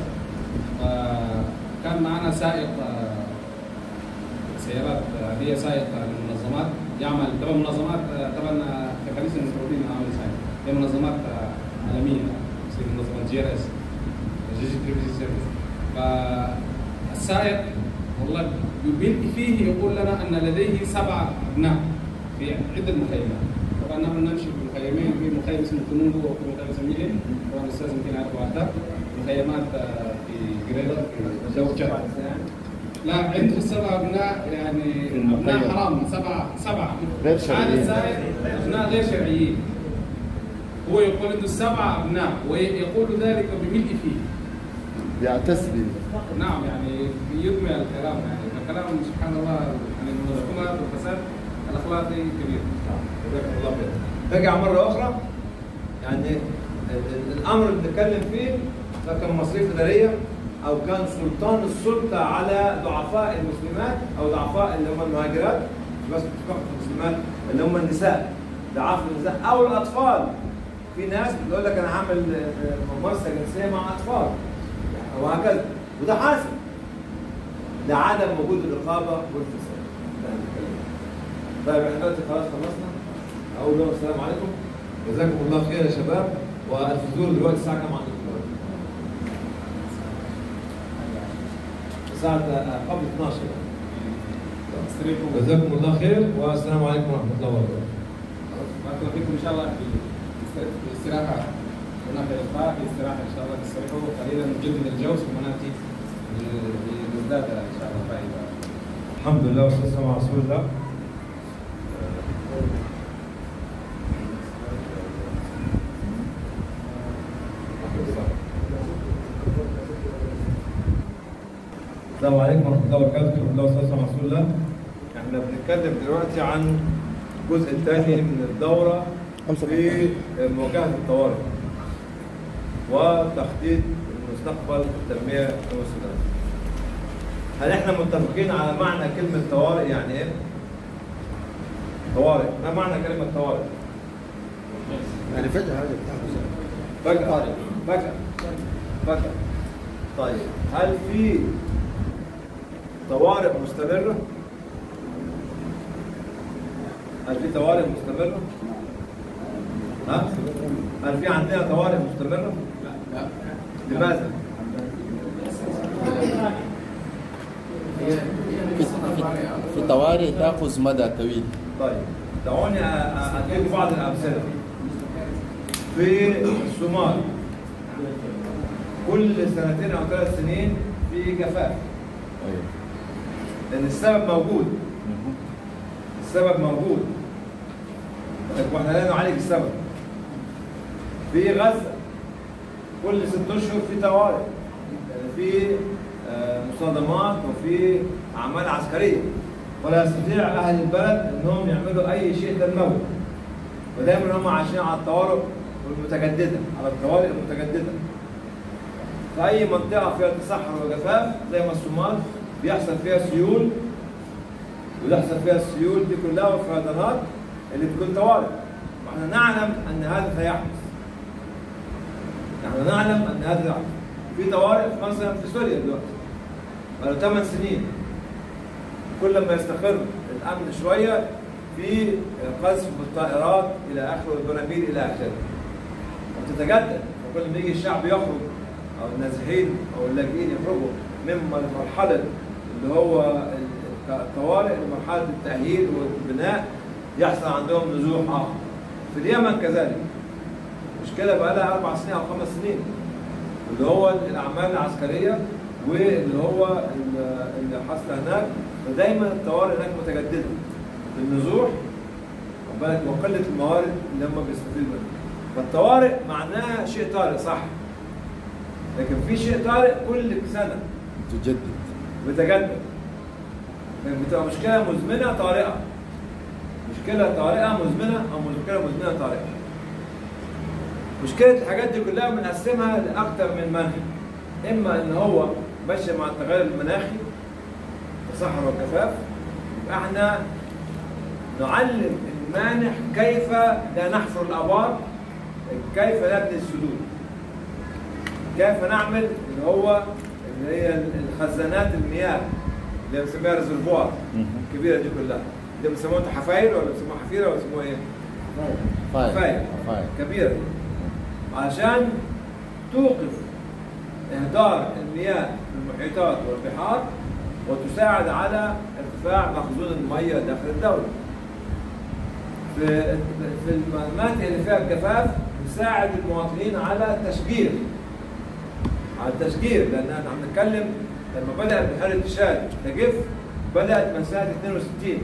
فكان معنا سائق آه، سيارات عاديه سائق للمنظمات يعمل تبع منظمات آه، طبعا آه، ككنيسه المفروضين العمل الانساني هي منظمات آه، عالميه مثل منظمه جي ار اس جي جي تريبل سيرفيس فالسائق والله يبين فيه يقول لنا ان لديه سبع ابناء في عده مخيمات طبعا نحن نمشي في مخيمين في مخيم اسمه كنونجو وفي مخيم اسمه ميلين طبعا الاستاذ يمكن يعرف واحده مخيمات آه، في جريدة في جوجة لا عنده سبع ابناء يعني ابناء حرام سبع سبعه غير هذا شرعيين. السائق ابناء غير شرعيين هو يقول عنده سبع ابناء ويقول ذلك بملء فيه بيعتز به نعم يعني يدمي الكلام يعني الكلام سبحان الله يعني المنظمات والفساد الاخلاقي كبير جزاك الله خير رجع مره اخرى يعني ال- ال- الامر اللي بنتكلم فيه ده كان مصاريف اداريه او كان سلطان السلطه على ضعفاء المسلمات او ضعفاء اللي هم المهاجرات مش بس مش فقط المسلمات اللي هم النساء ضعاف النساء او الاطفال في ناس بتقول لك انا هعمل آه، ممارسه جنسيه مع اطفال وهكذا وده حاصل ده عدم وجود الرقابه والفساد ده اللي بنتكلم عنه. طيب احنا دلوقتي خلاص خلصنا اقول لهم السلام عليكم جزاكم الله خير يا شباب والفطور دلوقتي الساعه كام عندكم دلوقتي؟ الساعه آه، قبل 12 استريحوا جزاكم الله خير والسلام عليكم ورحمه الله وبركاته بارك الله فيكم ان شاء الله في في الاستراحه هناك لقاء في استراحه ان شاء الله تستريحوا قليلا نجدد الجو ثم ناتي لنزداد ان شاء الله فائده الحمد لله والصلاه على رسول الله السلام عليكم ورحمه الله وبركاته الحمد لله والصلاه على رسول الله احنا بنتكلم دلوقتي عن الجزء الثاني من الدوره في مواجهه الطوارئ وتخطيط مستقبل التنميه في السودان هل احنا متفقين على معنى كلمة طوارئ يعني ايه؟ طوارئ، ما معنى كلمة طوارئ؟ يعني فجأة هذا بتحدث فجأة فجأة فجأة طيب هل في طوارئ مستمرة؟ هل في طوارئ مستمرة؟ ها؟ هل في عندنا طوارئ مستمرة؟ لا لا لماذا؟ في في طوارئ تاخذ مدى طويل طيب دعوني أ- أ- اديكم بعض الامثله في الصومال كل سنتين او ثلاث سنين في جفاف ايوه لان السبب موجود السبب موجود واحنا لا نعالج السبب في غزه كل ست اشهر في طوارئ يعني في آه، مصادمات وفي اعمال عسكريه ولا يستطيع اهل البلد انهم يعملوا اي شيء تنموي ودايما هم عايشين على الطوارئ المتجدده على الطوارئ المتجدده في اي منطقه فيها تصحر وجفاف زي ما الصومال بيحصل فيها سيول ويحصل فيها السيول دي كلها والفيضانات اللي بتكون طوارئ واحنا نعلم ان هذا سيحدث نحن نعلم ان هذا يحدث في طوارئ مثلا في سوريا دلوقتي بقى 8 سنين كل ما يستقر الامن شويه في قذف بالطائرات الى اخره والبراميل الى اخره وتتجدد وكل ما يجي الشعب يخرج او النازحين او اللاجئين يخرجوا من مرحله اللي هو الطوارئ لمرحله التاهيل والبناء يحصل عندهم نزوح اخر في اليمن كذلك مشكله بقى لها اربع سنين او خمس سنين اللي هو الاعمال العسكريه واللي هو اللي حصل هناك فدايما الطوارئ هناك متجدده النزوح بالك وقله الموارد اللي هم بيستفيدوا منها فالطوارئ معناها شيء طارئ صح لكن في شيء طارئ كل سنه تجدد بتجدد بتبقى مشكله مزمنه طارئه مشكله طارئه مزمنه او مشكله مزمنه طارئه مشكله الحاجات دي كلها بنقسمها لاكثر من منهج اما ان هو ماشي مع التغير المناخي التصحر والجفاف يبقى احنا نعلم المانح كيف لا نحفر الابار كيف نبني السدود كيف نعمل اللي هو اللي هي الخزانات المياه اللي بنسميها ريزرفوار الكبيره دي كلها اللي بنسموها حفاير ولا بنسموها حفيره ولا بنسموها ايه؟ حفاير حفاير كبيره دي عشان توقف اهدار المياه في المحيطات والبحار وتساعد على ارتفاع مخزون الميه داخل الدوله. في في المناطق اللي فيها الجفاف تساعد المواطنين على التشجير. على التشجير لان احنا عم نتكلم لما بدات بحيره تشاد تجف بدات من سنه 62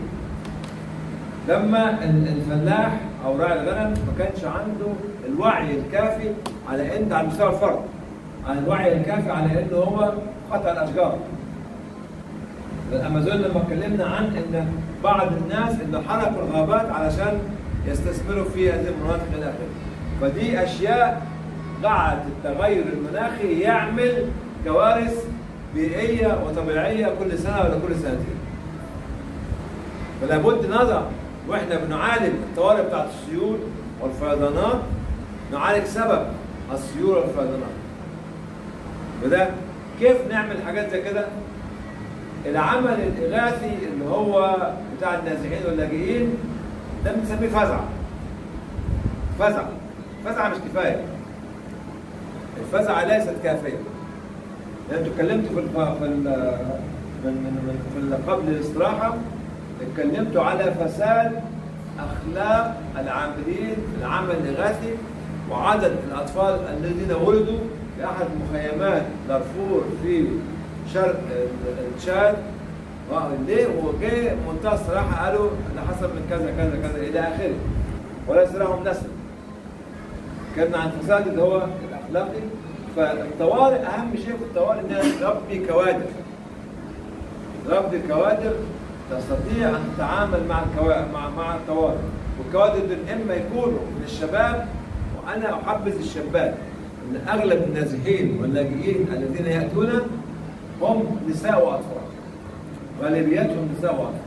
لما الفلاح او راعي الغنم ما كانش عنده الوعي الكافي على ان على مستوى الفرد على الوعي الكافي على انه هو قطع الاشجار الامازون لما اتكلمنا عن ان بعض الناس اللي حرقوا الغابات علشان يستثمروا في هذه المناطق الى اخره فدي اشياء جعلت التغير المناخي يعمل كوارث بيئيه وطبيعيه كل سنه ولا كل سنتين فلا بد نضع واحنا بنعالج الطوارئ بتاعت السيول والفيضانات نعالج سبب السيول والفيضانات وده كيف نعمل حاجات زي كده العمل الاغاثي اللي هو بتاع النازحين واللاجئين ده بنسميه فزع فزع فزع مش كفايه الفزعه ليست كافيه لان انتوا اتكلمتوا في الف... في ال... من من من في ال- قبل الاستراحه اتكلمتوا على فساد اخلاق العاملين في العمل الاغاثي وعدد الاطفال الذين ولدوا في احد مخيمات دارفور في شرق ال- تشاد ليه وجه منتهى الصراحه قالوا اللي حصل من كذا كذا كذا الى اخره وليس لهم نسل اتكلمنا عن الفساد اللي هو الاخلاقي فالطوارئ اهم شيء في الطوارئ انها تربي كوادر تربي كوادر تستطيع ان تتعامل مع الكوا... مع مع الطوارئ والكوادر دول اما يكونوا من الشباب وانا احبذ الشابات ان اغلب النازحين واللاجئين الذين ياتون هم نساء واطفال غالبيتهم نساء واطفال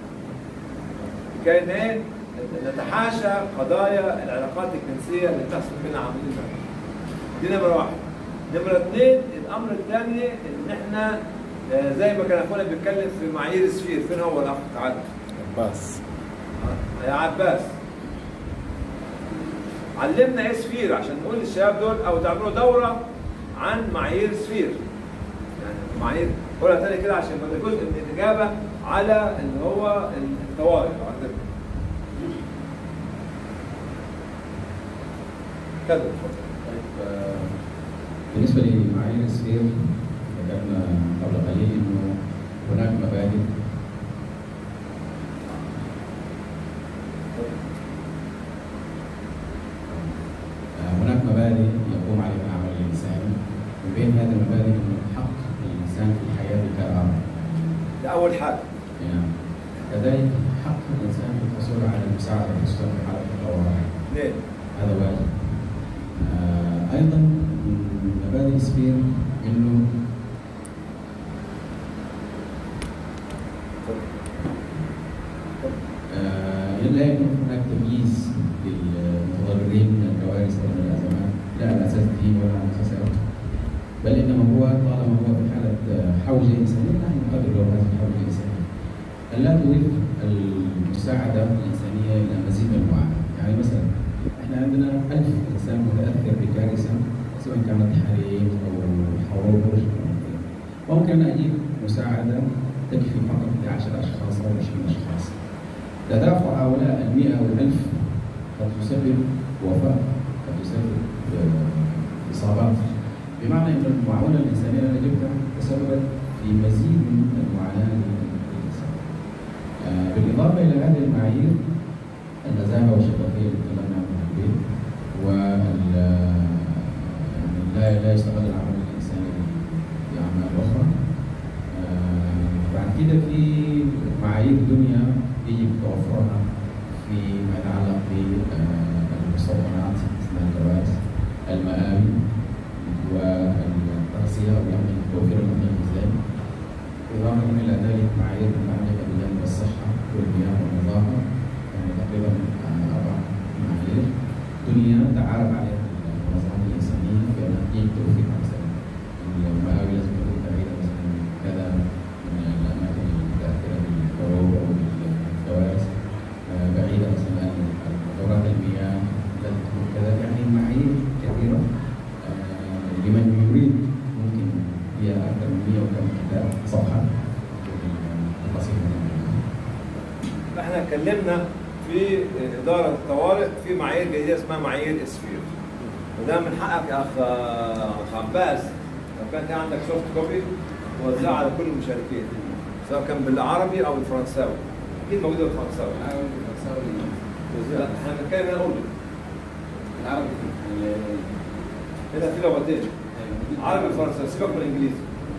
كان ايه نتحاشى قضايا العلاقات الجنسيه اللي بتحصل بين عاملين دي نمره واحد نمره اثنين الامر الثاني ان احنا آه، زي ما كان اخونا بيتكلم في معايير السفير فين هو الاخ تعالى عباس يا عباس علمنا ايه سفير عشان نقول للشباب دول او تعملوا دوره عن معايير سفير يعني معايير قولها تاني كده عشان يبقى ده جزء من الاجابه على اللي هو الطوارئ لو عندنا كده طيب آه، بالنسبة لمعايير السير ذكرنا قبل قليل انه هناك مبادئ آه، هناك مبادئ يقوم عليها العمل الانساني من بين هذه المبادئ انه حق الانسان في الحياة بكرامة ده اول حاجه نعم اثنين هذا واجب آه ايضا من مبادئ سفير انه آه لا يكون هناك تمييز للمتضررين من الكوارث او من الازمات لا على اساس دين ولا على اساس عرق بل انما هو طالما هو في حاله آه، حوجه انسانيه نحن نقدر له هذه الحوجه الانسانيه. ان لا تضيف المساعده الانسانيه الى مزيد من المعاناه، يعني مثلا احنا عندنا ألف انسان متاثر بكارثه سواء كانت حريق او حروب أو شيء من ذلك. ممكن اجيب مساعده تكفي فقط ل 10 اشخاص او 20 اشخاص. تدافع هؤلاء المئة والألف قد تسبب وفاة قد تسبب آه، إصابات بمعنى أن المعونة الإنسانية اللي جبتها تسببت في مزيد من المعاناة للإنسان. آه، بالإضافة إلى هذه المعايير النزاهة والشفافية اللي تكلمنا عنها قبل وال يعني لا لا يستغل العمل الإنساني بأعمال أخرى. آه، بعد كده في معايير دنيا يجب توفرها فيما يتعلق بالمصورات اثناء الجواز المآوي والتغذية والأمن توفير الأمن الغذائي إضافة إلى ذلك معايير متعلقة بجانب الصحة والمياه والنظافة يعني تقريبا آه، أربع معايير دنيا تعارف عليها المنظمات الإنسانية بأن يجب توفيرها مثلا المآوي لازم تكون بعيدة مثلا من كذا من الأماكن المتأثرة بالحروب أو بالكوارث آه، بعيدة مثلا عن دورات المياه لازم تكون كذا يعني معايير كثيرة آه، لمن يريد ممكن هي أكثر من 100 وكم كتاب صفحة تفاصيل احنا اتكلمنا في اداره الطوارئ في معايير جديده اسمها معايير اسفير وده من حقك يا اخ اخ عباس لو كان في عندك سوفت كوبي وزعها على كل المشاركين سواء كان بالعربي او بالفرنساوي اكيد موجوده بالفرنساوي لا احنا بنتكلم هنا اردن العربي هنا في لغتين عربي وفرنساوي سيبك من الانجليزي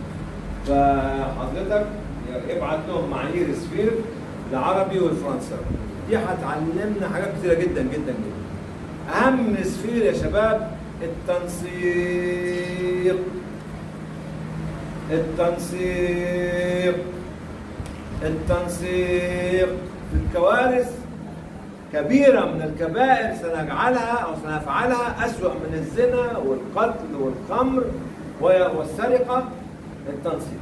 فحضرتك ابعت لهم معايير سفير العربي والفرنساوي دي هتعلمنا حاجات كتيره جدا جدا جدا اهم من سفير يا شباب التنسيق التنسيق التنسيق في الكوارث كبيرة من الكبائر سنجعلها أو سنفعلها أسوأ من الزنا والقتل والخمر والسرقة التنسيق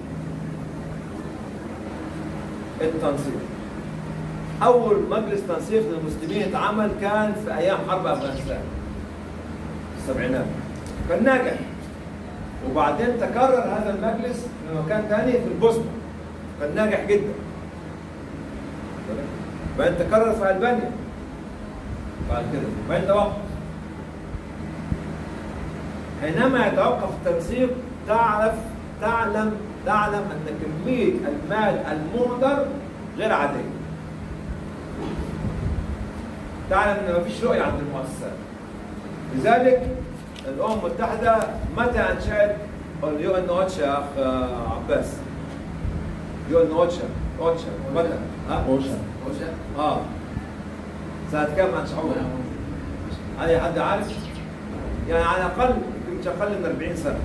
التنسيق أول مجلس تنسيق للمسلمين اتعمل كان في أيام حرب أفغانستان في السبعينات كان ناجح وبعدين تكرر هذا المجلس في مكان ثاني في البوسنة كان ناجح جدا بعدين تكرر في ألبانيا بعد كده بعدين توقف حينما يتوقف التنسيق تعرف تعلم تعلم ان كميه المال المهدر غير عاديه تعلم ان مفيش رؤيه عند المؤسسات لذلك الامم المتحده متى انشات اليو ان اوتشا يا اخ عباس يو ان اوتشا اوتشا متى؟ ها؟ اوشا اه سنة كم أنشأوها؟ أي حد عارف؟ يعني على الأقل يمكن مش أقل من 40 سنة.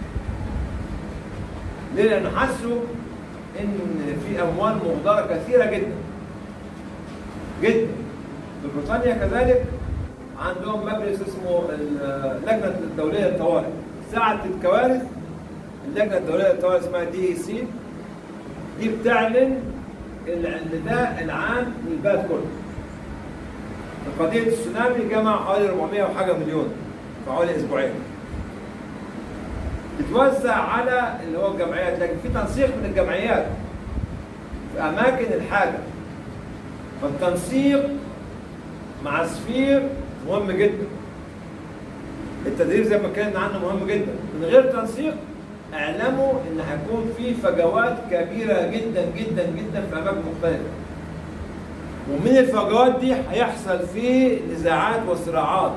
ليه؟ لأن حسوا إن في أموال مهدرة كثيرة جدا. جدا. في بريطانيا كذلك عندهم مجلس اسمه اللجنة الدولية للطوارئ. ساعة الكوارث اللجنة الدولية للطوارئ اسمها دي اي سي دي بتعلن النداء العام للبلد كله. قضية التسونامي جمع حوالي 400 وحاجة مليون في حوالي أسبوعين. تتوزع على اللي هو الجمعيات لكن في تنسيق من الجمعيات في أماكن الحاجة. فالتنسيق مع سفير مهم جدا. التدريب زي ما اتكلمنا عنه مهم جدا. من غير تنسيق اعلموا ان هيكون في فجوات كبيره جدا جدا جدا في اماكن مختلفه. ومن الفجوات دي هيحصل فيه نزاعات وصراعات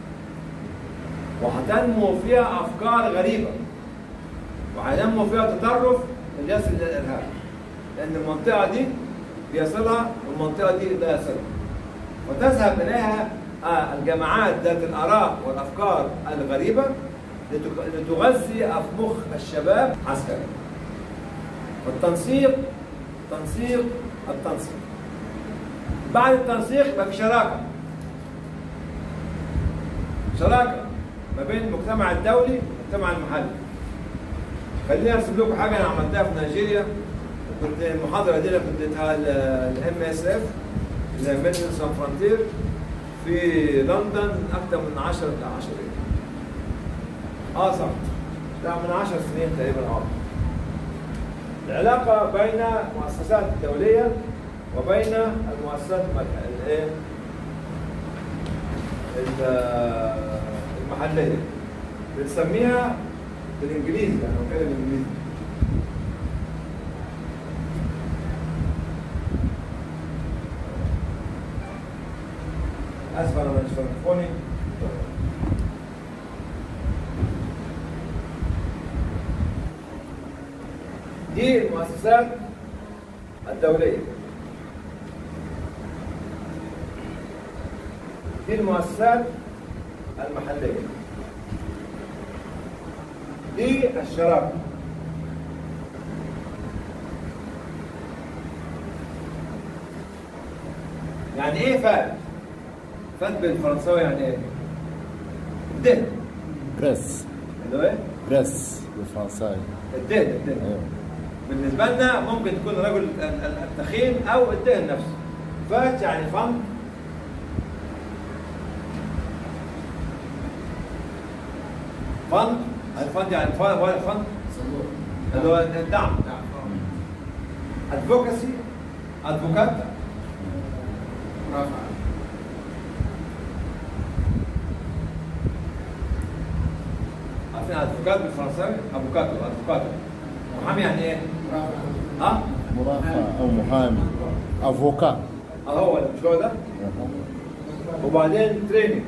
وهتنمو فيها افكار غريبه وهينمو فيها تطرف يصل الى الارهاب لان المنطقه دي بيصلها والمنطقه دي لا يصلها وتذهب اليها آه الجماعات ذات الآراء والأفكار الغريبة لتغ- لتغذي أفمخ الشباب عسكري والتنسيق تنسيق التنسيق بعد التنسيق يبقى في شراكة شراكة ما بين المجتمع الدولي والمجتمع المحلي خليني ارسم لكم حاجه انا عملتها في نيجيريا كنت المحاضره دي انا كنت اديتها الام اس اف اللي هي ميديسن سان فرونتير في لندن اكثر من 10 ل 10 اه صح لا من 10 سنين تقريبا اه العلاقه بين المؤسسات الدوليه وبين المؤسسات المح- الايه ال- المحليه بنسميها بالانجليزي انا بتكلم بالانجليزي اسف انا مش فرنكفوني دي المؤسسات الدولية دي المؤسسات المحلية دي الشراكة يعني ايه فات؟ فات بالفرنساوي يعني ايه؟ ده بريس اللي هو ايه؟ بريس بالفرنساوي الدهن الدهن ايوه بالنسبة لنا ممكن تكون الرجل ال- ال- التخين أو الدهن نفسه فات يعني فن فن الفن يعني فن هو الفن اللي هو الدعم ادفوكاسي ادفوكات مرافعة عارفين ادفوكات بالفرنساوي افوكاتو ادفوكاتو محامي يعني ايه؟ ها؟ مرافع او محامي افوكا اه هو ده، مش هو ده؟ وبعدين تريننج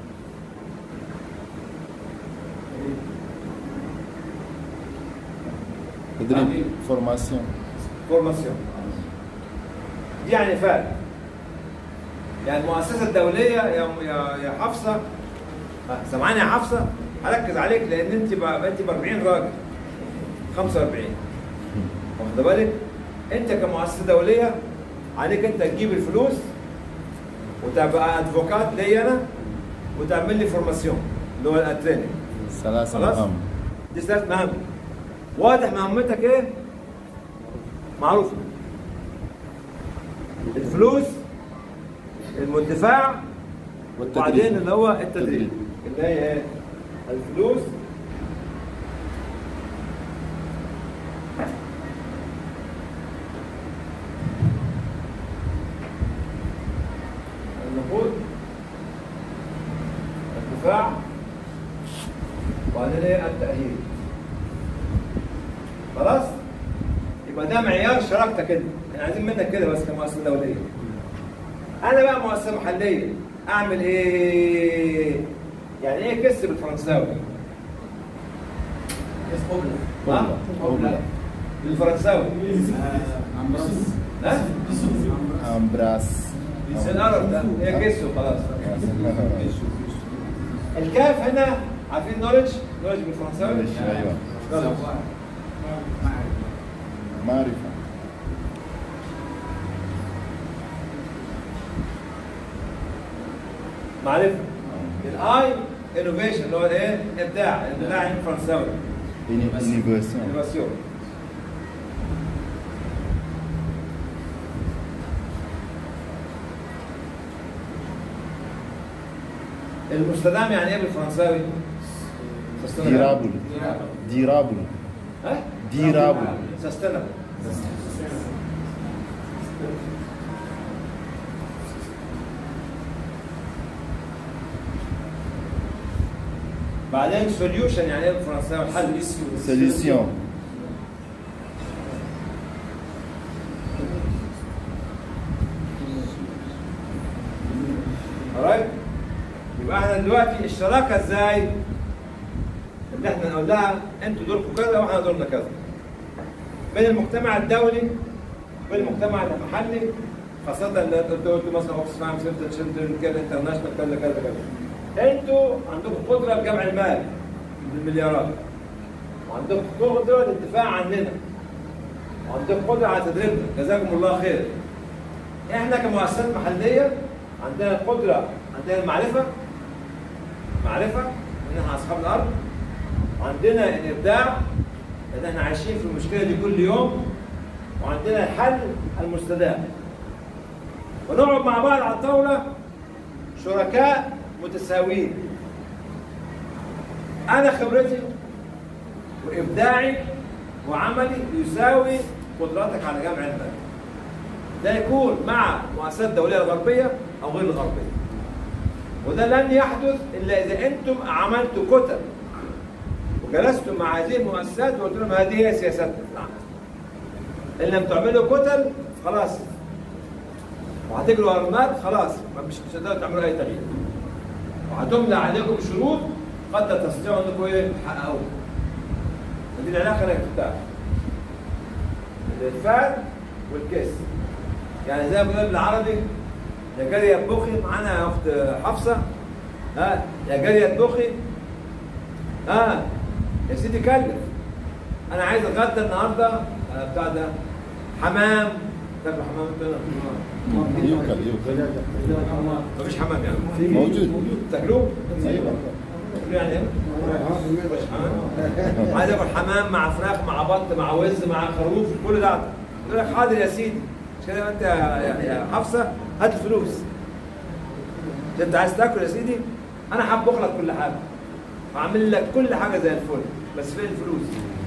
تدريب فورماسيون فورماسيون دي يعني فعل يعني المؤسسة الدولية يا يا يا حفصة آه، سامعاني يا حفصة هركز عليك لأن أنت بقى أنت ب 40 راجل 45 واخد بالك؟ أنت كمؤسسة دولية عليك أنت تجيب الفلوس وتبقى ادفوكات لي أنا وتعمل لي فورماسيون اللي هو التريننج ثلاثة خلاص؟ مهام دي ثلاث مهام واضح مهمتك ايه؟ معروفة الفلوس الدفاع وبعدين اللي هو التدريب اللي هي ايه؟ الفلوس النقود الدفاع وبعدين ايه التأهيل خلاص يبقى ده معيار شراكتك كده احنا عايزين منك كده بس كمؤسسه دوليه انا بقى مؤسسه محليه اعمل ايه يعني ايه كس بالفرنساوي كيس قبلة ها قبلة. بالفرنساوي ها امبراس بس القرف ده هي كيسو خلاص الكاف هنا عارفين نولج نولج بالفرنساوي ايوه نولج معرفة معرفه الاي انوفيشن اللي هو ايه ابداع ابداع يعني فرنساوي انيفاسيون انوفاسيون المستدام يعني ايه بالفرنساوي؟ Sustainable. ديرابل ديرابل ها؟ ديرابل سستينبل بعدين سوليوشن يعني ايه بالفرنساوي؟ حل سوليسيون alright يبقى احنا دلوقتي الشراكه ازاي؟ ان احنا نقول لها انتوا دوركم كذا واحنا دورنا كذا. بين المجتمع الدولي وبين المجتمع المحلي خاصة اللي انت قلت مثلا اوكسفام سنتر تشيلدرن كده انترناشونال كذا كذا كذا انتوا عندكم قدرة لجمع المال بالمليارات وعندكم قدرة للدفاع عننا وعندكم قدرة على تدريبنا جزاكم الله خير احنا كمؤسسات محلية عندنا القدرة عندنا المعرفة معرفة ان احنا اصحاب الارض وعندنا الابداع ان احنا عايشين في المشكلة دي كل يوم وعندنا الحل المستدام ونقعد مع بعض على الطاولة شركاء متساويين أنا خبرتي وإبداعي وعملي يساوي قدرتك على جمع المال ده يكون مع مؤسسات دولية غربية أو غير الغربية وده لن يحدث إلا إذا أنتم عملتوا كتل وجلستم مع هذه المؤسسات وقلت لهم هذه هي سياستنا نعم إن لم تعملوا كتل خلاص وهتجروا ورا المال خلاص ما مش مش هتقدروا تعملوا اي تغيير وهتملى عليكم شروط قد لا تستطيعوا انكم ايه تحققوها ودي العلاقه اللي كتبتها الادفال والكيس يعني زي ما بنقول بالعربي يا جاري يا بخي معانا يا اخت حفصه ها يا جاري يا بخي ها يا سيدي كلف انا عايز اتغدى النهارده آه، بتاع ده حمام تاكل حمام انت يوكل يوكل مفيش حمام يعني موجود تاكلوه؟ ايوه تاكلوه يعني ايه؟ مفيش حمام عايز اكل حمام مع فراخ مع بط مع وز مع خروف كل ده يقول لك حاضر يا سيدي مش كده انت يا يا حفصه هات الفلوس مش انت عايز تاكل يا سيدي انا هطبخ لك كل حاجه واعمل لك كل حاجه زي الفل بس فين الفلوس؟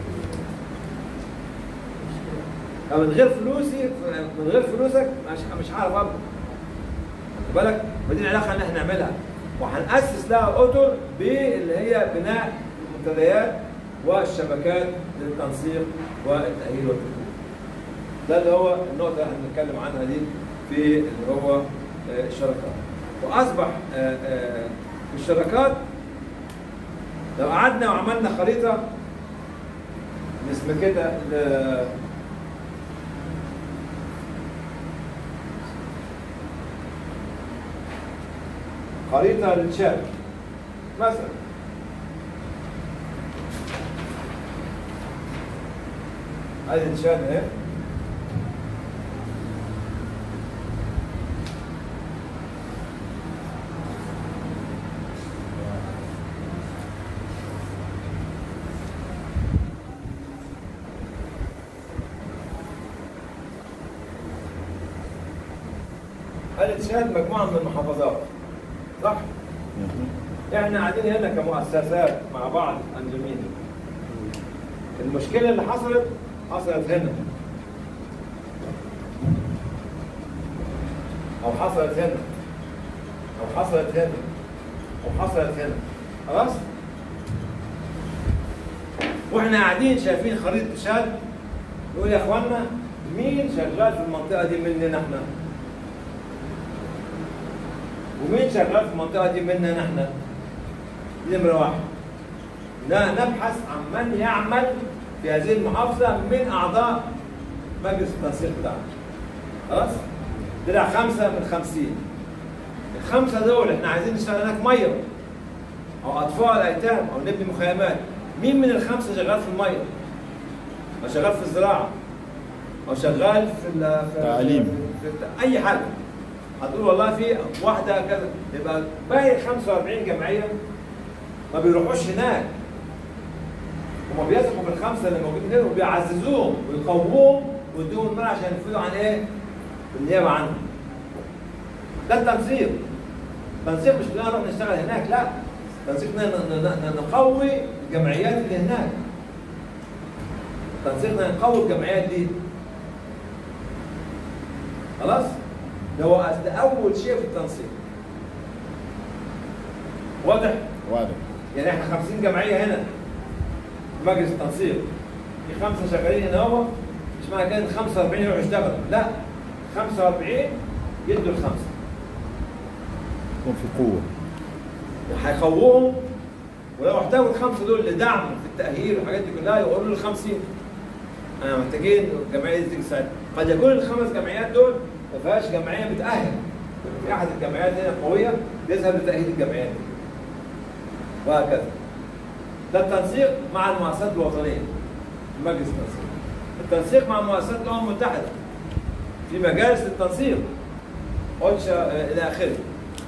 فمن غير فلوسي من غير فلوسك مش مش هعرف ابدا خد بالك ودي العلاقه اللي احنا نعملها وهنأسس لها اطر باللي هي بناء المنتديات والشبكات للتنسيق والتأهيل والتدريب. ده اللي هو النقطة اللي احنا بنتكلم عنها دي في اللي هو آه، الشراكات. وأصبح آه، آه، في الشراكات لو قعدنا وعملنا خريطة اسم كده ل- خريطة للتشاد مثلا هذه التشاد اهي هذه التشاد مجموعة من المحافظات صح؟ احنا قاعدين هنا كمؤسسات مع بعض انجمين المشكله اللي حصلت حصلت هنا او حصلت هنا او حصلت هنا او حصلت هنا خلاص واحنا قاعدين شايفين خريطه شاد نقول يا اخوانا مين شغال في المنطقه دي مننا احنا ومين شغال في المنطقه دي مننا نحن؟ نمره واحد لا نبحث عن من يعمل في هذه المحافظه من اعضاء مجلس التنسيق بتاعنا. خلاص؟ طلع خمسه من خمسين. الخمسه دول احنا عايزين نشتغل هناك ميه او اطفال ايتام او نبني مخيمات. مين من الخمسه شغال في الميه؟ او شغال في الزراعه؟ او شغال في ال- في تعليم. في, في اي حاجه. هتقول والله في واحده كذا يبقى باقي 45 جمعيه ما بيروحوش هناك هم بيثقوا في الخمسه اللي موجودين هنا وبيعززوهم ويقووهم ويدوهم المال عشان ينفذوا عن ايه؟ النيابه عنهم. ده التنسيق. التنسيق مش كلنا نروح نشتغل هناك لا. التنسيق إن ن- ن- ن- نقوي الجمعيات اللي هناك. تنسيقنا نقوي الجمعيات دي. خلاص؟ ده هو ده اول شيء في التنسيق. واضح؟ واضح يعني احنا 50 جمعيه هنا في مجلس التنسيق في خمسه شغالين هنا هو مش معنى كده ان 45 يروحوا يشتغلوا لا 45 يدوا الخمسه يكون في قوه هيقووهم ولو احتاجوا الخمسه دول لدعم في التاهيل والحاجات دي كلها يقولوا له 50 انا محتاجين الجمعيه دي تيجي تساعد قد يكون الخمس جمعيات دول ما فيهاش جمعيه بتاهل في احد الجمعيات هنا قويه بيذهب لتاهيل الجمعيات دي. وهكذا ده التنسيق مع المؤسسات الوطنيه مجلس التنسيق التنسيق مع مؤسسات الامم المتحده في مجالس التنسيق اوتشا آه، الى اخره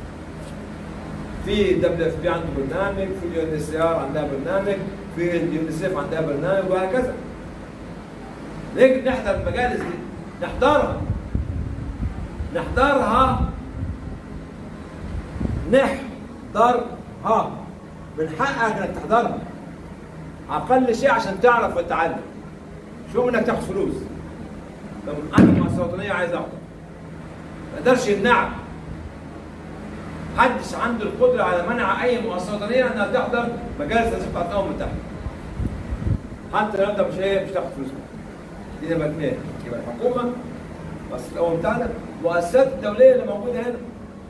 في دبليو اف بي عنده برنامج في اليو ان اس ار عندها برنامج في اليونيسيف عندها برنامج وهكذا نيجي نحضر المجالس دي نحضرها نحضرها نحضرها من حقك انك تحضرها اقل شيء عشان تعرف وتتعلم شو انك تاخد فلوس طب انا مؤسسه وطنيه عايز احضر ما يقدرش يمنعك محدش عنده القدره على منع اي مؤسسه وطنيه انها تحضر مجالس التنسيق بتاعت الامم المتحده حتى لو انت مش ايه مش تاخد فلوس دي نمره اثنين يبقى الحكومه مؤسسه الامم المتحده المؤسسات الدوليه اللي موجوده هنا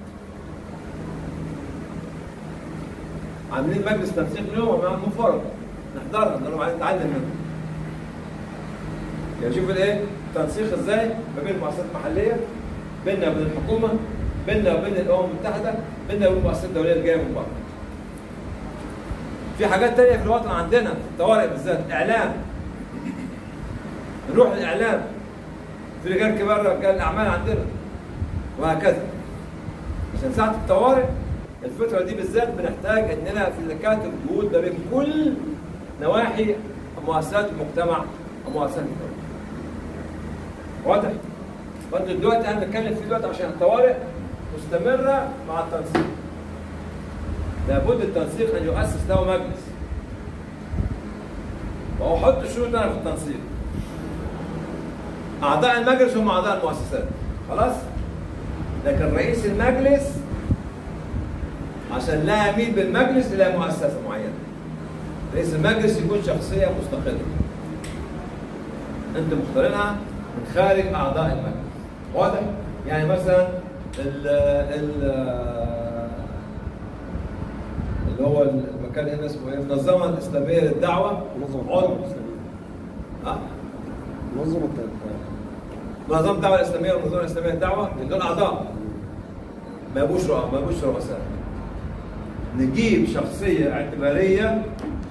عاملين مجلس تنسيق اليوم ومعاهم فرق نحضرها نقول لهم عايزين نتعلم منهم يعني شوف الايه تنسيق ازاي ما بين المؤسسات المحليه بيننا وبين الحكومه بيننا وبين الامم المتحده بيننا وبين المؤسسات الدوليه اللي جايه من بره في حاجات تانية في الوطن عندنا في الطوارئ بالذات اعلام نروح الاعلام في رجال كبار رجال الاعمال عندنا وهكذا عشان ساعه الطوارئ الفتره دي بالذات بنحتاج اننا في نكاتب جهود ما بين كل نواحي مؤسسات المجتمع ومؤسسات الدوله واضح فانت دلوقتي انا بتكلم في دلوقتي عشان الطوارئ مستمره مع التنسيق لابد التنسيق ان يؤسس له مجلس واحط شروط انا في التنسيق اعضاء المجلس هم اعضاء المؤسسات خلاص لكن رئيس المجلس عشان لا يميل بالمجلس الى مؤسسه معينه رئيس المجلس يكون شخصيه مستقله انت مختارينها من خارج اعضاء المجلس واضح يعني مثلا ال ال اللي هو المكان هنا اسمه ايه المنظمه الاسلاميه للدعوه عضو ها منظمة منظمه الدعوه الاسلاميه والمنظمه الاسلاميه للدعوه دول اعضاء ما يبقوش رؤى- ما يبقوش رؤساء نجيب شخصيه اعتباريه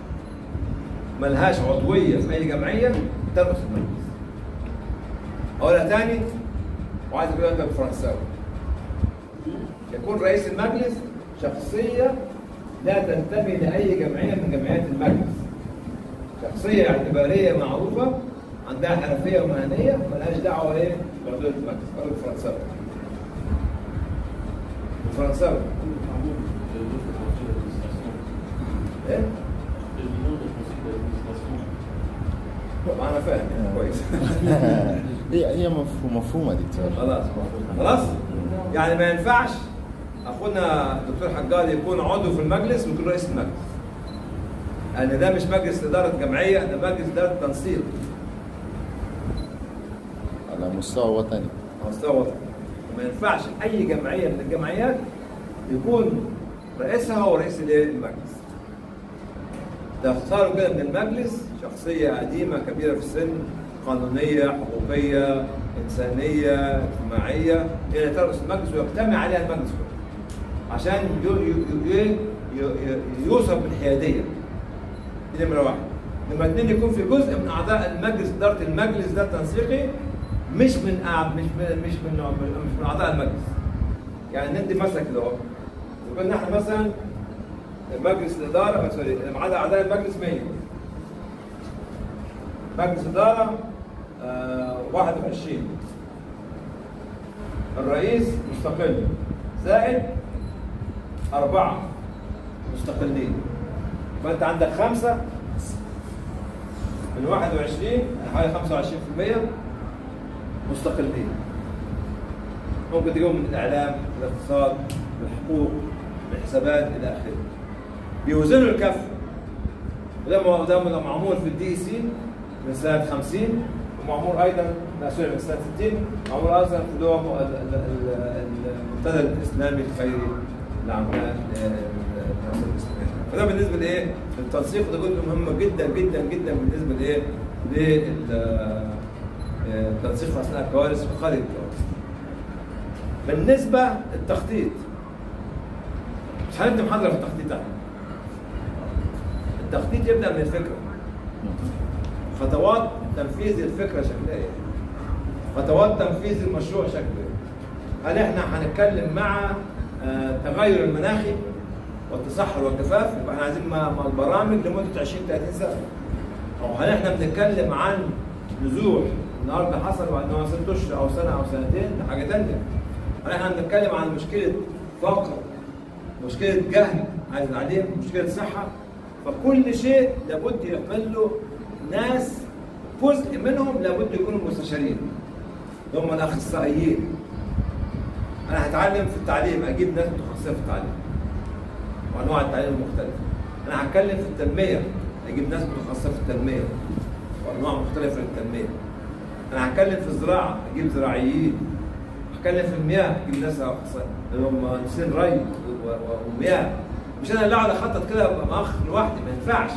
ملهاش عضويه في اي جمعيه ترأس المجلس اقولها تاني وعايز اقول لك فرنساوي يكون رئيس المجلس شخصيه لا تنتمي لاي جمعيه من جمعيات المجلس شخصيه اعتباريه معروفه عندها حرفيه ومهنيه ملهاش دعوه ايه بعضويه المجلس قالوا فرنساوي فرنساوي ايه؟ طب انا فاهم كويس هي هي مفهوم مفهومه دكتور خلاص خلاص يعني ما ينفعش اخونا الدكتور حجار يكون عضو في المجلس ويكون رئيس المجلس لان ده مش مجلس اداره جمعيه ده مجلس اداره تنسيق على مستوى وطني على مستوى وطني ما ينفعش اي جمعيه من الجمعيات يكون رئيسها هو رئيس الايه المجلس تختاروا كده من المجلس شخصيه قديمه كبيره في السن قانونيه حقوقيه انسانيه اجتماعيه هي ترأس المجلس ويجتمع عليها المجلس كله عشان يو- يو- يو- ي- ي- يوصف بالحياديه دي نمره واحد نمره اثنين يكون في جزء من اعضاء المجلس اداره المجلس ده التنسيقي مش من أع- مش من مش من مش من اعضاء المجلس يعني ندي مثل كده اهو لو قلنا احنا مثلا مجلس الاداره آه، سوري عدد اعضاء المجلس 100 مجلس اداره آه 21 الرئيس مستقل زائد أربعة مستقلين فأنت عندك خمسة من 21 حوالي 25% مستقلين ممكن تجيبهم من الإعلام الاقتصاد الحقوق الحسابات إلى آخره بيوزنوا الكفة وده مو- ده معمول في الدي سي من سنة 50 ومعمول أيضا لا سوري من سنة 60 معمول أيضا في اللي هو ال- ال- ال- المنتدى الإسلامي الخيري لعمال الدراسات الإسلامية فده بالنسبة لإيه؟ للتنسيق ده جزء مهم جدا جدا جدا بالنسبة لإيه؟ للتنسيق أثناء الكوارث وخارج الكوارث بالنسبه للتخطيط مش هندي محاضره في التخطيط ده التخطيط يبدا من الفكره خطوات تنفيذ الفكره شكلها ايه خطوات تنفيذ المشروع شكله ايه هل احنا هنتكلم مع آه، تغير المناخي والتصحر والجفاف يبقى احنا عايزين مع مع البرامج لمده 20 30 سنه او هل احنا بنتكلم عن نزوح النهارده حصل بعد ما ست اشهر او سنه او سنتين ده حاجه ثانيه هل احنا بنتكلم عن مشكله فقر مشكله جهل عايز عليه مشكله صحه فكل شيء لابد يعمل له ناس جزء منهم لابد يكونوا مستشارين هم الاخصائيين انا هتعلم في التعليم اجيب ناس متخصصه في التعليم وانواع التعليم المختلفه انا هتكلم في التنميه اجيب ناس متخصصه في التنميه وانواع مختلفه للتنميه انا هتكلم في الزراعه اجيب زراعيين هتكلم في المياه اجيب ناس أخصائي- اللي هم مهندسين ري و- و- ومياه مش انا اللي اقعد اخطط كده ابقى مؤخ لوحدي ما ينفعش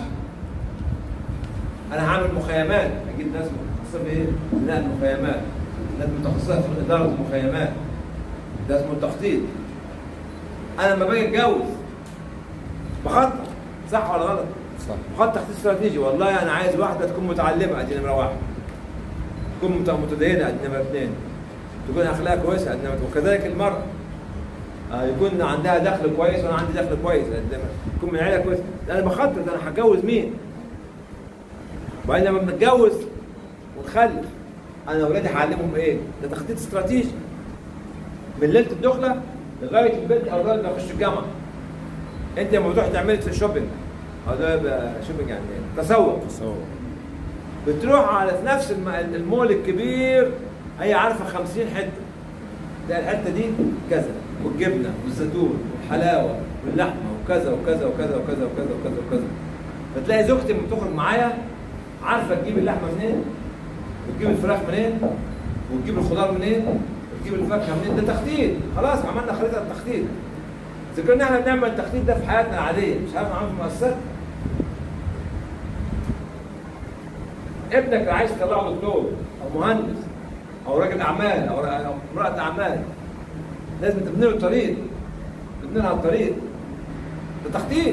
انا هعمل مخيمات اجيب ناس متخصصه في ايه؟ بناء المخيمات ناس متخصصه في اداره المخيمات ده اسمه التخطيط انا لما باجي اتجوز بخطط صح ولا غلط؟ صح بخطط تخطيط استراتيجي والله انا عايز واحده تكون متعلمه ادي نمره واحد تكون مت- متدينه ادي نمره اثنين تكون اخلاقها كويسه ادي نمره وكذلك المراه آه، يكون عندها دخل كويس وانا عندي دخل كويس أدي نمرة- تكون من عيله كويسه انا بخطط انا هتجوز مين وبعدين لما بنتجوز ونخلف انا اولادي هعلمهم ايه؟ ده تخطيط استراتيجي من ليله الدخله لغايه البنت او الولد ما يخش الجامعه انت لما بتروح تعمل شوبينج او ده يبقى شوبينج يعني ايه؟ تسوق تصور بتروح على في نفس الم- المول الكبير هي عارفه 50 حته ده الحته دي كذا والجبنه والزيتون والحلاوه واللحمه وكذا وكذا وكذا وكذا وكذا وكذا وكذا فتلاقي زوجتي لما تخرج معايا عارفه تجيب اللحمه منين وتجيب الفراخ منين وتجيب الخضار منين وتجيب الفاكهه منين ده تخطيط خلاص عملنا خريطه التخطيط ذكرنا احنا بنعمل التخطيط ده في حياتنا العاديه مش عارف نعمله في مؤسسات ابنك عايز تطلعه دكتور او مهندس او راجل اعمال او أو امراه اعمال لازم تبني له الطريق تبني لها الطريق ده تخطيط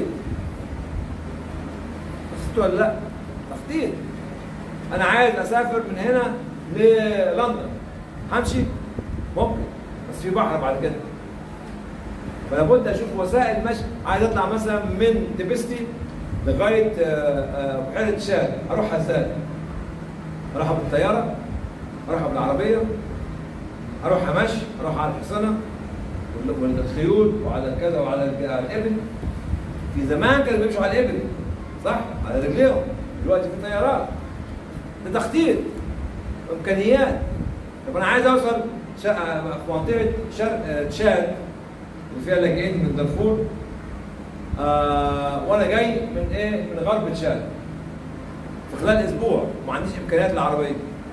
تخطيط ولا لا؟ تخطيط انا عايز اسافر من هنا للندن همشي ممكن بس في بحر بعد كده فلا بد اشوف وسائل مشي عايز اطلع مثلا من تبستي لغايه آه، آه، بحيره شاد اروح ازاي؟ اروح بالطياره اروح بالعربيه اروح مشي اروح على الحصنه وال- والخيول وعلى كذا وعلى الج- على الابل في زمان كانوا بيمشوا على الابل صح على رجليهم دلوقتي في طيارات ده تخطيط امكانيات طب انا عايز اوصل شقة في منطقه شرق آه، تشاد اللي فيها لاجئين من دارفور آه وانا جاي من ايه من غرب تشاد في خلال اسبوع وما عنديش امكانيات العربيه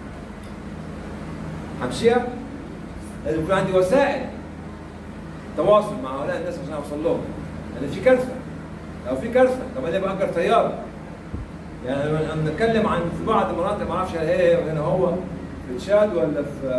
همشيها لازم يكون عندي وسائل تواصل مع هؤلاء الناس عشان اوصل لهم لان في كارثه لو في كارثه طب انا باجر طياره يعني لما بنتكلم عن في بعض المناطق ما اعرفش هي هنا هو في تشاد ولا في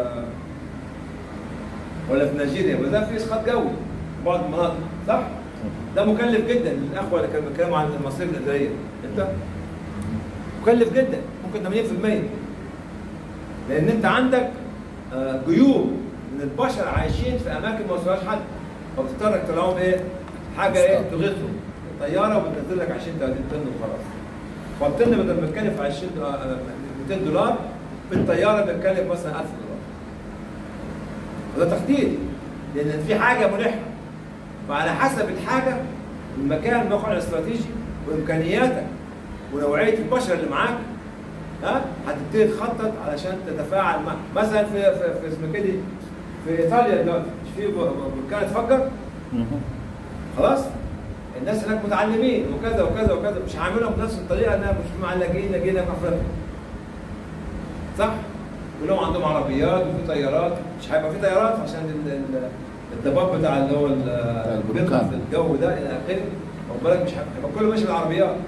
ولا في نيجيريا وده في اسقاط جوي في بعض المناطق صح؟ ده مكلف جدا للاخوه اللي كانوا بيتكلموا عن المصاريف الاداريه انت مكلف جدا ممكن 80% لان انت عندك آه، جيوب من البشر عايشين في اماكن ما وصلهاش حد فبتضطر انك تلاقيهم ايه؟ حاجه ايه تغيثهم طياره وبتنزل لك 20 30 طن وخلاص فالطن بدل ما يتكلف 20 دولار- آه، 200 دولار بالطياره بيتكلف مثلا 1000 دولار وده تخطيط لان في حاجه ملحه فعلى حسب الحاجه المكان الموقع الاستراتيجي وامكانياتك ونوعيه البشر اللي معاك ها هتبتدي تخطط علشان تتفاعل مع مثلا في في, في اسمه كده في ايطاليا دلوقتي مش في بركان اتفجر خلاص الناس هناك متعلمين وكذا وكذا وكذا مش هعملهم بنفس الطريقه انها مش معلقين لاجئين في افريقيا صح؟ كلهم عندهم عربيات وفي طيارات مش هيبقى في طيارات عشان ال- ال- الضباب بتاع اللي هو ال- البركان. بيطلع في الجو ده الى اخره واخد بالك مش هيبقى كله ماشي بالعربيات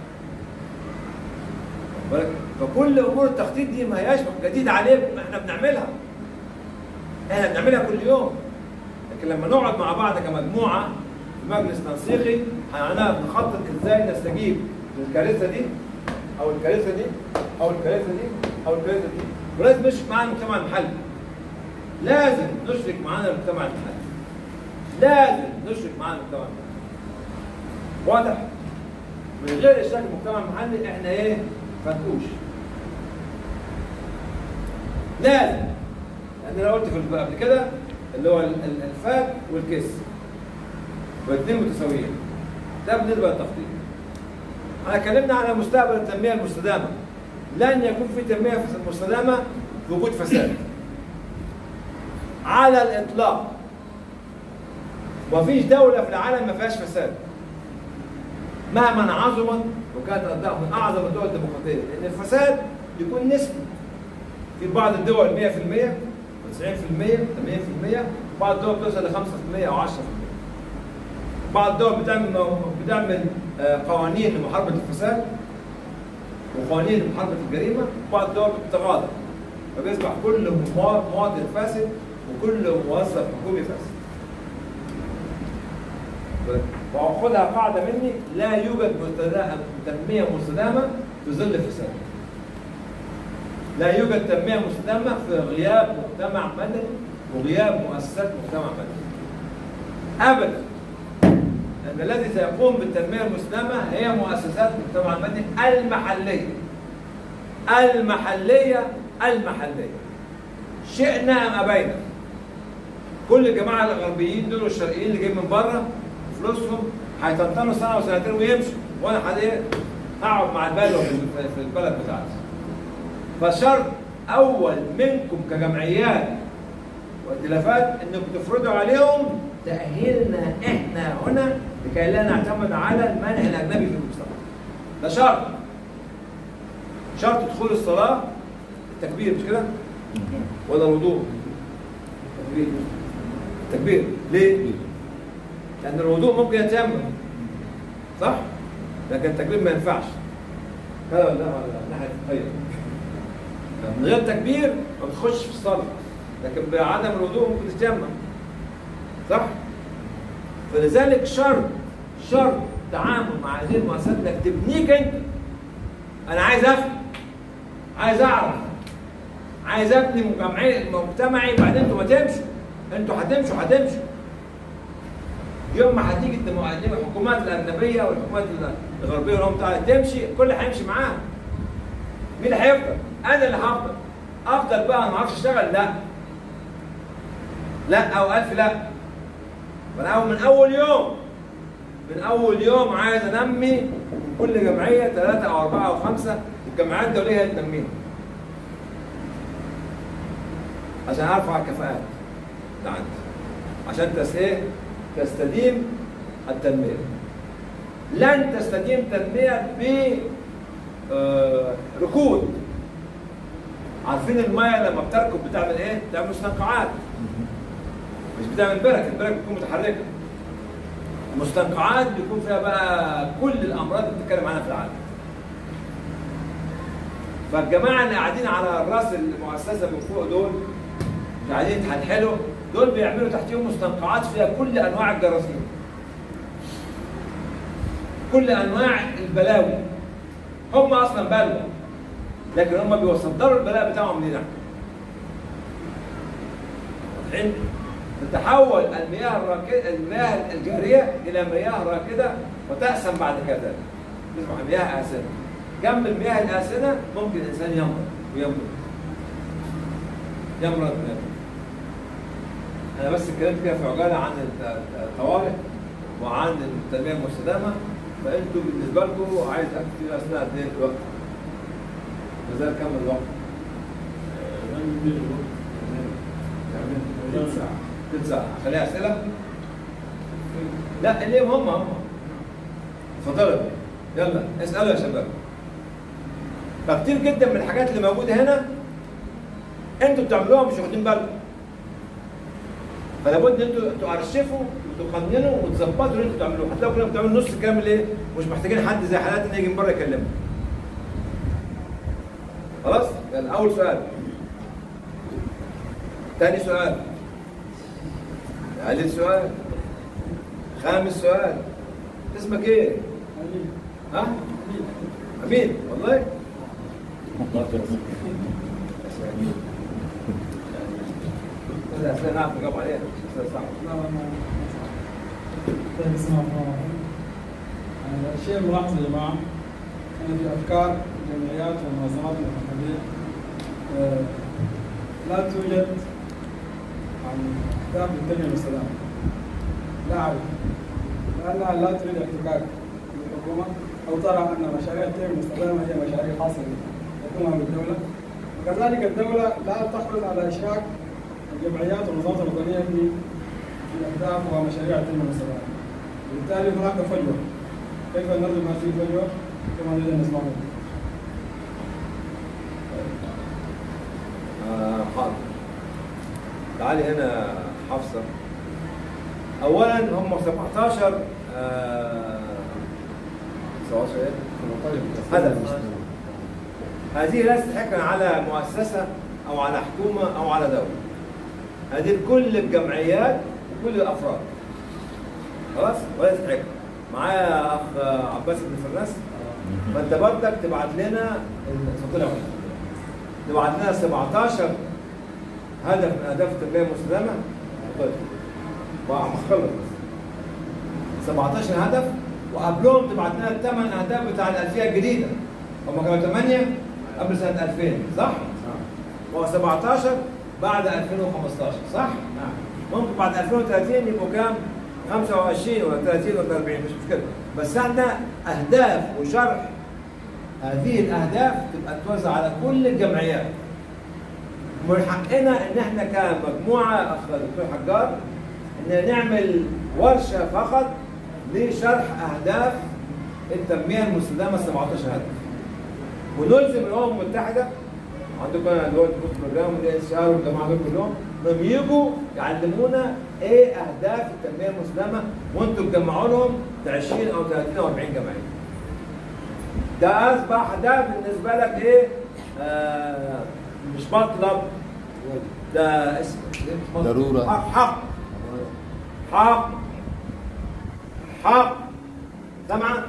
واخد بالك فكل امور التخطيط دي ما هياش جديده عليكم احنا بنعملها احنا بنعملها كل يوم لكن لما نقعد مع بعض كمجموعه في مجلس تنسيقي هنعرف نخطط ازاي نستجيب للكارثه دي او الكارثه دي او الكارثه دي او الكارثه دي ولازم نشرك معانا المجتمع المحلي لازم نشرك معانا المجتمع المحلي لازم نشرك معانا المجتمع المحلي واضح من غير اشراك المجتمع المحلي احنا ايه فتوش لازم لان انا قلت في الب- قبل كده اللي هو ال- ال- الفات والكس والاثنين متساويين ده بالنسبه للتخطيط احنا اتكلمنا على مستقبل التنميه المستدامه لن يكون في تنميه مستدامه في وجود فساد على الاطلاق مفيش دوله في العالم ما فيهاش فساد مهما عظمت وكانت أداء من اعظم الدول الديمقراطيه لان الفساد يكون نسبي في بعض الدول 100% و90% 80% بعض الدول بتوصل ل 5% او 10% بعض الدول بتعمل بتعمل آه، قوانين لمحاربه الفساد وقوانين لمحاربه الجريمه بعض الدول بتتغاضى فبيصبح كل موا- مواطن فاسد وكل موظف حكومي فاسد وخدها قاعده مني لا يوجد مستدا- تنميه مستدامه في ظل الفساد لا يوجد تنميه مستدامه في غياب مجتمع مدني وغياب مؤسسات مجتمع مدني ابدا ان الذي سيقوم بالتنميه المستدامه هي مؤسسات المجتمع المدني المحليه المحليه المحليه شئنا ام ابينا كل الجماعه الغربيين دول والشرقيين اللي جايين من بره فلوسهم هيتنطنوا سنه وسنتين ويمشوا وانا حد ايه هقعد مع البلوه في في البلد بتاعتي فشرط اول منكم كجمعيات وائتلافات انكم تفرضوا عليهم تاهيلنا احنا هنا لكي لا نعتمد على المنع الاجنبي في المستقبل ده شرط شرط دخول الصلاه التكبير مش كده؟ ولا الوضوء؟ تكبير تكبير ليه؟ لأن الوضوء ممكن يتيمم صح؟ لكن التكبير ما ينفعش هذا ولا لا ولا ناحية الفقهية من غير تكبير ما بتخش في الصلاة لكن بعدم الوضوء ممكن تتيمم صح؟ فلذلك شرط شرط تعامل مع هذه المؤسسات انك تبنيك انت انا عايز افهم عايز اعرف عايز ابني مجتمعي مجتمعي بعدين انتوا ما تمشوا انتوا هتمشوا هتمشوا يوم ما هتيجي الدمو- الحكومات الاجنبيه والحكومات الغربيه والامم بتاعها تمشي الكل هيمشي معاها مين اللي هيفضل؟ انا اللي هفضل افضل بقى انا ما اعرفش اشتغل لا لا او الف لا فانا أول- من اول يوم من اول يوم عايز انمي من كل جمعيه ثلاثه او اربعه او خمسه الجمعيات الدوليه هي اللي تنميهم عشان ارفع الكفاءات اللي عندي عشان تس ايه تستديم التنميه لن تستديم تنميه ب آه، ركود عارفين الميه لما بتركب بتعمل ايه؟ بتعمل مستنقعات مش بتعمل برك البرك بتكون متحركه المستنقعات بيكون فيها بقى كل الامراض اللي بتتكلم عنها في العالم فالجماعه اللي قاعدين على راس المؤسسه من فوق دول اللي قاعدين يتحلحلوا دول بيعملوا تحتيهم مستنقعات فيها كل انواع الجراثيم كل انواع البلاوي هم اصلا بلوى لكن هم بيصدروا البلاء بتاعهم لنا واضحين؟ تتحول المياه الراكده المياه الجاريه الى مياه راكده وتأسن بعد كذا اسمها مياه آسنة جنب المياه الآسنة ممكن الإنسان يمرض ويمرض يمرض ويمرض أنا بس اتكلمت كده في عجالة عن الت- الطوارئ وعن التنمية المستدامة فأنتوا بالنسبة لكم عايز أكتب فيه أثناء قد إيه الوقت؟ مازال كم الوقت؟ تلت ساعة تلت ساعة خليها أسئلة؟ لا اللي هم هم اتفضلوا يلا اسألوا يا شباب فكتير جدا من الحاجات اللي موجودة هنا انتوا بتعملوها مش واخدين بالكم فلا بد ان انتوا تؤرشفوا وتقننوا وتظبطوا اللي انتوا بتعملوه هتلاقوا كلنا بتعملوا نص كامل ايه مش محتاجين حد زي حالاتنا يجي من بره يكلمنا خلاص يلا اول سؤال تاني سؤال ثالث سؤال خامس سؤال اسمك ايه؟ ها؟ امين والله؟ هذا أسئلة نعرف نجاوب عليها أسئلة صعبة. طيب بسم الله الرحمن الرحيم. آه، الشيء الملاحظ يا جماعه ان في افكار الجمعيات والمنظمات المحليه آه، لا توجد عن اهداف للتنميه والسلام. لا اعرف لانها لا تريد احتكاك بالحكومه او ترى ان مشاريع التنميه والسلام هي مشاريع خاصه بالحكومه والدوله وكذلك الدوله لا تحرص على اشراك الجمعيات والمنظمات الوطنيه في في اهداف ومشاريع التنميه والسلام. وبالتالي هناك فجوه كيف نرجو هذه الفجوه كما نريد ان نسمعه آه حاضر تعالي هنا حفصة أولا هم 17 آه 17 إيه؟ هدف هذه لا تحكم على مؤسسة أو على حكومة أو على دولة هذه كل الجمعيات وكل الأفراد خلاص ولا تتحكم معايا أخ عباس بن فراس فأنت برضك تبعت لنا اتفضل يا ولد. تبعت لنا 17 هدف من اهداف التنميه المستدامه طيب وعم اخلص 17 هدف وقبلهم تبعت لنا الثمان اهداف بتاع الالفيه الجديده هم كانوا 8 قبل سنه 2000 صح؟ و 17 بعد 2015 صح؟ نعم ممكن بعد 2030 يبقوا كام؟ 25 ولا 30 ولا 40 مش مشكله بس عندنا اهداف وشرح هذه الاهداف تبقى توزع على كل الجمعيات من حقنا ان احنا كمجموعه اخ دكتور حجار ان نعمل ورشه فقط لشرح اهداف التنميه المستدامه 17 هدف ونلزم الامم المتحده عندكم اللي هو البوست بروجرام والاي اس ار والجماعه دول كلهم انهم يجوا يعلمونا ايه اهداف التنميه المستدامه وانتم تجمعوا لهم 20 او 30 او 40 جمعيه. ده اصبح ده بالنسبه لك ايه؟ آه مش مطلب ده اسم ضرورة. حق حق حق حق سمع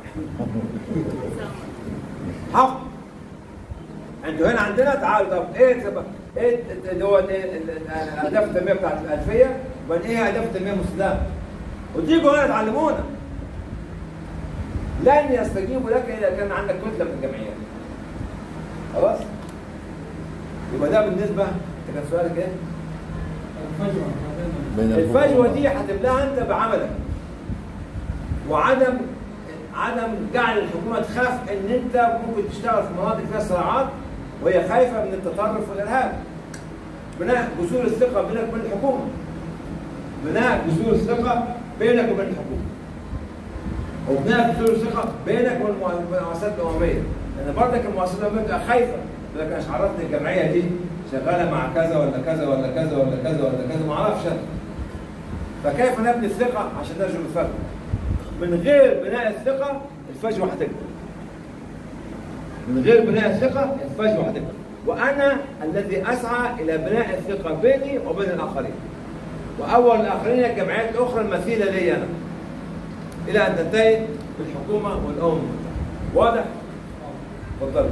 حق انتوا هنا عندنا تعالوا طب ايه تبقى ايه اللي هو ال- ال- ال- اهداف التنميه بتاعت الالفيه وبعدين ايه اهداف التنميه المستدامه وتيجوا هنا تعلمونا لن يستجيبوا لك اذا كان عندك كتله من الجمعيات خلاص يبقى ده بالنسبه انت كان سؤالك ايه؟ الفجوه بين الفجوه دي هتملاها انت بعملك وعدم عدم جعل الحكومه تخاف ان انت ممكن تشتغل في مناطق فيها صراعات وهي خايفه من التطرف والارهاب بناء جسور الثقه بينك وبين الحكومه بناء جسور الثقه بينك وبين الحكومه وبناء جسور الثقه بينك وبين المؤسسات الامميه لان برضك المؤسسات الامميه بتبقى خايفه تقول لك انا مش عرفني الجمعيه دي شغاله مع كذا ولا كذا ولا كذا ولا كذا ولا كذا ما اعرفش انا فكيف نبني الثقه عشان نرجو الفجوه من غير بناء الثقه الفجوه هتكبر من غير بناء الثقه الفجوه هتكبر وانا الذي اسعى الى بناء الثقه بيني وبين الاخرين واول الاخرين الجمعيات الاخرى المثيله لي انا الى ان تنتهي بالحكومه والامم المتحده واضح؟ تفضل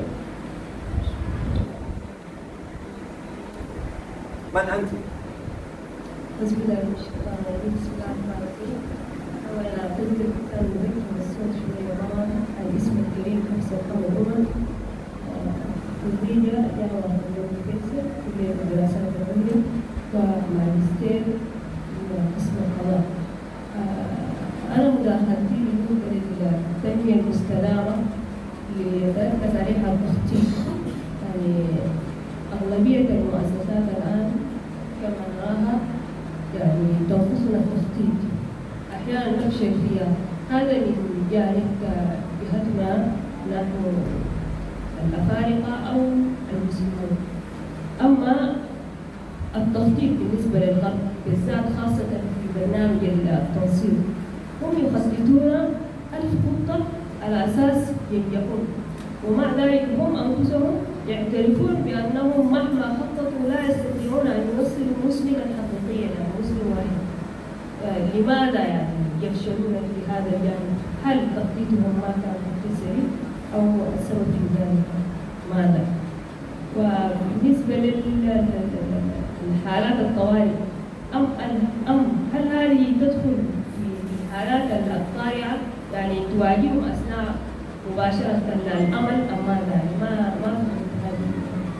من انت؟ بسم الله الشيطان الرجيم بسم الله الرحمن الرحيم اولا اعتذر كان ذكر الصوت شويه مرة الاسم الكريم حفصه محمد عمر خريجه جامعه البروفيسور كليه الدراسات العليا وماجستير من قسم القضاء آه، انا مداخلتي بالنسبه للتنميه المستدامه اللي تركز عليها التخطيط يعني اغلبيه المؤسسات الان كما نراها يعني تنقصنا التخطيط احيانا نفشل فيها هذا من جانب جهتنا نحن الافارقه او المسلمون اما التخطيط بالنسبه للغرب بالذات خاصه في برنامج التنصير هم يخططون ألف خطه على اساس ينجحون ومع ذلك هم انفسهم يعترفون بانهم مهما خططوا لا يستطيعون ان يوصلوا مسلما حقيقيا او مسلم واحد آه، لماذا يعني يفشلون في هذا الجانب؟ هل تخطيطهم ما كان تخطيط سليم أو السبب في ذلك ماذا؟ وبالنسبة للحالات الطوارئ أم أم هل هذه تدخل في في الحالات الطارئة يعني تواجههم أثناء مباشرة الأمل أم ماذا؟ يعني ما ما فهمت هذه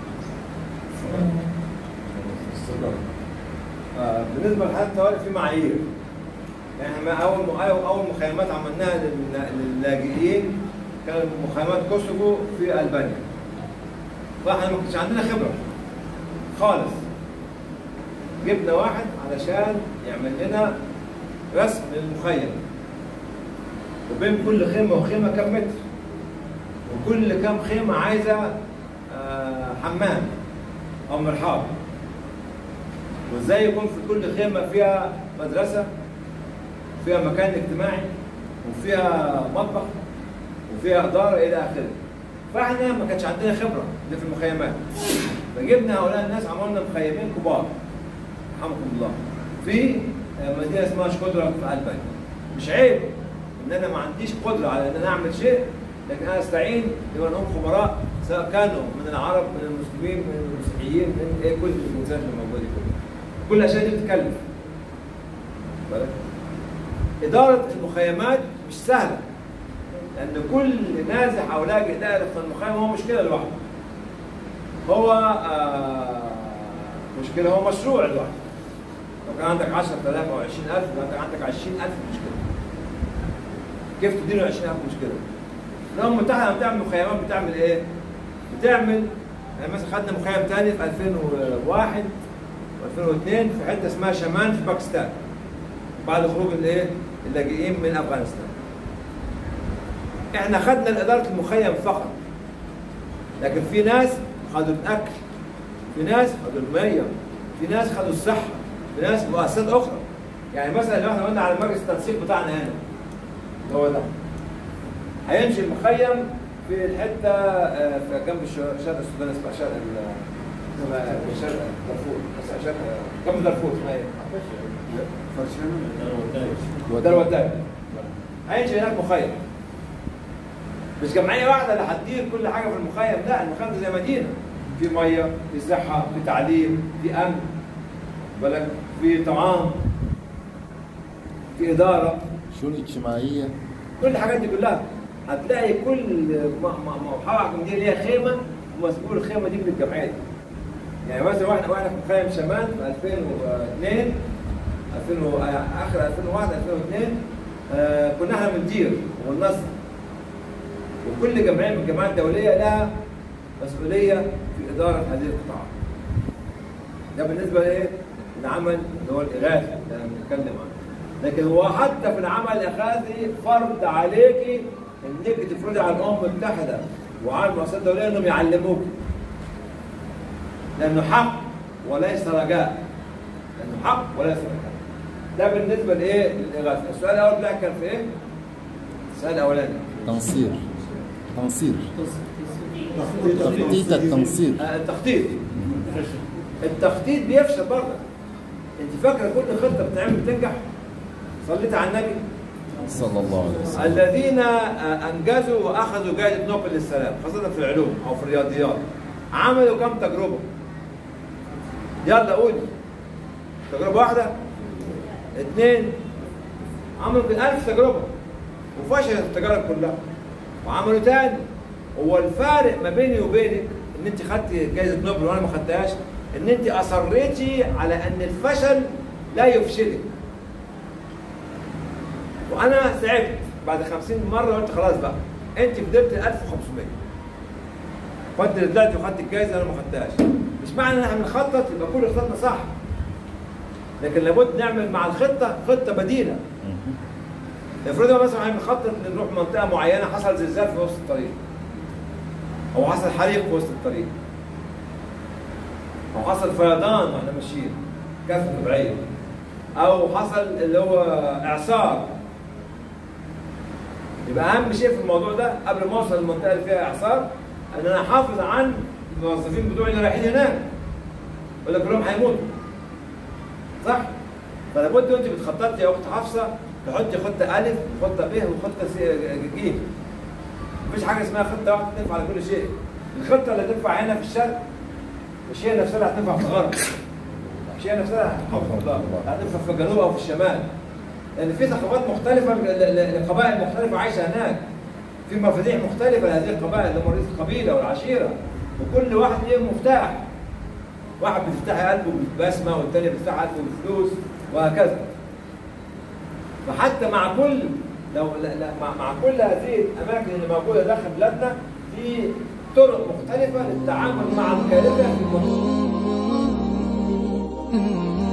آه، بالنسبه لحالات الطوارئ في معايير يعني احنا اول م- اول مخيمات عملناها لل- للاجئين كانت مخيمات كوسوفو في البانيا فاحنا ما كانش عندنا خبره خالص جبنا واحد علشان يعمل لنا رسم للمخيم وبين كل خيمه وخيمه كم متر وكل كام خيمه عايزه آه، حمام او مرحاض وازاي يكون في كل خيمه فيها مدرسه فيها مكان اجتماعي وفيها مطبخ وفيها اداره الى اخره فاحنا ما كانش عندنا خبره دي في المخيمات فجبنا هؤلاء الناس عملنا مخيمين كبار رحمكم الله في مدينه اسمها شكودرا في البانيا مش عيب ان انا ما عنديش قدره على ان انا اعمل شيء لكن انا استعين بمن هم خبراء سواء كانوا من العرب من المسلمين من المسيحيين من إيه كل الجنسيات الموجوده كلها كل الاشياء دي بتتكلف بالك؟ اداره المخيمات مش سهله لان كل نازح او لاجئ دائره في المخيم هو مشكله لوحده هو آه مشكله هو مشروع لوحده لو كان عندك 10000 او 20000 يبقى انت عندك 20000 مشكله كيف تدير 20000 مشكله؟ الامم المتحده لما بتعمل مخيمات بتعمل ايه؟ بتعمل يعني مثلا خدنا مخيم ثاني في 2001 و2002 في حته اسمها شمان في باكستان بعد خروج الايه؟ اللاجئين من افغانستان. احنا خدنا اداره المخيم فقط لكن في ناس خدوا الاكل في ناس خدوا الميه في ناس خدوا الصحه في ناس مؤسسات اخرى يعني مثلا لو احنا قلنا على مجلس التنسيق بتاعنا هنا اللي هو ده هيمشي المخيم في الحته آه، في جنب الش- شرق السودان اسمها شرق ال- اسمها شرق دارفور اسمها شرق جنب دارفور اسمها ايه؟ ده الوداع هيمشي هناك مخيم مش جمعيه واحده اللي هتدير كل حاجه في المخيم لا المخيم ده زي مدينه في ميه في صحه في تعليم في امن بالك في طعام في اداره شؤون اجتماعيه كل الحاجات دي كلها هتلاقي كل م- م- موحده من دي ليها خيمه ومسؤول الخيمه دي من الجمعيه دي. يعني مثلا واحنا واحنا في مخيم شمال في 2002 2000 و- اخر 2001 2002 آه كنا احنا بندير والنصر وكل جمعيه من الجمعيات الدوليه لها مسؤوليه في اداره هذه القطاعات. ده بالنسبه لايه؟ العمل اللي هو الاغاثي اللي انا بنتكلم عنه. لكن هو حتى في العمل الاغاثي فرض عليكي انك تفرضي على الامم المتحده وعلى المؤسسات الدوليه انهم يعلموك. لانه حق وليس رجاء. لانه حق وليس رجاء. ده بالنسبه لايه؟ للاغاثه. السؤال الاول بتاعك كان في ايه؟ السؤال الاولاني. تنصير تنصير تخطيط التنصير آه، التخطيط التخطيط بيفشل برضه انت فاكره كل خطه بتتعمل بتنجح صليت على النبي صلى الله عليه وسلم الذين آه، انجزوا واخذوا جائزه نوبل للسلام خاصه في العلوم او في الرياضيات عملوا كم تجربه يلا قولي تجربه واحده اثنين عملوا ألف تجربه وفشلت التجارب كلها وعملوا تاني هو الفارق ما بيني وبينك ان انت خدتي جائزه نوبل وانا ما خدتهاش ان انت اصريتي على ان الفشل لا يفشلك وانا تعبت بعد 50 مره قلت خلاص بقى انت فضلت 1500 فانت اللي طلعتي وخدت الجائزه انا ما خدتهاش مش معنى ان احنا بنخطط يبقى كل خطتنا صح لكن لابد نعمل مع الخطه خطه بديله افرضوا مثلا احنا بنخطط نروح منطقه معينه حصل زلزال في وسط الطريق او حصل حريق في وسط الطريق او حصل فيضان واحنا ماشيين كارثه طبيعيه او حصل اللي هو اعصار يبقى اهم شيء في الموضوع ده قبل ما اوصل للمنطقه اللي فيها اعصار ان انا احافظ عن الموظفين بتوعي اللي رايحين هناك ولا كلهم هيموتوا صح؟ فلا بد وانت بتخططي يا اخت حفصه تحطي خطه الف وخطه ب وخطه س- ج مفيش حاجه اسمها خطه واحده تنفع على كل شيء الخطه اللي تنفع هنا في الشرق مش هي نفسها اللي هتنفع في الغرب مش هي نفسها هتنفع في الجنوب او في الشمال لان في ثقافات مختلفه ل- ل- لقبائل مختلفه عايشه هناك في مفاتيح مختلفه لهذه القبائل اللي هم رئيس القبيله والعشيره وكل واحد ليه مفتاح واحد بيفتح قلبه بالبسمه والتاني بيفتح قلبه بالفلوس وهكذا فحتى مع كل لو لا لا مع, مع كل هذه الاماكن اللي موجوده داخل بلادنا في طرق مختلفه للتعامل مع الكارثه في المحيط